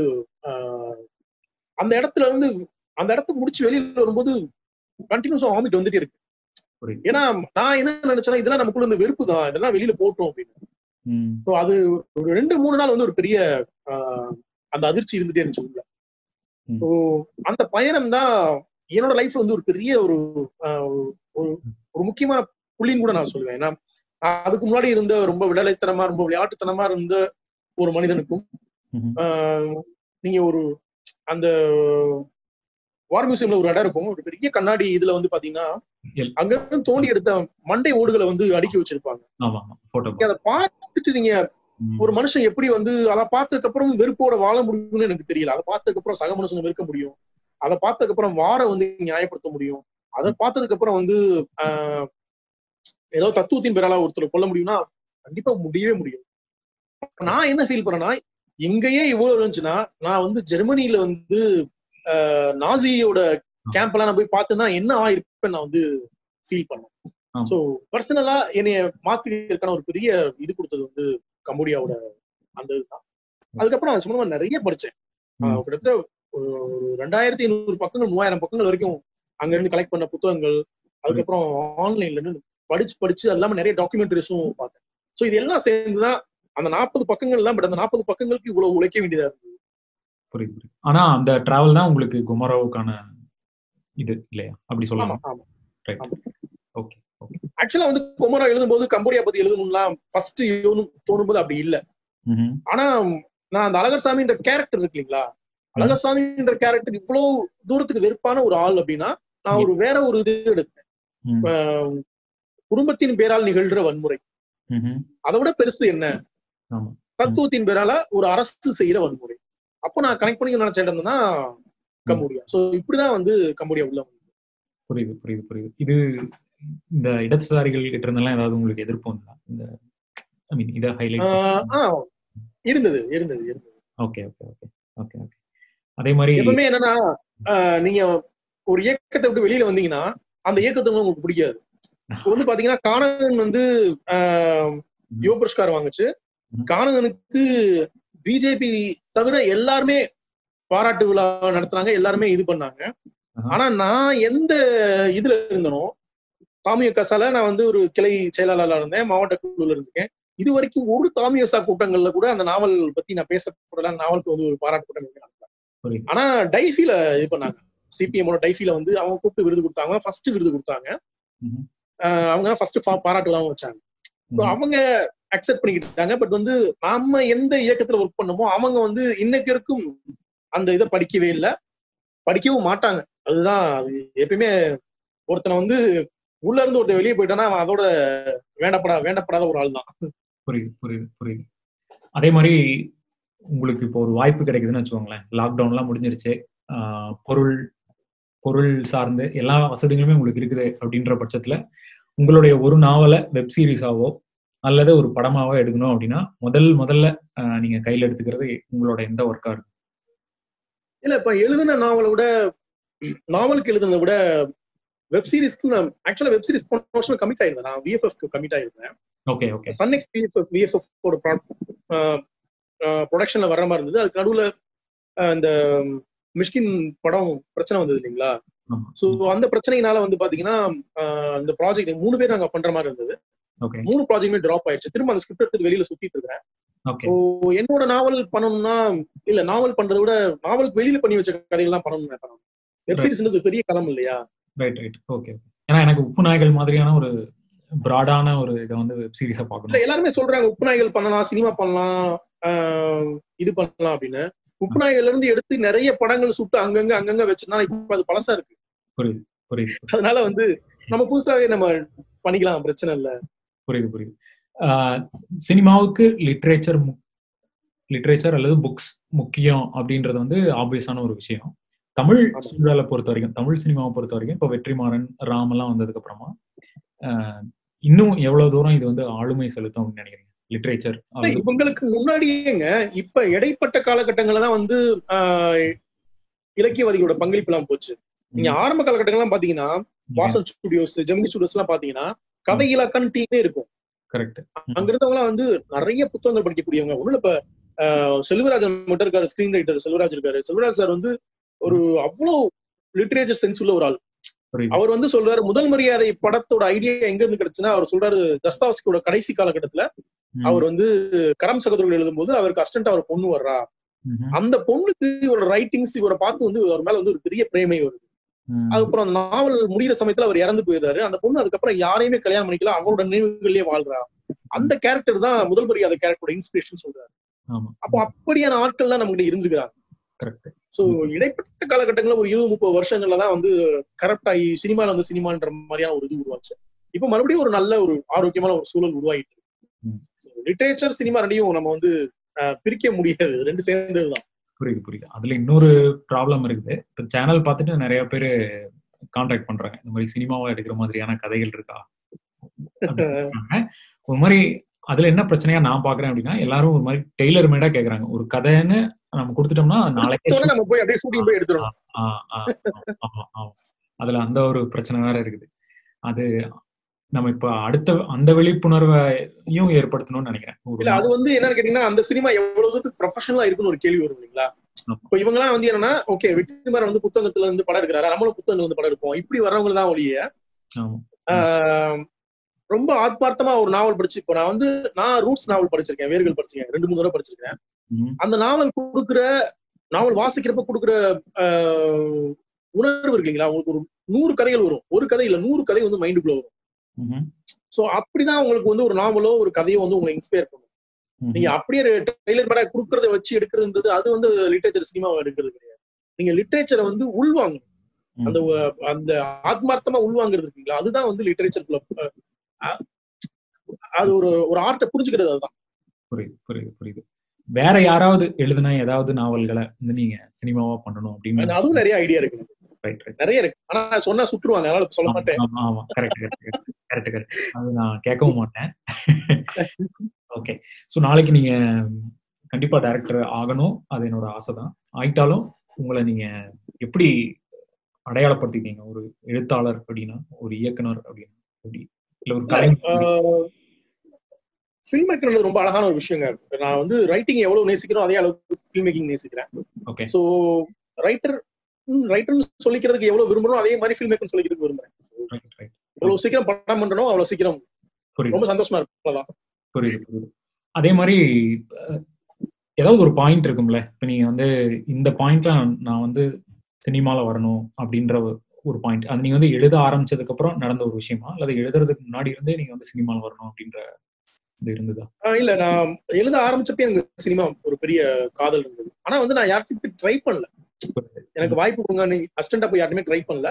ஆஹ், அந்த இடத்துல இருந்து அந்த இடத்துக்கு முடிச்சு வெளியில வரும்போது கண்டினியூஸா வாமிட் வந்துட்டே இருக்கு புரியுது ஏன்னா நான் என்ன நினைச்சேன்னா இதெல்லாம் நமக்குள்ள இந்த வெறுப்பு தான் இதெல்லாம் வெளியில போட்டோம் அப்படின்னு ம். ஸோ அது ஒரு ரெண்டு மூணு நாள் வந்து ஒரு பெரிய ஆஹ், அந்த அதிர்ச்சி இருந்துட்டே இருந்துச்சு உள்ள ம். ஸோ அந்த பயணம் தான் என்னோட லைஃப்ல வந்து ஒரு பெரிய ஒரு ஆஹ், ஒரு ஒரு முக்கியமான புள்ளின்னு கூட நான் சொல்லுவேன் ஏன்னா அதுக்கு முன்னாடி இருந்த ரொம்ப விடலைத்தனமா ரொம்ப விளையாட்டுத்தனமா இருந்த ஒரு மனிதனுக்கும் ம்ஹும். ஆஹ், நீங்க ஒரு அந்த வார் மியூசியம்ல ஒரு இடம் இருக்கும் ஒரு பெரிய கண்ணாடி இதுல வந்து பாத்தீங்கன்னா எல். அங்க இருந்து தோண்டி எடுத்த மண்டை ஓடுகளை வந்து அடுக்கி வச்சிருப்பாங்க ஆமா ஆமா போட்டோ நீங்க அதை பார்த்துட்டு நீங்க ஒரு மனுஷன் எப்படி வந்து அதை பார்த்ததுக்கு அப்புறம் வெறுப்போட வாழ முடியும்னு எனக்கு தெரியல அதை பார்த்ததுக்கு அப்புறம் சக மனுஷனை வெறுக்க முடியும் அதை பார்த்ததுக்கு அப்புறம் வார வந்து நியாயப்படுத்த முடியும் அதை பார்த்ததுக்கு அப்புறம் வந்து ஆஹ், ஏதோ தத்துவத்தின் பேரால ஒருத்தர் கொல்ல முடியும்னா கண்டிப்பா முடியவே முடியும் அப்ப நான் என்ன ஃபீல் பண்ணேன்னா எங்கேயே இவ்வளவு இருந்துச்சுன்னா நான் வந்து ஜெர்மனியில வந்து ஆஹ், நாசியோட கேம்ப் எல்லாம் நான் போய் பார்த்தேன்னா என்ன ஆயிருப்பேன் நான் வந்து ஃபீல் பண்ணேன் ஆமா. சோ பர்சனலா என்னைய மாத்திக்கிறதுக்கான ஒரு பெரிய இது கொடுத்தது வந்து கம்போடியாவோட அந்த இதுதான் அதுக்கப்புறம் அது சம்பந்தமா நிறைய படிச்சேன் ஆஹ் கிட்டத்தட்ட ஒரு ஒரு ரெண்டாயிரத்தி ஐநூறு பக்கங்கள் மூவாயிரம் பக்கங்கள் வரைக்கும் அங்க இருந்து கலெக்ட் பண்ண புத்தகங்கள் அதுக்கப்புறம் ஆன்லைன்ல இருந்து படிச்சு படிச்சு அது இல்லாம நிறைய டாக்குமெண்ட்ரிஸும் பார்த்தேன் சோ இது எல்லாம் சேர்ந்துதான் அந்த நாற்பது பக்கங்கள் எல்லாம் பட் அந்த நாற்பது பக்கங்களுக்கு இவ்வளவு உழைக்க வேண்டியதா இருந்தது புரியுது புரியுது ஆனா அந்த டிராவல் தான் உங்களுக்கு குமரோவுக்கான இது இல்லையா அப்படி ஆமா சொல்லலாம் ஆமா ரைட் ஓகே ஓகே ஆக்சுவலா வந்து குமரா எழுதும்போது கம்போடியா பத்தி எழுதணும்லாம் ஃபர்ஸ்ட் தோணும்போது அப்படி இல்ல ம்ஹும். ஆனா நான் அந்த அழகர்சாமின்ற கேரக்டர் இருக்கு இல்லைங்களா அழகர்சாமின்ற கேரக்டர் இவ்வளவு தூரத்துக்கு வெறுப்பான ஒரு ஆள் அப்படின்னா நான் ஒரு வேற ஒரு இது எடுத்தேன் ம். ஆஹ் குடும்பத்தின் பேரால் நிகழ்ற வன்முறை ம்ஹும். அதை விட பெருசு என்ன ஆமா. தத்துவத்தின் பேரால ஒரு அரசு செய்யற வன்முறை அப்போ நான் கனெக்ட் பண்ணி நினைச்ச இடம் தான் கம்போடியா சோ இப்படிதான் வந்து கம்போடியா உள்ள வந்தது. புரியுது புரியுது புரியுது இது இந்த இடதுசாரிகள் கிட்ட இருந்தெல்லாம் ஏதாவது உங்களுக்கு எதிர்ப்பு வந்தா இந்த ஐ மீன் இதை ஆஹ் ஹைலைட் ஆஹ் இருந்தது இருந்தது இருந்தது okay okay okay okay okay அதே மாதிரி எப்பவுமே என்னன்னா ஆஹ் நீங்க ஒரு இயக்கத்தை விட்டு வெளியில வந்தீங்கன்னா அந்த இயக்கத்தை வந்து உங்களுக்கு பிடிக்காது இப்போ வந்து பாத்தீங்கன்னா கானகன் வந்து ஆஹ் யுவ புரஸ்கார் வாங்குச்சு ம். கானகனுக்கு பிஜேபி தவிர எல்லாருமே பாராட்டு விழா நடத்துனாங்க எல்லாருமே இது பண்ணாங்க ஆஹா. ஆனா நான் எந்த இதுல இருந்தனோ தாமிய கசால நான் வந்து ஒரு கிளை செயலாளராக இருந்தேன் மாவட்ட குழுல இருந்தேன் இது வரைக்கும் ஒரு தாமியசா கூட்டங்கள்ல கூட அந்த நாவல் பத்தி நான் பேசப்படல அந்த நாவலுக்கு வந்து ஒரு பாராட்டு கூட்டம் எதுவுமே நடத்தல. புரியுது ஆனா டைஃபில இது பண்ணாங்க சிபிஎம்மோட டைஃபில வந்து அவங்க கூப்பிட்டு விருது கொடுத்தாங்க ஃபர்ஸ்ட் விருது கொடுத்தாங்க ம்ஹும். ஆஹ் அவங்க தான் ஃபர்ஸ்ட் பாராட்டு விழாவும் வச்சாங்க So ம்ஹும். அவங்க அக்செப்ட் பண்ணிக்கிட்டாங்க பட் வந்து நாம எந்த இயக்கத்துல ஒர்க் பண்ணமோ அவங்க வந்து இன்னைக்கு வரைக்கும் அந்த இதை படிக்கவே இல்லை படிக்கவும் மாட்டாங்க அதுதான் அது எப்பயுமே ஒருத்தனை வந்து உள்ள இருந்து ஒருத்தர் வெளியே போயிட்டானா அவன் அதோட வேண்டப்படா வேண்டப்படாத ஒரு ஆள் தான் புரியுது புரியுது புரியுது அதே மாதிரி உங்களுக்கு இப்போ ஒரு வாய்ப்பு கிடைக்குதுன்னு வச்சுக்கோங்களேன் லாக்டவுன்லாம் முடிஞ்சிருச்சு ஆஹ் பொருள் பொருள் சார்ந்து எல்லா வசதிகளுமே உங்களுக்கு இருக்குது அப்படின்ற பட்சத்துல உங்களுடைய ஒரு நாவலை வெப் சீரிஸாவோ அல்லது ஒரு படமாவோ எடுக்கணும் அப்படின்னா முதல் முதல்ல ஆஹ் நீங்க கையில எடுத்துக்கிறது உங்களோட எந்த ஒர்க்கா இருக்கும் இல்ல இப்ப எழுதின நாவலை விட நாவலுக்கு எழுதுனதை விட வெப் சீரிஸ்க்கு நான் ஆக்சுவலா வெப் சீரிஸ் போன வருஷம் கமிட் ஆயிருந்தேன் நான் விஎஃப்எஃப்க்கு கமிட் ஆயிருந்தேன் ஓகே ஓகே சன்எக்ஸ் விஎஃப்எஃப் விஎஃப்எஃப் ஒரு ப்ரொடக்ஷன்ல வர்ற மாதிரி இருந்தது அதுக்கு நடுவுல அஹ், இந்த மிஷ்கின் படம் பிரச்சனை வந்தது இல்லைங்களா ஆமா சோ அந்த பிரச்சனையினால வந்து பாத்தீங்கன்னா அஹ், இந்த ப்ராஜெக்ட் மூணு பேர் நாங்க பண்ற மாதிரி இருந்தது ஓகே மூணு ப்ராஜெக்ட்மே டிராப் ஆயிடுச்சு திரும்ப அந்த ஸ்கிரிப்ட் எடுத்து வெளியில சுத்திட்டு இருக்கிறேன் ஓகே ஸோ என்னோட நாவல் பண்ணணும்னா இல்ல நாவல் பண்றதை விட நாவலுக்கு வெளியில பண்ணி வச்ச கதைகள் தான் பண்ணணும்னு நினைக்கிறேன் வெப் சீரிஸ்ன்றது பெரிய களம் இல்லையா ரைட் ரைட் ஓகே ஏன்னா எனக்கு உப்பு நாய்கள் மாதிரியான ஒரு பிராடான ஒரு இதை வந்து வெப் சீரிஸா இல்ல பார்க்கணும் எல்லாருமே சொல்றாங்க உப்பு நாய்கள் பண்ணலாம் சினிமா பண்ணலாம் ஆஹ் இது பண்ணலாம் அப்படின்னு உப்பு நாய்கள்ல இருந்து எடுத்து நிறைய படங்கள் சுட்டு அங்கங்க அங்கங்க வச்சிருந்தா இப்ப அது பழசா இருக்கு புரியுது புரியுது அதனால வந்து நம்ம புதுசாவே நம்ம பண்ணிக்கலாம் பிரச்சனை இல்ல புரியுது புரியுது ஆஹ் சினிமாவுக்கு லிட்ரேச்சர் லிட்ரேச்சர் அல்லது புக்ஸ் முக்கியம் அப்படின்றது வந்து ஆப்வியஸான ஒரு விஷயம் தமிழ் ஆமா. சூழலை பொறுத்த வரைக்கும் தமிழ் சினிமாவை பொறுத்த வரைக்கும் இப்போ வெற்றிமாறன் ராமெல்லாம் வந்ததுக்கு அப்புறமா ஆஹ் இன்னும் எவ்வளவு தூரம் இது வந்து ஆளுமை செலுத்தும் அப்படின்னு நினைக்கிறீங்க லிட்ரேச்சர் இல்ல, இவங்களுக்கு முன்னாடியேங்க இப்ப இடைப்பட்ட காலகட்டங்கள்ல தான் வந்து ஆஹ் இலக்கியவாதிகளோட பங்களிப்பு எல்லாம் போச்சு நீங்க ஆரம்ப காலகட்டங்கள்லாம் பாத்தீங்கன்னா வாசல் ஸ்டுடியோஸ் ஜெமினி ஸ்டுடியோஸ் எல்லாம் பாத்தீங்கன்னா கதை இலக்கண டீமே இருக்கும் கரெக்ட் அங்க இருந்தவங்க எல்லாம் வந்து நிறைய புத்தகங்கள் படிக்கக்கூடியவங்க ஒண்ணுல இப்ப ஆஹ் செல்வராஜன் மட்டும் இருக்காரு ஸ்கிரீன் ரைட்டர் செல்வராஜ் இருக்காரு செல்வராஜ் சார் வந்து ஒரு அவ்வளவு லிட்டரேச்சர் சென்ஸ் உள்ள ஒரு ஆள் புரியுது அவர் வந்து சொல்றாரு முதல் மரியாதை படத்தோட ஐடியா எங்க இருந்து கிடைச்சுன்னா அவர் சொல்றாரு தஸ்தாவஸ்கியோட கடைசி காலகட்டத்துல ம், அவர் வந்து கரம் சகோதரர்கள் எழுதும்போது அவருக்கு அசிஸ்டன்ட் அவர் பொண்ணு வர்றா ம்ஹும், அந்த பொண்ணுக்கு இவரோட ரைட்டிங்ஸ் இவரை பார்த்து வந்து அவர் மேல வந்து ஒரு பெரிய பிரேமை வருது ம், அதுக்கப்புறம் அந்த நாவல் முடியிற சமயத்துல அவர் இறந்து போயிடுறாரு அந்த பொண்ணு அதுக்கப்புறம் யாரையுமே கல்யாணம் பண்ணிக்கல அவரோட நினைவுகள்லயே வாழ்றா அந்த கேரக்டர் தான் முதல் மரியாதை கேரக்டரோட இன்ஸ்பிரேஷன் சொல்றாரு ஆமா அப்போ அப்படியான ஆட்கள் தான் நம்மகிட்ட இருந்துக்கிறாங்க கரெக்ட் சோ இடைப்பட்ட காலகட்டங்கள்ல ஒரு இருபது முப்பது வருஷங்கள்ல தான் வந்து கரெக்ட் ஆகி சினிமால வந்து சினிமான்ற மாதிரியான ஒரு இது உருவாச்சு இப்ப மறுபடியும் ஒரு நல்ல ஒரு ஆரோக்கியமான ஒரு சூழல் உருவாயிட்டு ம். லிட்ரேச்சர் சினிமா ரெண்டையும் நம்ம வந்து அஹ், பிரிக்க முடியாது ரெண்டு சேர்ந்ததுதான் புரியுது புரியுது அதுல இன்னொரு ப்ராப்ளம் இருக்குது இப்போ சேனல் பார்த்துட்டு நிறைய பேர் கான்டாக்ட் பண்றாங்க இந்த மாதிரி சினிமாவா எடுக்கிற மாதிரியான கதைகள் இருக்கா அப்படின்னு கேக்குறாங்க. ஒரு மாதிரி அதுல என்ன பிரச்சனையா நான் பாக்குறேன் அப்படின்னா எல்லாரும் ஒரு மாதிரி டெய்லர் மேடா கேக்குறாங்க ஒரு கதைன்னு நம்ம கொடுத்துட்டோம்னா நாளைக்கே எடுத்தோடனே நம்ம போய் அப்படியே ஷூட்டிங் போய் எடுத்துடணும் ஆ, ஆ, ஆமா, ஆமா. அதுல அந்த ஒரு பிரச்சனை வேற இருக்குது அது நம்ம இப்ப அடுத்த அந்த விழிப்புணர்வையும் ஏற்படுத்தணும்னு நினைக்கிறேன் ஒரு இல்ல அது வந்து என்னன்னு கேட்டீங்கன்னா அந்த சினிமா எவ்வளவு தூரத்துக்கு ப்ரொஃபஷனலா இருக்குன்னு ஒரு கேள்வி வரும் இல்லைங்களா ஆமா. இப்போ இவங்க எல்லாம் வந்து என்னன்னா ஓகே வெற்றிமாறன் வந்து புத்தகத்துல இருந்து படம் எடுக்கிறாரு நம்மளும் புத்தகத்துல இருந்து படம் எடுப்போம் இப்படி வர்றவங்க தான் ஒழிய ஆமா. ஆஹ், ரொம்ப ஆத்மார்த்தமா ஒரு நாவல் படிச்சு இப்போ நான் வந்து நான் ரூட்ஸ் நாவல் படிச்சிருக்கேன் வேர்கள் படிச்சிருக்கேன் ரெண்டு மூணு தடவை படிச்சிருக்கேன் ம், அந்த நாவல் கொடுக்குற நாவல் வாசிக்கிறப்ப கொடுக்குற ஆஹ், உணர்வு இருக்கு இல்லைங்களா உங்களுக்கு ஒரு நூறு கதைகள் வரும் ஒரு கதை இல்ல நூறு கதை வந்து மைண்டுக்குள்ள வரும் ம்ஹும், சோ அப்படிதான் உங்களுக்கு வந்து ஒரு நாவலோ ஒரு கதையோ வந்து உங்களை இன்ஸ்பயர் பண்ணும் ம்ஹும். நீங்க அப்படியே டெய்லர் படம் கொடுக்கறத வச்சு எடுக்கிறதுன்றது அது வந்து லிட்ரேச்சர் சினிமாவை எடுக்கிறது கிடையாது நீங்க லிட்ரேச்சரை வந்து உள்வாங்கணும் ம். அந்த அஹ், அந்த ஆத்மார்த்தமா உள்வாங்குறது இருக்குங்களா அதுதான் வந்து லிட்ரேச்சர் அது ஒரு ஒரு ஆர்ட்டை புரிஞ்சுக்கிறது அதுதான் புரியுது புரியுது புரியுது வேற யாராவது எழுதுனா ஏதாவது நாவல்களை வந்து நீங்க சினிமாவா பண்ணணும் அப்படின்னு அதுவும் நிறைய ஐடியா இருக்கு எனக்கு. ரைட் ரைட் நிறைய இருக்கு ஆனா சொன்னா சுற்றுவாங்க அதனால இப்ப சொல்ல மாட்டேன் ஆமா ஆமா கரெக்ட் கரெக்ட் கரெக்ட் கரெக்ட் அது நான் கேட்கவும் மாட்டேன் ஓகே ஸோ நாளைக்கு நீங்க கண்டிப்பா டைரக்டர் ஆகணும் அது என்னோட ஆசை தான் ஆயிட்டாலும் உங்களை நீங்க எப்படி அடையாளப்படுத்திக்கீங்க ஒரு எழுத்தாளர் அப்படின்னா ஒரு இயக்குனர் அப்படின்னா எப்படி இல்ல ஒரு கலை ஃபில்ம் மேக்கர் ரொம்ப அழகான ஒரு விஷயங்க நான் வந்து ரைட்டிங் எவ்வளவு நேசிக்கிறோம் அதே அளவுக்கு ஃபில்ம் மேக்கிங் நேசிக்கிறேன் ஓகே சோ ரைட்டர் ரைட்டர்னு சொல்லிக்கிறதுக்கு எவ்வளவு விரும்புறோம் அதே மாதிரி ஃபில்ம் மேக்கர் சொல்லிக்கிறதுக்கு விரும்புறேன் ரைட் ரைட் எவ்வளவு சீக்கிரம் படம் பண்றனோ அவ்வளவு சீக்கிரம் புரியுது ரொம்ப சந்தோஷமா இருக்கும் அவ்வளவுதான் புரியுது புரியுது அதே மாதிரி அஹ், ஏதாவது ஒரு பாயிண்ட் இருக்கும்ல இப்ப நீங்க வந்து இந்த பாயிண்ட்ல நான் வந்து சினிமால வரணும் அப்படின்ற ஒரு- ஒரு பாயிண்ட் அது நீங்க வந்து எழுத ஆரம்பிச்சதுக்கு அப்புறம் நடந்த ஒரு விஷயமா அல்லது எழுதுறதுக்கு முன்னாடி இருந்தே நீங்க வந்து சினிமால வரணும் அப்படின்ற இது இருந்ததா ஆஹ் இல்ல நான் எழுத ஆரம்பிச்சப்பே எனக்கு சினிமா ஒரு பெரிய காதல் இருந்தது ஆனா வந்து நான் யார்கிட்ட ட்ரை பண்ணல எனக்கு வாய்ப்பு கொடுங்க அசிஸ்டண்டா போய் யாருமே ட்ரை பண்ணல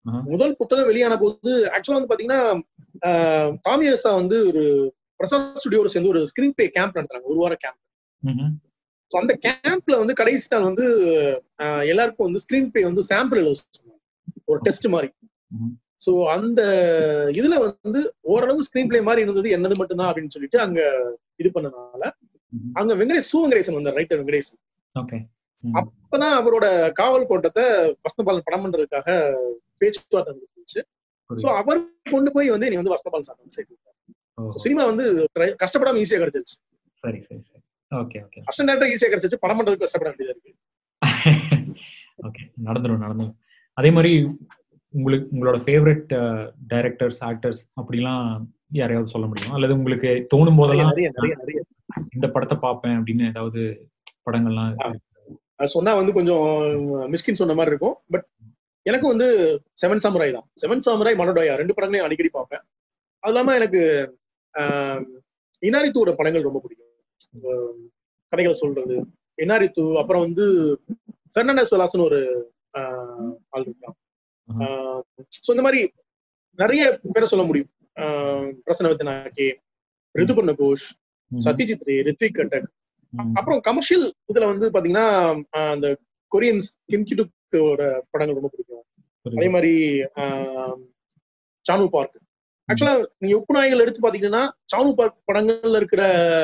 ஆஹா. முதல் புத்தகம் வெளியான போது ஆக்சுவலா வந்து பாத்தீங்கன்னா ஆஹ், தாமியசா வந்து ஒரு பிரசாத் ஸ்டுடியோட சேர்ந்து ஒரு ஸ்கிரீன் பே கேம்ப் நடத்துறாங்க ஒரு வார கேம்ப் ம்ஹும். ஸோ அந்த கேம்ப்ல வந்து கடைசி நாள் வந்து ஆஹ், எல்லாருக்கும் வந்து ஸ்கிரீன் பே வந்து சாம்பிள் எழுத சொன்னாங்க ஒரு டெஸ்ட் மாதிரி ம்ஹும். ஸோ அந்த இதுல வந்து ஓரளவு ஸ்கிரீன் பிளே மாதிரி இருந்தது என்னது மட்டும்தான் அப்படின்னு சொல்லிட்டு அங்க இது பண்ணனால ம்ஹும். அங்க வெங்கடேஷ் சு வெங்கடேசன் வந்தார் ரைட்டர் வெங்கடேசன் ஓகே ம். அப்பதான் அவரோட காவல் கோட்டத்தை வசந்தபாலன் படம் பண்றதுக்காக பேச்சுவார்த்தை இருந்துச்சு ஸோ புரியுது. அவர் கொண்டு போய் வந்து நீ வந்து வசந்தபாலன் சார் வந்து சேர்த்து ஓ, சினிமா வந்து try- கஷ்டப்படாம ஈஸியா கிடைச்சிருச்சு சரி சரி சரி ஓகே ஓகே அசிஸ்டன்ட் டேரக்டர் ஈஸியா கிடைச்சிச்சு படம் பண்றதுக்கு கஷ்டப்பட வேண்டியதா இருக்கு ஓகே நடந்துரும் நடந்துரும் அதே மாதிரி உங்களுக்கு உங்களோட ஃபேவரட் டைரக்டர்ஸ் ஆக்டர்ஸ் அப்படிலாம் யாரையாவது சொல்ல முடியுமா அல்லது உங்களுக்கு தோணும் நிறைய போதெல்லாம் நிறைய நிறைய நிறைய இந்த படத்தை பார்ப்பேன் அப்படின்னு ஏதாவது படங்கள்லாம் ஆ. அது சொன்னா வந்து கொஞ்சம் மிஸ்கின் சொன்ன மாதிரி இருக்கும் பட் எனக்கு வந்து செவன் சாமுராய் தான் செவன் சாமுராய் மனோடயா ரெண்டு படங்களையும் அடிக்கடி பார்ப்பேன் அது இல்லாம எனக்கு ஆஹ், இனாரித்துவோட படங்கள் ரொம்ப பிடிக்கும் ஆஹ், கதைகளை சொல்றது இனாரித்து அப்புறம் வந்து பெர்னாண்டஸ் வெலாசன் ஒரு ஆஹ், ஆள் இருக்கான் ஆஹா. ஸோ இந்த மாதிரி நிறைய பேரை சொல்ல முடியும் ஆஹ், பிரசன்ன வித்தனாக்கே ரிதுபர்ண கோஷ் ம். சத்யஜித் ரே ரித்விக் கட்டக் ம். அப்புறம் கமர்ஷியல் இதுல வந்து பாத்தீங்கன்னா ஆஹ் அந்த கொரியன் கிம் கிடுக்கோட படங்கள் ரொம்ப பிடிக்கும் அதே புரியுது. மாதிரி ஆஹ் சானு பார்க் ஆக்சுவலா நீங்க உப்பு நாய்கள் எடுத்து பாத்தீங்கன்னா சானு பார்க் படங்கள்ல இருக்கிற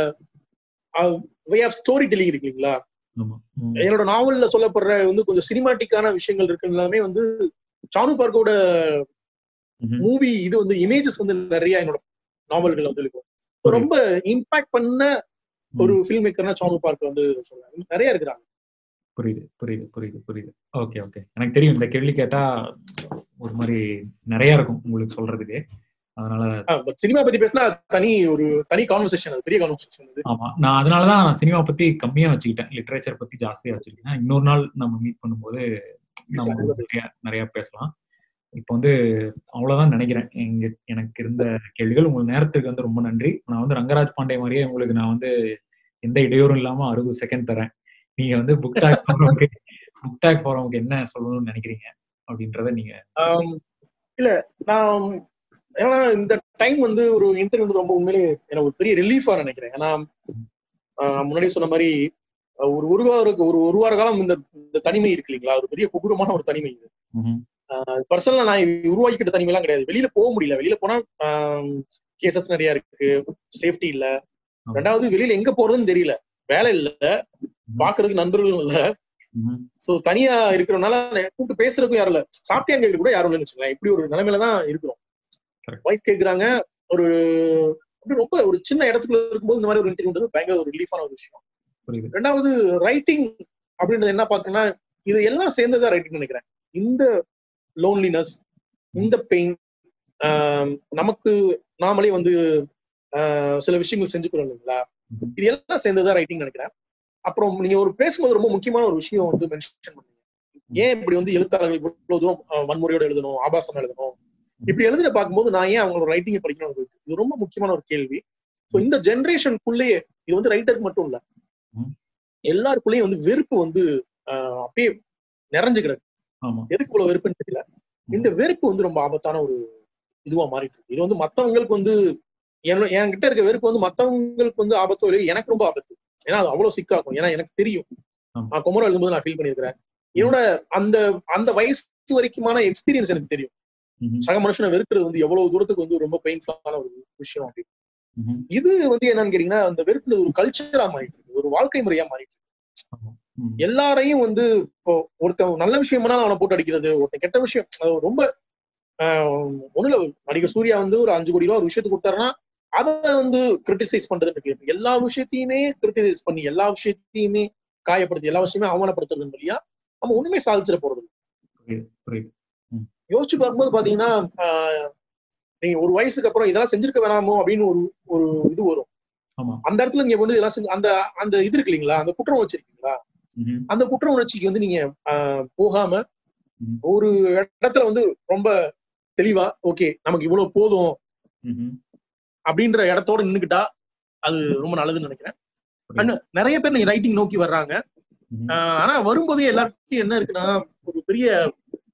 வே ஆஃப் ஸ்டோரி டெல்லிங் இருக்கு இல்லைங்களா ஆமா ம். என்னோட நாவல்ல சொல்லப்படுற வந்து கொஞ்சம் சினிமாட்டிக்கான விஷயங்கள் இருக்கு எல்லாமே வந்து சானு பார்க்கோட ம்ஹும். மூவி இது வந்து இமேஜஸ் வந்து நிறைய என்னோட நாவல்கள் வந்து இருக்கும் So புரியுது. ரொம்ப இம்பாக்ட் பண்ண ஒரு ஃபில்ம் மேக்கர்னா சானு பார்க் வந்து சொல்றாங்க நிறைய இருக்கிறாங்க புரியுது புரியுது புரியுது புரியுது ஓகே ஓகே எனக்கு தெரியும் இந்த கேள்வி கேட்டா ஒரு மாதிரி நிறைய இருக்கும் உங்களுக்கு சொல்றதுக்கு அதனால பட் சினிமா பத்தி பேசினா அது தனி ஒரு தனி கான்வர்சேஷன் அது பெரிய கான்வர்சேஷன் அது ஆமா நான் அதனாலதான் நான் சினிமா பத்தி கம்மியா வச்சுக்கிட்டேன் லிட்ரேச்சர் பத்தி ஜாஸ்தியா வச்சிருக்கேன் இன்னொரு நாள் நம்ம மீட் பண்ணும்போது நம்ம நிறைய நிறைய பேசலாம் இப்போ வந்து அவ்வளவுதான் நினைக்கிறேன் எங்க எனக்கு இருந்த கேள்விகள் உங்க நேரத்துக்கு வந்து ரொம்ப நன்றி நான் வந்து ரங்கராஜ் பாண்டே மாதிரியே உங்களுக்கு நான் வந்து எந்த இடையூறும் இல்லாம அறுபது செகண்ட் தரேன் நீங்க வந்து புக் டாக் போறவங்க புக் டாக் போறவங்க என்ன சொல்லணும்னு நினைக்கிறீங்க அப்படின்றத நீங்க ஆம், இல்ல நான் ஏன்னா இந்த டைம் வந்து ஒரு இன்டர்வியூ வந்து ரொம்ப உண்மையிலேயே எனக்கு ஒரு பெரிய ரிலீஃபா நினைக்கிறேன் ஏன்னா ஆஹ், முன்னாடி சொன்ன மாதிரி ஆஹ், ஒரு ஒரு வாரம் ஒரு ஒரு வார காலம் இந்த இந்த தனிமை இருக்கு இல்லைங்களா ஒரு பெரிய கொடூரமான ஒரு தனிமை இது ம்ஹும். பர்சனலா நான் இது உருவாக்கிட்ட தனிமைலாம் கிடையாது வெளியில போக முடியல வெளியில போனா கேசஸ் நிறைய இருக்கு சேஃப்டி இல்ல ஆமா. ரெண்டாவது வெளியில எங்க போறதுன்னு தெரியல வேலை இல்ல பாக்குறதுக்கு நண்பர்களும் இல்ல ம்ஹும். சோ தனியா இருக்கிறனால கூப்பிட்டு பேசுறதுக்கும் யாரும் இல்ல சாப்பிட்டியான்னு கேட்க கூட யாரும் இல்லைன்னு வச்சுக்கோங்களேன் இப்படி ஒரு நிலைமையில தான் இருக்கிறோம் Correct. ஒய்ஃப் கேக்குறாங்க ஒரு அப்படி ரொம்ப ஒரு சின்ன இடத்துக்குள்ள இருக்கும்போது இந்த மாதிரி ஒரு இன்டர்வியூ பயங்கர ஒரு ரிலீஃபான ஒரு விஷயம் புரியுது ரெண்டாவது ரைட்டிங் அப்படின்றது என்ன பார்த்தோம்னா இது எல்லாம் சேர்ந்ததா ரைட்டிங் நினைக்கிறேன் இந்த லோன்லினஸ் இந்த பெயின் நமக்கு நாமளே வந்து ஆஹ், சில விஷயங்கள் செஞ்சுக்கிறோம் இல்லைங்களா ம்ஹும். இது எல்லாம் சேர்ந்ததா ரைட்டிங் நினைக்கிறேன் அப்புறம் நீங்க ஒரு பேசும்போது ரொம்ப முக்கியமான ஒரு விஷயம் வந்து மென்ஷன் பண்ணீங்க ஏன் இப்படி வந்து எழுத்தாளர்கள் இவ்வளவு தூரம் ஆஹ், வன்முறையோட எழுதணும் ஆபாசமா எழுதணும் இப்படி எழுதுன பார்க்கும்போது நான் ஏன் அவங்களோட ரைட்டிங்கை படிக்கணும் இருக்கு. இது ரொம்ப முக்கியமான ஒரு கேள்வி ஸோ இந்த ஜெனரேஷனுக்குள்ளேயே இது வந்து ரைட்டருக்கு மட்டும் இல்ல ம். எல்லாருக்குள்ளேயும் வந்து வெறுப்பு வந்து ஆஹ், அப்படியே நிறைஞ்சு கிடக்கு ஆமா எதுக்கு இவ்வளவு வெறுப்புன்னு தெரியல இந்த வெறுப்பு வந்து ரொம்ப ஆபத்தான ஒரு இதுவா மாறிட்டு இருக்கு இது வந்து மத்தவங்களுக்கு வந்து என்ன- என்கிட்ட இருக்க வெறுப்பு வந்து மத்தவங்களுக்கு வந்து ஆபத்தோ இல்லையோ எனக்கு ரொம்ப ஆபத்து ஏன்னா அது அவ்வளவு சிக்காகும் ஏன்னா எனக்கு தெரியும் ஆமா. நான் குமரம் எழுதும்போது நான் ஃபீல் பண்ணியிருக்கிறேன் என்னோட அந்த அந்த வயசு வரைக்குமான எக்ஸ்பீரியன்ஸ் எனக்கு தெரியும் ம்ஹும். சக மனுஷனை வெறுக்கிறது வந்து எவ்வளவு தூரத்துக்கு வந்து ரொம்ப பெயின்ஃபுல்லான ஒரு விஷயம் அப்படி ம்ஹும். இது வந்து என்னன்னு கேட்டீங்கன்னா அந்த வெறுப்பு ஒரு கல்ச்சரா மாறிட்டு இருக்கு ஒரு வாழ்க்கை முறையா மாறிட்டு இருக்கு ம். எல்லாரையும் வந்து இப்போ ஒருத்தன் நல்ல விஷயம்னா அவனை போட்டு அடிக்கிறது ஒருத்தன் கெட்ட விஷயம் அது ரொம்ப ஆஹ், ஒண்ணுல நடிகர் சூர்யா வந்து ஒரு அஞ்சு கோடி ரூபா ஒரு விஷயத்துக்கு கொடுத்தாருன்னா அதை வந்து கிரிட்டிசைஸ் பண்றது இருக்கு எல்லா விஷயத்தையுமே கிரிட்டிசைஸ் பண்ணி எல்லா விஷயத்தையுமே காயப்படுத்தி எல்லா விஷயமே அவமானப்படுத்துறது இல்லையா நம்ம ஒண்ணுமே சாதிச்சிட போறது இல்ல. புரியுது புரியுது யோசிச்சு பார்க்கும்போது பாத்தீங்கன்னா ஆஹ், நீங்க ஒரு வயசுக்கு அப்புறம் இதெல்லாம் செஞ்சிருக்க வேணாமோ அப்படின்னு ஒரு ஒரு இது வரும் ஆமா அந்த இடத்துல நீங்க வந்து இதெல்லாம் செஞ்சு அந்த அந்த இது இருக்கு இல்லைங்களா அந்த குற்றம் வச்சிருக்கீங்களா ம்ஹும். அந்த குற்ற உணர்ச்சிக்கு வந்து நீங்க ஆஹ், போகாம ம். ஒரு இடத்துல வந்து ரொம்ப தெளிவா ஓகே நமக்கு இவ்வளவு போதும் ம்ஹும். அப்படின்ற இடத்தோட நின்னுக்கிட்டா அது ரொம்ப நல்லதுன்னு நினைக்கிறேன் அண்ட் நிறைய பேர் நீங்க ரைட்டிங் நோக்கி வர்றாங்க ம்ஹும். ஆஹ், ஆனா வரும்போதே எல்லாருக்கும் என்ன இருக்குன்னா ஒரு பெரிய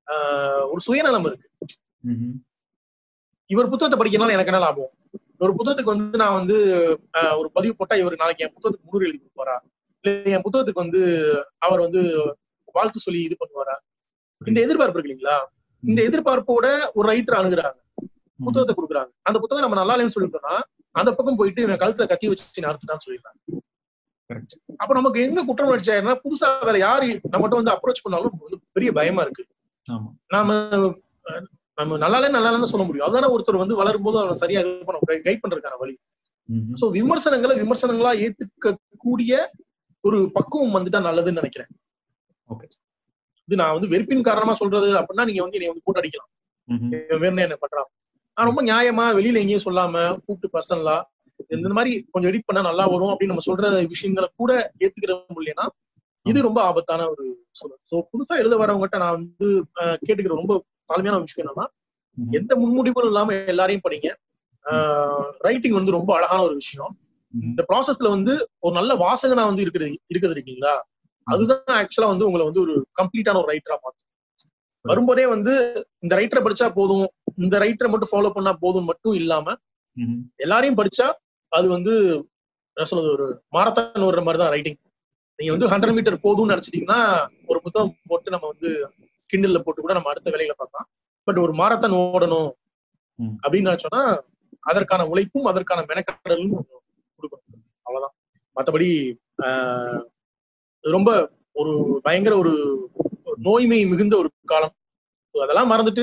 ஆஹ் ஒரு சுயநலம் இருக்கு ம்ஹும். இவர் புத்தகத்தை படிக்கிறனால எனக்கு என்ன லாபம் ஒரு புத்தகத்துக்கு வந்து நான் வந்து ஆஹ் ஒரு பதிவு போட்டா இவர் நாளைக்கு என் புத்தகத்துக்கு முன்னுரை எழுதி கொடுப்பாரா இல்ல என் புத்தகத்துக்கு வந்து அவர் வந்து வாழ்த்து சொல்லி இது பண்ணுவாரா இந்த எதிர்பார்ப்பு இருக்கு இல்லைங்களா இந்த எதிர்பார்ப்போட ஒரு ரைட்டர் அணுகுறாங்க புத்தகத்தை கொடுக்குறாங்க அந்த புத்தகம் நம்ம நல்லா இல்லைன்னு சொல்லிட்டோம்னா அந்த பக்கம் போயிட்டு இவன் கழுத்துல கத்தி வச்சு நடத்துட்டான்னு சொல்லிடுறாங்க Correct. அப்ப நமக்கு எங்க குற்றம் உணர்ச்சி ஆயிருந்தா புதுசா வேற யாரு நம்மகிட்ட வந்து அப்ரோச் பண்ணாலும் நமக்கு வந்து பெரிய பயமா இருக்கு ஆமா நாம அஹ், நம்ம நல்லா இல்ல நல்லா இல்லைன்னு சொல்ல முடியும் அதான ஒருத்தர் வந்து வளரும் போது அவனை சரியா இது பண்ண கைட் பண்றதுக்கான வழி ம்ஹும். சோ விமர்சனங்களை விமர்சனங்களா ஏத்துக்க கூடிய ஒரு பக்குவம் வந்துட்டா நல்லதுன்னு நினைக்கிறேன் Okay. இது நான் வந்து வெறுப்பின் காரணமா சொல்றது அப்படின்னா நீங்க வந்து என்னை வந்து போட்டு அடிக்கலாம் ம்ஹும். வேணும் என்ன பண்றான் நான் ரொம்ப நியாயமா வெளியில எங்கேயும் சொல்லாம கூப்பிட்டு பர்சனலா இந்த மாதிரி கொஞ்சம் எடிட் பண்ணா நல்லா வரும் அப்படின்னு நம்ம சொல்ற விஷயங்களை கூட ஏத்துக்கிற முடியலன்னா இது ரொம்ப ஆபத்தான ஒரு சூழல் சோ புதுசா எழுத வரவங்ககிட்ட நான் வந்து அஹ், கேட்டுக்கிற ரொம்ப தாழ்மையான விஷயம் என்னன்னா ம்ஹும். எந்த முன்முடிவும் இல்லாம எல்லாரையும் படிங்க ரைட்டிங் வந்து ரொம்ப அழகான ஒரு விஷயம் ம்ஹும். இந்த ப்ராசஸ்ல வந்து ஒரு நல்ல வாசகனா வந்து இருக்கிறது இருக்குது இருக்கீங்களா அதுதான் ஆக்சுவலா வந்து உங்களை வந்து ஒரு கம்ப்ளீட்டான ஒரு ரைட்டரா மாத்தும் வரும்போதே வந்து இந்த ரைட்டரை படிச்சா போதும் இந்த ரைட்டரை மட்டும் ஃபாலோ பண்ணா போதும் மட்டும் இல்லாம ம்ஹும். எல்லாரையும் படிச்சா அது வந்து என்ன சொல்றது ஒரு மாரத்தான் ஓடுற மாதிரி தான் ரைட்டிங் நீங்க வந்து ஹண்ட்ரட் மீட்டர் போதும்னு நினைச்சிட்டீங்கன்னா ஒரு புத்தகம் போட்டு நம்ம வந்து கிண்டல்ல போட்டு கூட நம்ம அடுத்த வேலைகளை பார்க்கலாம் பட் ஒரு மாரத்தான் ஓடணும் ம். அப்படின்னு நினைச்சோம்னா அதற்கான உழைப்பும் அதற்கான மெனக்கடலும் கொடுக்கணும் அவ்வளவுதான் மத்தபடி ஆஹ், இது ரொம்ப ஒரு பயங்கர ஒரு ஒரு நோய்மை மிகுந்த ஒரு காலம் So அதெல்லாம் மறந்துட்டு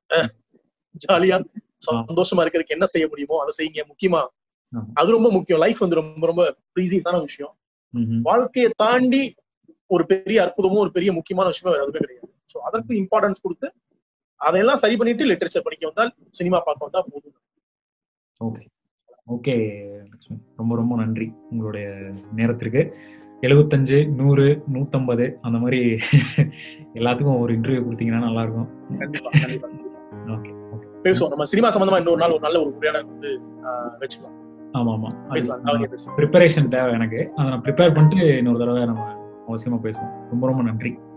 ஜாலியா சந்தோஷமா இருக்கிறதுக்கு என்ன செய்ய முடியுமோ அதை செய்யுங்க முக்கியமா ஆமா. அது ரொம்ப முக்கியம் லைஃப் வந்து ரொம்ப ரொம்ப ப்ரீசியஸான விஷயம் ம்ஹும். வாழ்க்கையை தாண்டி ஒரு பெரிய அற்புதமும் ஒரு பெரிய முக்கியமான விஷயமும் வேற எதுவுமே கிடையாது ஸோ அதற்கு இம்பார்ட்டன்ஸ் கொடுத்து அதையெல்லாம் சரி பண்ணிட்டு லிட்டரேச்சர் படிக்க வந்தால் சினிமா பார்க்க வந்தா போதும் ஓகே ஓகே லக்ஷ்மி ரொம்ப ரொம்ப நன்றி உங்களுடைய நேரத்திற்கு எழுபத்தஞ்சு நூறு நூத்தம்பது அந்த மாதிரி எல்லாத்துக்கும் ஒரு இன்டர்வியூ கொடுத்தீங்கன்னா நல்லா இருக்கும் கண்டிப்பா கண்டிப்பா ஓகே ஓகே பேசுவோம் நம்ம சினிமா சம்பந்தமா இன்னொரு நாள் ஒரு நல்ல ஒரு உரையாடல் வந்து ஆஹ், வச்சுக்கலாம் ஆமா ஆமா பேசலாம் நாளைக்கே பேசலாம் ப்ரிப்பரேஷன் தேவை எனக்கு அதை நான் ப்ரிப்பேர் பண்ணிட்டு இன்னொரு தடவை நம்ம அவசியமா பேசுவோம் ரொம்ப ரொம்ப நன்றி